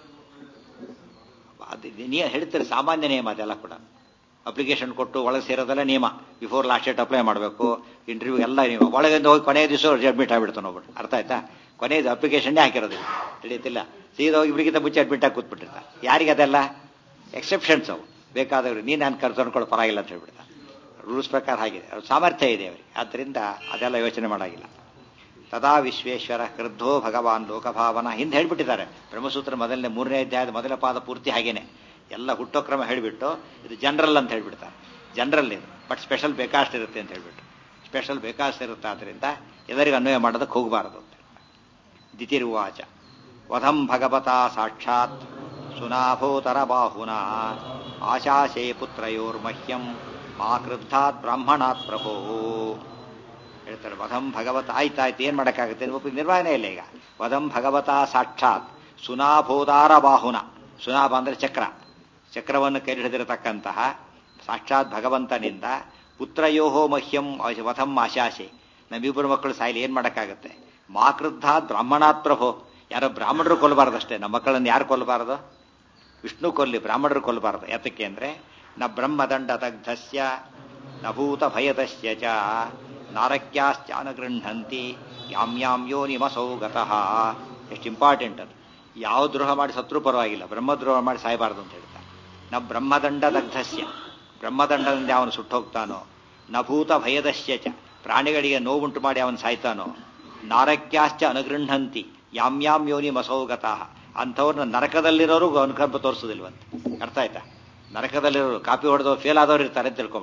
S1: ಅದು ನೀ ಹೇಳ್ತೀರಿ ಸಾಮಾನ್ಯ ನಿಯಮ ಅದೆಲ್ಲ ಕೂಡ ಅಪ್ಲಿಕೇಶನ್ ಕೊಟ್ಟು ಒಳಗೆ ಸೇರೋದೆಲ್ಲ ನಿಯಮ ಬಿಫೋರ್ ಲಾಸ್ಟ್ ಡೇಟ್ ಅಪ್ಲೈ ಮಾಡಬೇಕು ಇಂಟರ್ವ್ಯೂ ಎಲ್ಲ ನಿಯಮ ಒಳಗಿಂದ ಹೋಗಿ ಕೊನೆಯ ದಿವಸ ಅಡ್ಮಿಟ್ ಆಗ್ಬಿಡ್ತಾನೆ ಹೋಗ್ಬಿಟ್ಟು ಅರ್ಥ ಆಯ್ತಾ ಕೊನೆಯದು ಅಪ್ಲಿಕೇಶನ್ನೇ ಹಾಕಿರೋದಿಲ್ಲ ತಿಳಿಯುತ್ತಿಲ್ಲ ಸೀದಾ ಹೋಗಿ ಇಬ್ಬರಿಗಿಂತ ಮುಂಚೆ ಅಡ್ಮಿಟ್ ಆಗಿ ಕೂತ್ಬಿಟ್ಟಿರ್ತಾರೆ ಯಾರಿಗೆ ಅದೆಲ್ಲ ಎಕ್ಸೆಪ್ಷನ್ಸ್ ಅವು ಬೇಕಾದವರು ನೀನು ನಾನು ಕರ್ತು ಅನ್ಕೊಳ್ಳೋ ಪರವಾಗಿಲ್ಲ ಅಂತ ಹೇಳ್ಬಿಡ್ತಾರೆ ರೂಲ್ಸ್ ಪ್ರಕಾರ ಆಗಿದೆ ಅವ್ರ ಸಾಮರ್ಥ್ಯ ಇದೆ ಅವರಿಗೆ ಆದ್ದರಿಂದ ಅದೆಲ್ಲ ಯೋಚನೆ ಮಾಡಾಗಿಲ್ಲ ತದಾ ವಿಶ್ವೇಶ್ವರ ಕ್ರುದ್ಧೋ ಭಗವಾನ್ ಲೋಕಭಾವನ ಹಿಂದೆ ಹೇಳ್ಬಿಟ್ಟಿದ್ದಾರೆ ಬ್ರಹ್ಮಸೂತ್ರ ಮೊದಲನೇ ಮೂರನೇ ಅಧ್ಯಾಯದ ಮೊದಲ ಪಾದ ಪೂರ್ತಿ ಹಾಗೇನೆ ಎಲ್ಲ ಹುಟ್ಟೋ ಕ್ರಮ ಹೇಳಿಬಿಟ್ಟು ಇದು ಜನರಲ್ ಅಂತ ಹೇಳ್ಬಿಡ್ತಾರೆ ಜನರಲ್ ಇದು ಬಟ್ ಸ್ಪೆಷಲ್ ಬೇಕಾಷ್ಟಿರುತ್ತೆ ಅಂತ ಹೇಳ್ಬಿಟ್ಟು ಸ್ಪೆಷಲ್ ಬೇಕಾಷ್ಟಿರುತ್ತೆ ಆದ್ದರಿಂದ ಎಲ್ಲರಿಗೂ ಅನ್ವಯ ಮಾಡೋದಕ್ಕೆ ಹೋಗಬಾರದು ದಿತಿರುವಾಚ ವಧಂ ಭಗವತಾ ಸಾಕ್ಷಾತ್ ಸುನಾಭೋತರ ಬಾಹುನಾ ಆಶಾಸೆ ಪುತ್ರಯೋರ್ಮಹ್ಯಂ ಮಾ ಕ್ರುದ್ಧಾತ್ ಬ್ರಾಹ್ಮಣಾತ್ ಪ್ರಭೋ ಹೇಳ್ತಾರೆ ವಧಂ ಭಗವತ ಆಯ್ತಾಯ್ತು ಏನ್ ಮಾಡಕ್ಕಾಗುತ್ತೆ ಒಬ್ಬ ನಿರ್ವಹಣೆ ಇಲ್ಲ ಈಗ ವಧಂ ಭಗವತ ಸಾಕ್ಷಾತ್ ಸುನಾಭೋದಾರ ಬಾಹುನ ಸುನಾಭ ಅಂದ್ರೆ ಚಕ್ರ ಚಕ್ರವನ್ನು ಕೈ ಹಿಡಿದಿರತಕ್ಕಂತಹ ಸಾಕ್ಷಾತ್ ಭಗವಂತನಿಂದ ಪುತ್ರಯೋಹೋ ಮಹ್ಯಂ ವಧಂ ಆಶಾಸೆ ನಮ್ಮಿಬ್ಬರು ಮಕ್ಕಳು ಸಾಯಿಲಿ ಏನ್ ಮಾಡಕ್ಕಾಗತ್ತೆ ಮಾ ಕ್ರುದ್ಧಾತ್ ಬ್ರಾಹ್ಮಣಾತ್ ಪ್ರಭೋ ಯಾರೋ ಬ್ರಾಹ್ಮಣರು ಕೊಲ್ಲಬಾರ್ದಷ್ಟೇ ನಮ್ಮ ಮಕ್ಕಳನ್ನು ಯಾರು ಕೊಲ್ಲಬಾರದು ವಿಷ್ಣು ಕೊಲ್ಲಿ ಬ್ರಾಹ್ಮಣರು ಕೊಲ್ಲಬಾರದು ಯಾತಕ್ಕೆ ಅಂದ್ರೆ ನ ಬ್ರಹ್ಮದಂಡ ದಗ್ಧಸ್ಯ ನ ಭೂತ ಭಯದಸ್ಯ ಚ ನಾರಕ್ಯಾಶ್ಚಾನಗೃಹಂತಿ ಯಾಮ್ ಯಾಮ್ ಯೋ ನಿಮಸೌ ಗತಃ ಎಷ್ಟು ಇಂಪಾರ್ಟೆಂಟ್ ಅದು ಯಾವ ದ್ರೋಹ ಮಾಡಿ ಸತ್ರು ಪರವಾಗಿಲ್ಲ ಬ್ರಹ್ಮದ್ರೋಹ ಮಾಡಿ ಸಾಯಬಾರದು ಅಂತ ಹೇಳ್ತಾರೆ ನ ಬ್ರಹ್ಮದಂಡ ದಗ್ಧಸ್ಯ ಬ್ರಹ್ಮದಂಡದಿಂದ ಅವನು ಸುಟ್ಟೋಗ್ತಾನೋ ನ ಭೂತ ಭಯದಸ್ಯ ಚ ಪ್ರಾಣಿಗಳಿಗೆ ನೋವುಂಟು ಮಾಡಿ ಅವನು ಸಾಯ್ತಾನೋ ನಾರಕ್ಯಾಶ್ಚ ಅನುಗೃಹಂತಿ ಯಾಮ್ ಯಾಮ್ ಯೋನಿ ಮಸೌಗತಃ ಅಂಥವ್ರನ್ನ ನರಕದಲ್ಲಿರೋರು ಅನುಕಂಪ ತೋರಿಸೋದಿಲ್ವಂತೆ ಅರ್ಥ ಆಯ್ತಾ ನರಕದಲ್ಲಿರೋರು ಕಾಪಿ ಹೊಡೆದವ್ರು ಫೇಲ್ ಆದವ್ರು ಇರ್ತಾರೆ ಅಂತ ತಿಳ್ಕೊಬೋಣ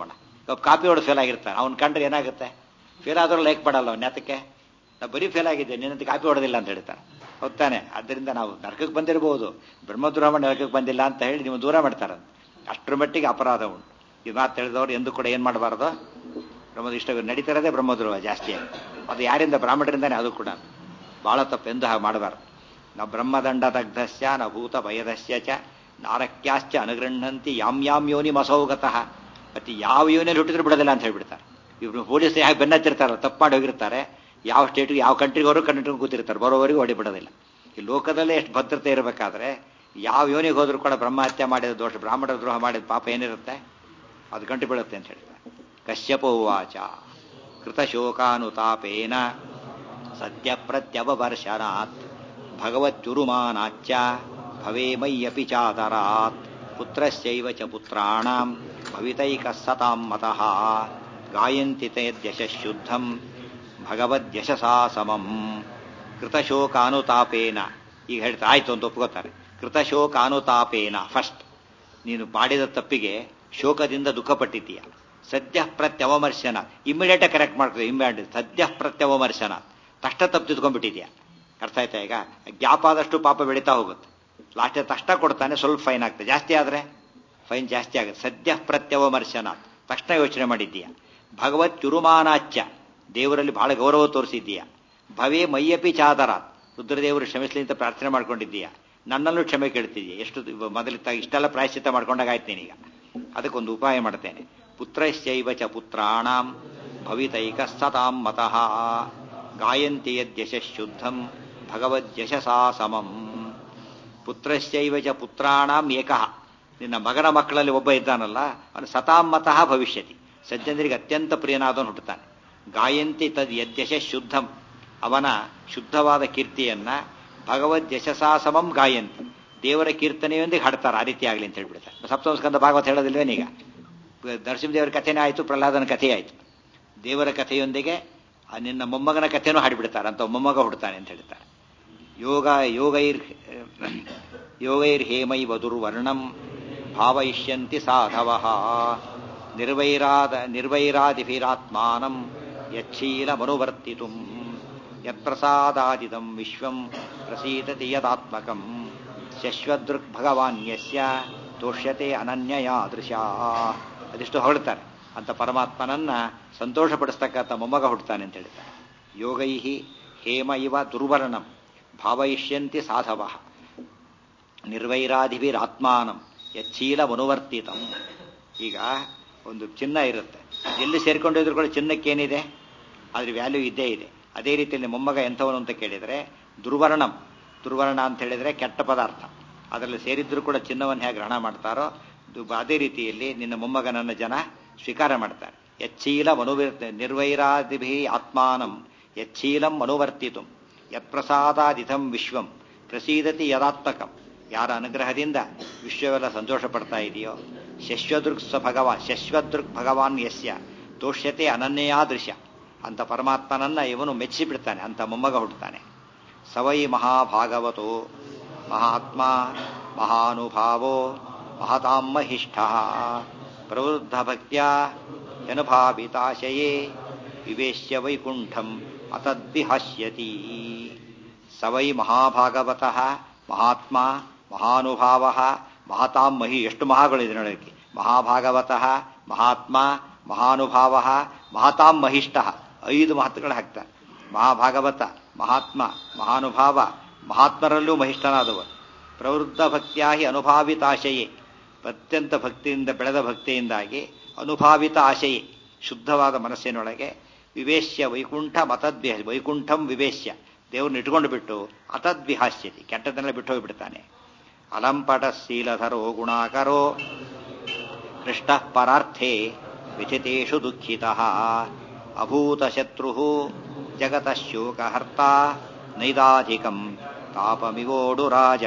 S1: ಒಬ್ಬ ಕಾಪಿ ಹೊಡೆದು ಫೇಲ್ ಆಗಿರ್ತಾನೆ ಅವ್ನು ಕಂಡ್ರೆ ಏನಾಗುತ್ತೆ ಫೇಲ್ ಆದ್ರೂ ಲೈಕ್ ಮಾಡಲ್ಲ ಅವ್ನು ಯಾತಕ್ಕೆ ನಾ ಬರೀ ಫೇಲ್ ಆಗಿದ್ದೆ ನಿನ್ನಂತ ಕಾಪಿ ಹೊಡೆದಿಲ್ಲ ಅಂತ ಹೇಳ್ತಾರೆ ಹೋಗ್ತಾನೆ ಆದ್ದರಿಂದ ನಾವು ನರಕಕ್ಕೆ ಬಂದಿರಬಹುದು ಬ್ರಹ್ಮದ್ರೋಹ ಮಾಡಿ ನರಕಕ್ಕೆ ಬಂದಿಲ್ಲ ಅಂತ ಹೇಳಿ ನೀವು ದೂರ ಮಾಡ್ತಾರಂತ ಅಷ್ಟರ ಮಟ್ಟಿಗೆ ಅಪರಾಧ ಉಂಟು ಈ ಮಾತು ತಿಳಿದವರು ಎಂದು ಕೂಡ ಏನು ಮಾಡಬಾರ್ದು ಬ್ರಹ್ಮದ ಇಷ್ಟ ನಡೀತಿರೋದೇ ಬ್ರಹ್ಮದ್ರೋಹ ಜಾಸ್ತಿ ಅದು ಯಾರಿಂದ ಬ್ರಾಹ್ಮಣರಿಂದಾನೆ ಅದು ಕೂಡ ಬಹಳ ತಪ್ಪೆಂದು ಹಾಗೆ ಮಾಡಬಾರ್ದು ನ ಬ್ರಹ್ಮದಂಡ ದಗ್ಧಸ್ಯ ನ ಭೂತ ಭಯದಸ್ಯ ಚ ನಾರಕ್ಯಾಶ್ಚ ಅನುಗೃಹಂತಿ ಯಾಮ್ ಯಾಮ್ ಯೋನಿ ಮಸೌಗತಃ ಮತ್ತೆ ಯಾವ ಯೋನಿಯಲ್ಲಿ ಹುಟ್ಟಿದ್ರು ಬಿಡೋದಿಲ್ಲ ಅಂತ ಹೇಳ್ಬಿಡ್ತಾರೆ ಇವ್ರು ಪೊಲೀಸ್ ಯಾಕೆ ಬೆನ್ನತ್ತಿರ್ತಾರೆ ತಪ್ಪು ಮಾಡಿ ಹೋಗಿರ್ತಾರೆ ಯಾವ ಸ್ಟೇಟ್ಗೆ ಯಾವ ಕಂಟ್ರಿಗೆ ಅವರು ಕಂಟ್ರಿಗೆ ಕೂತಿರ್ತಾರೆ ಬರೋವರೆಗೂ ಹೊಡಿಬಿಡೋದಿಲ್ಲ ಈ ಲೋಕದಲ್ಲೇ ಎಷ್ಟು ಭದ್ರತೆ ಇರಬೇಕಾದ್ರೆ ಯಾವ ಯೋನಿಗೆ ಹೋದ್ರೂ ಕೂಡ ಬ್ರಹ್ಮಹತ್ಯೆ ಮಾಡಿದ ದೋಷ ಬ್ರಾಹ್ಮಣ ದ್ರೋಹ ಮಾಡಿದ ಪಾಪ ಏನಿರುತ್ತೆ ಅದು ಗಂಟು ಬೀಳುತ್ತೆ ಅಂತ ಹೇಳ್ತಾರೆ ಕಶ್ಯಪ ಉವಾಚ ಕೃತಶೋಕಾನುತಾಪೇನ ಸದ್ಯ ಪ್ರತ್ಯವರ್ಶನಾತ್ ಭಗವತ್ಯುರುಮಾನಾಚ್ಚ ಭವೇ ಮಯ್ಯಪಿ ಚಾತರಾತ್ ಪುತ್ರಸ್ಯೈವ ಚ ಪುತ್ರಾಣಾಂ ಭವಿತೈಕಃ ಸತಾಂ ಮತಃ ಗಾಯಂತಿ ತೇದ್ಯಶಃಶುದ್ಧಂ ಭಗವದ್ಯಶಸಾ ಸಮಂ ಕೃತಶೋಕಾನುತಾಪೇನ ಈಗ ಹೇಳ್ತಾ ಆಯ್ತು ಅಂತ ಒಪ್ಕೋತಾರೆ ಕೃತಶೋಕಾನುತಾಪೇನ ಫಸ್ಟ್ ನೀನು ಮಾಡಿದ ತಪ್ಪಿಗೆ ಶೋಕದಿಂದ ದುಃಖಪಟ್ಟಿದ್ದೀಯ ಸದ್ಯ ಪ್ರತ್ಯವಮರ್ಶನ ಇಮಿಡಿಯೇಟ್ ಕರೆಕ್ಟ್ ಮಾಡ್ಕೋ ಇಮಿಡಿಯೇಟ್ ಸದ್ಯ ಪ್ರತ್ಯವಮರ್ಶನ ತಷ್ಟ ತಪ್ಪು ತಿದ್ಕೊಂಡ್ಬಿಟ್ಟಿದ್ಯಾ ಅರ್ಥ ಆಯ್ತಾ ಈಗ ಗ್ಯಾಪ್ ಆದಷ್ಟು ಪಾಪ ಬೆಳೀತಾ ಹೋಗುತ್ತೆ ಲಾಸ್ಟ್ ತಷ್ಟ ಕೊಡ್ತಾನೆ ಸ್ವಲ್ಪ ಫೈನ್ ಆಗ್ತದೆ ಜಾಸ್ತಿ ಆದ್ರೆ ಫೈನ್ ಜಾಸ್ತಿ ಆಗುತ್ತೆ ಸದ್ಯ ಪ್ರತ್ಯವಮರ್ಶನ ತಕ್ಷಣ ಯೋಚನೆ ಮಾಡಿದ್ದೀಯ ಭಗವತ್ ಚುರುಮಾನಾಚ್ಯ ದೇವರಲ್ಲಿ ಬಹಳ ಗೌರವ ತೋರಿಸಿದ್ದೀಯ ಭವೇ ಮಯ್ಯಪಿ ಚಾದರ ರುದ್ರದೇವರು ಕ್ಷಮಿಸಲಿ ಅಂತ ಪ್ರಾರ್ಥನೆ ಮಾಡ್ಕೊಂಡಿದ್ದೀಯ ನನ್ನಲ್ಲೂ ಕ್ಷಮೆ ಕೇಳ್ತಿದ್ದೀಯ ಎಷ್ಟು ಮೊದಲಿದ್ದ ಇಷ್ಟೆಲ್ಲ ಪ್ರಾಯಶ್ಚಿತ್ತ ಮಾಡ್ಕೊಂಡಾಗ ಆಯ್ತು ನೀನೀಗ ಅದಕ್ಕೊಂದು ಉಪಾಯ ಮಾಡ್ತೇನೆ ಪುತ್ರಶ್ಚೈವ ಚ ಪುತ್ರಾಣಾಂ ಭವಿತೈಕ ಸತಾಂ ಮತಃ ಗಾಯಂತಿ ಯದ್ಯಶಃಶುದ್ಧಂ ಭಗವದ್ಯಶಸಾ ಸಮಂ ಪುತ್ರಶ್ಚೈವ ಚ ಪುತ್ರಾಣಾಂ ಏಕಃ ನಿನ್ನ ಮಗನ ಮಕ್ಕಳಲ್ಲಿ ಒಬ್ಬ ಇದ್ದಾನಲ್ಲ ಅವನು ಸತಾಂ ಮತಃ ಭವಿಷ್ಯತಿ ಸಜ್ಜನರಿಗೆ ಅತ್ಯಂತ ಪ್ರಿಯನಾದವನು ಹುಟ್ಟುತ್ತಾನೆ ಗಾಯಂತಿ ತದ್ ಯದ್ಯಶ ಶುದ್ಧಂ ಅವನ ಶುದ್ಧವಾದ ಕೀರ್ತಿಯನ್ನ ಭಗವದ್ ಯಶಸಾ ಸಮಂ ಗಾಯಂತಿ ದೇವರ ಕೀರ್ತನೆಯೊಂದಿಗೆ ಹಾಡ್ತಾರೆ ಆ ರೀತಿ ಆಗಲಿ ಅಂತ ಹೇಳ್ಬಿಡ್ತಾರೆ ಸಪ್ತಮಸ್ಕಂದ ಭಾಗವತ ಹೇಳೋದಿಲ್ವೇನೀಗ ನರಸಿಂಹದೇವರ ಕಥೆನೇ ಆಯಿತು ಪ್ರಹ್ಲಾದನ ಕಥೆ ಆಯಿತು ದೇವರ ಕಥೆಯೊಂದಿಗೆ ನಿನ್ನ ಮೊಮ್ಮಗನ ಕಥೆನೂ ಹಾಡಿಬಿಡ್ತಾರೆ ಅಂತ ಮೊಮ್ಮಗ ಹುಡ್ತಾನೆ ಅಂತ ಹೇಳ್ತಾರೆ ಯೋಗ ಯೋಗೈರ್ ಯೋಗೈರ್ ಹೇಮೈ ವಧುರ್ವರ್ಣಂ ಭಾವಯಿಷ್ಯಂತಿ ಸಾಧವ ನಿರ್ವೈರಾದ ನಿರ್ವೈರಾದಿಭಿರಾತ್ಮಾನಂ ಯಚ್ಛೀಲಮನುವರ್ತಿತು ಯತ್ಪ್ರಸಾದಾದಿದಂ ವಿಶ್ವಂ ಪ್ರಸೀದತಿ ಯದಾತ್ಮಕಂ ಶಶ್ವದೃಗ್ಭಗವಾನ್ಯಸ್ಯ ತೋಷ್ಯತೆ ಅನನ್ಯಯಾದೃಶ ಅದಿಷ್ಟು ಹೊಳ್ತಾರೆ ಅಂತ ಪರಮಾತ್ಮನನ್ನ ಸಂತೋಷಪಡಿಸ್ತಕ್ಕಂಥ ಮೊಮ್ಮಗ ಹುಡ್ತಾನೆ ಅಂತ ಹೇಳ್ತಾರೆ ಯೋಗೈ ಹೇಮ ಇವ ದುರ್ವರ್ಣಂ ಭಾವಯಿಷ್ಯಂತಿ ಸಾಧವ ನಿರ್ವೈರಾಧಿಭಿರಾತ್ಮಾನಂ ಯಚ್ಛೀಲಮನುವರ್ತಿತಂ ಈಗ ಒಂದು ಚಿನ್ನ ಇರುತ್ತೆ ಎಲ್ಲಿ ಸೇರ್ಕೊಂಡಿದ್ರು ಕೂಡ ಚಿನ್ನಕ್ಕೇನಿದೆ ಅದ್ರ ವ್ಯಾಲ್ಯೂ ಇದ್ದೇ ಇದೆ ಅದೇ ರೀತಿಯಲ್ಲಿ ಮೊಮ್ಮಗ ಎಂಥವನು ಅಂತ ಕೇಳಿದರೆ ದುರ್ವರ್ಣಂ ದುರ್ವರ್ಣ ಅಂತ ಹೇಳಿದರೆ ಕೆಟ್ಟ ಪದಾರ್ಥ ಅದರಲ್ಲಿ ಸೇರಿದ್ರು ಕೂಡ ಚಿನ್ನವನ್ನು ಹೇಗೆ ಗ್ರಹಣ ಮಾಡ್ತಾರೋ ಅದೇ ರೀತಿಯಲ್ಲಿ ನಿನ್ನ ಮೊಮ್ಮಗನನ್ನ ಜನ ಸ್ವೀಕಾರ ಮಾಡ್ತಾರೆ ಯಚ್ಛೀಲ ಮನುವರ್ತ ನಿರ್ವೈರಾದಿಭಿ ಆತ್ಮಾನಂ ಯಚ್ಛೀಲಂ ಮನುವರ್ತಿತು ಯತ್ಪ್ರಸಾದಾದಿಥಂ ವಿಶ್ವಂ ಪ್ರಸೀದತಿ ಯದಾತ್ಮಕಂ ಯಾರ ಅನುಗ್ರಹದಿಂದ ವಿಶ್ವವೆಲ್ಲ ಸಂತೋಷ ಪಡ್ತಾ ಇದೆಯೋ ಶಶ್ವದೃಕ್ ಸ ಭಗವಾನ್ ಶಶ್ವದೃಕ್ ಭಗವಾನ್ ಯಸ್ಯ ತೋಷ್ಯತೆ ಅನನ್ಯಾದೃಶ್ಯ ಅಂತ ಪರಮಾತ್ಮನನ್ನ ಇವನು ಮೆಚ್ಚಿ ಬಿಡ್ತಾನೆ ಅಂತ ಮೊಮ್ಮಗ ಹುಟ್ಟುತ್ತಾನೆ ಸವೈ ಮಹಾಭಾಗವತೋ ಮಹಾತ್ಮ ಮಹಾನುಭಾವೋ ಮಹತಾಂ ಮಹಿಷ್ಠ ಪ್ರವೃದ್ಧ ಭಕ್ತ್ಯ ಅನುಭಾವಿತಾಶಯೇ ವಿವೇಶ್ಯ ವೈಕುಂಠಂ ಅತದ್ವಿಹಾಸ್ಯತಿ ಸವೈ ಮಹಾಭಾಗವತಃ ಮಹಾತ್ಮ ಮಹಾನುಭಾವ ಮಹತಾಂ ಮಹಿ ಎಷ್ಟು ಮಹಾಗಳಿದೆ ನೋಡೋಕ್ಕೆ ಮಹಾಭಾಗವತಃ ಮಹಾತ್ಮ ಮಹಾನುಭಾವ ಮಹತಾಂ ಮಹಿಷ್ಠ ಐದು ಮಹತ್ವಗಳು ಹಾಕ್ತಾರೆ ಮಹಾಭಾಗವತ ಮಹಾತ್ಮ ಮಹಾನುಭಾವ ಮಹಾತ್ಮರಲ್ಲೂ ಮಹಿಷ್ಠನಾದವರು ಪ್ರವೃದ್ಧ ಭಕ್ತಿಯಾಗಿ ಅನುಭಾವಿತಾಶಯೇ ಅತ್ಯಂತ ಭಕ್ತಿಯಿಂದ ಬೆಳೆದ ಭಕ್ತಿಯಿಂದಾಗಿ ಅನುಭಾವಿತ ಆಶಯೇ ಶುದ್ಧವಾದ ಮನಸ್ಸಿನೊಳಗೆ ವಿವೇಶ್ಯ ವೈಕುಂಠ ಮತದ್ವಿ ವೈಕುಂಠಂ ವಿವೇಶ್ಯ ದೇವ್ರನ್ನ ಇಟ್ಕೊಂಡು ಬಿಟ್ಟು ಅತದ್ವಿಹಾಸ್ಯತಿ ಕೆಟ್ಟದನ್ನೆಲ್ಲ ಬಿಟ್ಟು ಹೋಗಿಬಿಡ್ತಾನೆ ಅಲಂಪಟ ಶೀಲಧರೋ ಗುಣಾಕರೋ ಕೃಷ್ಣ ಪರಾರ್ಥೆ ವಿಚಿತೇಷು ದುಃಖಿತ ಅಭೂತಶತ್ರು ಜಗತಃ ಶೋಕಹರ್ತ ನೈದಾಧಿಕಂ ತಾಪಮಿವೋಡು ರಾಜ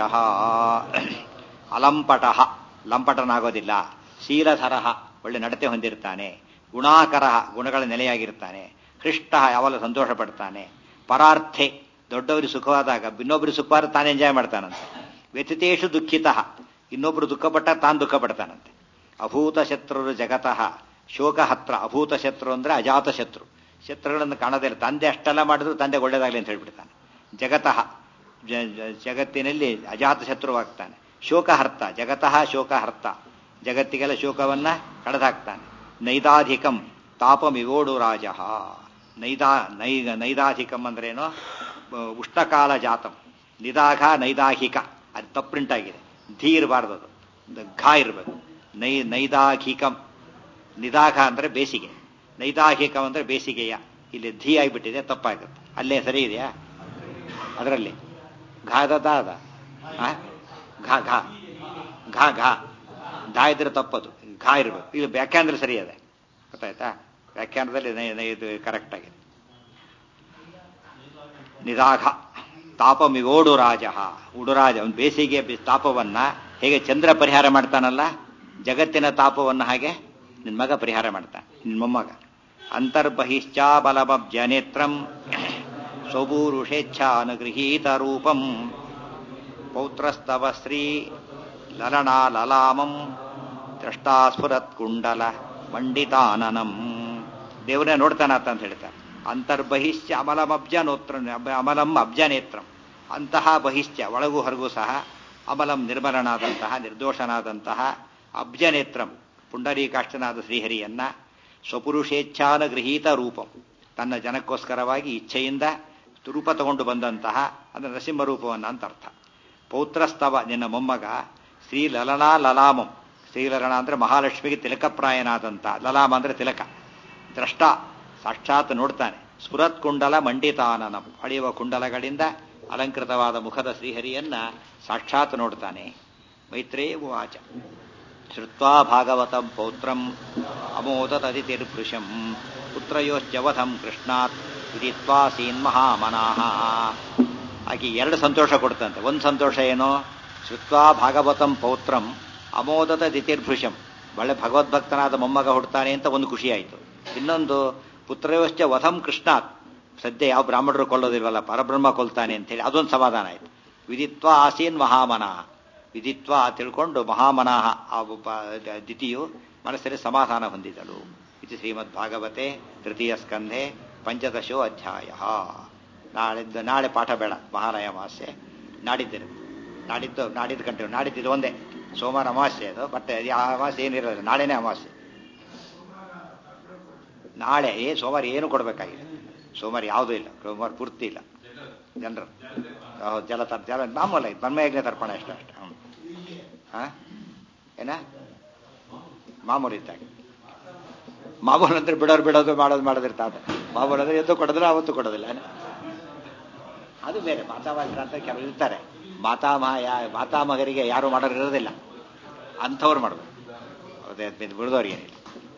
S1: ಅಲಂಪಟ ಲಂಪಟನಾಗೋದಿಲ್ಲ ಶೀಲಧರ ಒಳ್ಳೆ ನಡತೆ ಹೊಂದಿರ್ತಾನೆ ಗುಣಾಕರ ಗುಣಗಳ ನೆಲೆಯಾಗಿರ್ತಾನೆ ಹೃಷ್ಟ ಯಾವಾಗ ಸಂತೋಷ ಪಡ್ತಾನೆ ಪರಾರ್ಥೆ ದೊಡ್ಡವರಿಗೆ ಸುಖವಾದಾಗ ಇನ್ನೊಬ್ಬರು ಸುಖವಾದ ತಾನು ಎಂಜಾಯ್ ಮಾಡ್ತಾನಂತೆ ವ್ಯತಿತೇಷು ದುಃಖಿತ ಇನ್ನೊಬ್ರು ದುಃಖಪಟ್ಟ ತಾನು ದುಃಖ ಪಡ್ತಾನಂತೆ ಅಭೂತ ಶತ್ರುರು ಜಗತಃ ಶೋಕ ಹತ್ರ ಅಭೂತ ಶತ್ರು ಅಂದ್ರೆ ಅಜಾತ ಶತ್ರು ಶತ್ರುಗಳನ್ನು ಕಾಣದೇ ಇಲ್ಲ ತಂದೆ ಅಷ್ಟೆಲ್ಲ ಮಾಡಿದ್ರು ತಂದೆ ಒಳ್ಳೇದಾಗಲಿ ಅಂತ ಹೇಳ್ಬಿಡ್ತಾನೆ ಜಗತಃ ಜಗತ್ತಿನಲ್ಲಿ ಅಜಾತ ಶತ್ರುವಾಗ್ತಾನೆ ಶೋಕಹರ್ತ ಜಗತಃ ಶೋಕಹರ್ತ ಜಗತ್ತಿಗೆಲ್ಲ ಶೋಕವನ್ನ ಕಳೆದಾಕ್ತಾನೆ ನೈದಾಧಿಕಂ ತಾಪಮಿವೋಡು ರಾಜ ನೈದಾ ನೈ ನೈದಾಧಿಕಂ ಅಂದ್ರೇನು ಉಷ್ಣಕಾಲ ಜಾತಂ ನಿದಾಘ ನೈದಾಹಿಕ ಅದು ತಪ್ಪು ಪ್ರಿಂಟ್ ಆಗಿದೆ ಧೀ ಇರಬಾರ್ದು ಅದು ಘ ಇರಬೇಕು ನೈ ನೈದಾಘಿಕಂ ನಿದಾಘ ಅಂದ್ರೆ ಬೇಸಿಗೆ ನೈದಾಹಿಕಂ ಅಂದ್ರೆ ಬೇಸಿಗೆಯ ಇಲ್ಲಿ ಧೀ ಆಗಿಬಿಟ್ಟಿದೆ ತಪ್ಪಾಗುತ್ತೆ ಅಲ್ಲೇ ಸರಿ ಇದೆಯಾ ಅದರಲ್ಲಿ ಘಾದ ದಾದ ಘಾ ಘಾ ಘಾ ಘಾ ಧಾ ಇದ್ರೆ ತಪ್ಪದು ಘಾ ಇರಬೇಕು ಇದು ವ್ಯಾಖ್ಯಾನದ್ರೆ ಸರಿ ಅದೇ ಗೊತ್ತಾಯ್ತಾ ವ್ಯಾಖ್ಯಾನದಲ್ಲಿ ಇದು ಕರೆಕ್ಟ್ ಆಗಿದೆ ನಿರಾಘ ತಾಪಮಿಗೋಡು ರಾಜ ಉಡುರಾಜ ಅವನು ಬೇಸಿಗೆ ತಾಪವನ್ನ ಹೇಗೆ ಚಂದ್ರ ಪರಿಹಾರ ಮಾಡ್ತಾನಲ್ಲ ಜಗತ್ತಿನ ತಾಪವನ್ನು ಹಾಗೆ ನಿನ್ನ ಮಗ ಪರಿಹಾರ ಮಾಡ್ತಾನೆ ನಿನ್ನ ಮೊಮ್ಮಗ ಅಂತರ್ಬಹಿಶ್ಚಾಬಲಮಬ್ಜನೇತ್ರಂ ಸ್ವಭೂರುಷೇಚ್ಛಾನುಗೃಹೀತ ರೂಪಂ ಪೌತ್ರಸ್ತವ ಶ್ರೀ ಲಲನಾ ಲಲಾಮಂ ದ್ರಷ್ಟಾಸ್ಫುರತ್ ಕುಂಡಲ ಮಂಡಿತಾನನಂ ದೇವರೇ ನೋಡ್ತಾನಾತ ಅಂತ ಹೇಳ್ತಾರೆ ಅಂತರ್ಬಹಿಶ್ಚ ಅಮಲಮಬ್ಜನೋತ್ರ ಅಮಲಂ ಅಬ್ಜನೇತ್ರಂ ಅಂತಹ ಬಹಿಶ್ಚ ಒಳಗೂ ಹೊರಗೂ ಸಹ ಅಮಲಂ ನಿರ್ಮಲನಾದಂತಹ ನಿರ್ದೋಷನಾದಂತಹ ಅಬ್ಜನೇತ್ರಂ ಪುಂಡರೀಕಾಷ್ಟನಾದ ಶ್ರೀಹರಿಯನ್ನ ಸ್ವಪುರುಷೇಚ್ಛಾನ ಗೃಹೀತ ರೂಪಂ ತನ್ನ ಜನಕ್ಕೋಸ್ಕರವಾಗಿ ಇಚ್ಛೆಯಿಂದ ರೂಪ ತಗೊಂಡು ಬಂದಂತಹ ಅಂದರೆ ನರಸಿಂಹ ರೂಪವನ್ನು ಅಂತ ಅರ್ಥ ಪೌತ್ರಸ್ತವ ನಿನ್ನ ಮೊಮ್ಮಗ ಶ್ರೀ ಲಲನಾ ಲಲಾಮಂ ಶ್ರೀಲಲನ ಅಂದ್ರೆ ಮಹಾಲಕ್ಷ್ಮಿಗೆ ತಿಲಕಪ್ರಾಯನಾದಂಥ ಲಲಾಮ ಅಂದ್ರೆ ತಿಲಕ ದ್ರಷ್ಟ ಸಾಕ್ಷಾತ್ ನೋಡ್ತಾನೆ ಸ್ಫುರತ್ ಕುಂಡಲ ಮಂಡಿತಾನನಂ ಹೊಳೆಯುವ ಕುಂಡಲಗಳಿಂದ ಅಲಂಕೃತವಾದ ಮುಖದ ಶ್ರೀಹರಿಯನ್ನ ಸಾಕ್ಷಾತ್ ನೋಡ್ತಾನೆ ಮೈತ್ರೇ ವಾಚ ಶ್ರುತ್ವಾ ಭಾಗವತಂ ಪೌತ್ರಂ ಅಮೋದತದಿತಿರ್ಭೃಶಂ ಪುತ್ರಯೋಶ್ಚವಧಂ ಕೃಷ್ಣಾತ್ ವಿದಿತ್ವಾ ಸೀನ್ ಮಹಾಮನಾಹ ಆಕೆ ಎರಡು ಸಂತೋಷ ಕೊಡ್ತಂತೆ ಒಂದು ಸಂತೋಷ ಏನೋ ಶ್ರುತ್ವಾ ಭಾಗವತಂ ಪೌತ್ರಂ ಅಮೋದತ ದಿತಿರ್ಭೃಶಂ ಒಳ್ಳೆ ಭಗವದ್ಭಕ್ತನಾದ ಮೊಮ್ಮಗ ಹುಡ್ತಾನೆ ಅಂತ ಒಂದು ಖುಷಿಯಾಯಿತು ಇನ್ನೊಂದು ಪುತ್ರಯೋಶ್ಚ ವಧಂ ಕೃಷ್ಣಾತ್ ಸದ್ಯ ಯಾವ ಬ್ರಾಹ್ಮಣರು ಕೊಲ್ಲೋದಿಲ್ವಲ್ಲ ಪರಬ್ರಹ್ಮ ಕೊಲ್ತಾನೆ ಅಂತ ಹೇಳಿ ಅದೊಂದು ಸಮಾಧಾನ ಆಯಿತು ವಿದಿತ್ವ ಆಸೀನ್ ಮಹಾಮನಃ ವಿದಿತ್ವ ತಿಳ್ಕೊಂಡು ಮಹಾಮನಃ ಆ ಒಬ್ಬ ದಿತಿಯು ಮನಸ್ಸಲ್ಲಿ ಸಮಾಧಾನ ಹೊಂದಿದಳು ಇದು ಶ್ರೀಮದ್ ಭಾಗವತೆ ತೃತೀಯ ಸ್ಕಂಧೆ ಪಂಚದಶೋ ಅಧ್ಯಾಯ ನಾಳಿದ್ದು ನಾಳೆ ಪಾಠ ಬೇಡ ಮಹಾಲಯ ಅಮಾವಾಸ್ಯೆ ನಾಡಿದ್ದಿರು ನಾಡಿದ್ದು ನಾಡಿದ್ದು ಕಂಟಿನ್ಯೂ ನಾಡಿದ್ದು ಒಂದೇ ಸೋಮವಾರ ಅಮಾವಾಸ್ಯೆ ಅದು ಬಟ್ ಆ ಅಮಾವಾಸ್ಯೆ ಏನಿರೋದು ನಾಳೆನೇ ಅಮಾವಾಸ್ಯೆ ನಾಳೆ ಏ ಸೋಮವಾರ ಏನು ಕೊಡಬೇಕಾಗಿದೆ ಸೋಮವಾರ ಯಾವುದೂ ಇಲ್ಲ ಸೋಮವಾರ ಪೂರ್ತಿ ಇಲ್ಲ ಜನರು ಜಲ ತರ ಜಲ ಮಾಮೂಲ ತನ್ಮಯಜ್ಞ ತರ್ಪಣ ಅಷ್ಟೇ ಅಷ್ಟೇ ಹ್ಞೂ ಹಾಂ ಏನ ಮಾಮೂಲು ಇದ್ದಾಗ ಮಾಮೂಲು ಅಂದ್ರೆ ಬಿಡೋರು ಬಿಡೋದು ಮಾಡೋದು ಮಾಡೋದಿರ್ತಾರೆ ಮಾಮೂಲು ಅಂದ್ರೆ ಎದ್ದು ಕೊಡೋದಿಲ್ಲ ಅವತ್ತು ಕೊಡೋದಿಲ್ಲ ಅದು ಬೇರೆ ಮಾತಾಮಹರ ಅಂತ ಕೆಲವರು ಇರ್ತಾರೆ ಮಾತಾಮಹ ಯಾ ಮಾತಾಮಹರಿಗೆ ಯಾರು ಮಾಡೋರು ಇರೋದಿಲ್ಲ ಅಂಥವ್ರು ಮಾಡ್ಬೇಕು ಅದೇ ಬಿಡದವ್ರಿಗೆ ಏನಿಲ್ಲ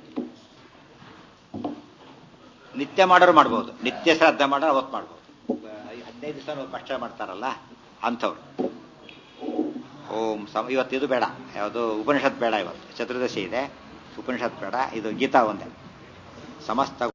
S1: ನಿತ್ಯ ಮಾಡೋರು ಮಾಡ್ಬೋದು ನಿತ್ಯ ಶ್ರಾದ್ದ ಮಾಡೋರು ಅವತ್ತು ಮಾಡ್ಬೋದು ಹದಿನೈದು ದಿವಸ ಕಷ್ಟ ಮಾಡ್ತಾರಲ್ಲ ಅಂಥವ್ರು ಓಂ ಸಮ ಇವತ್ತು ಇದು ಬೇಡ ಯಾವುದು ಉಪನಿಷತ್ ಬೇಡ ಇವತ್ತು ಚತುರ್ದಶಿ ಇದೆ ಉಪನಿಷತ್ ಬೇಡ ಇದು ಗೀತಾ ಒಂದೇ ಸಮಸ್ತ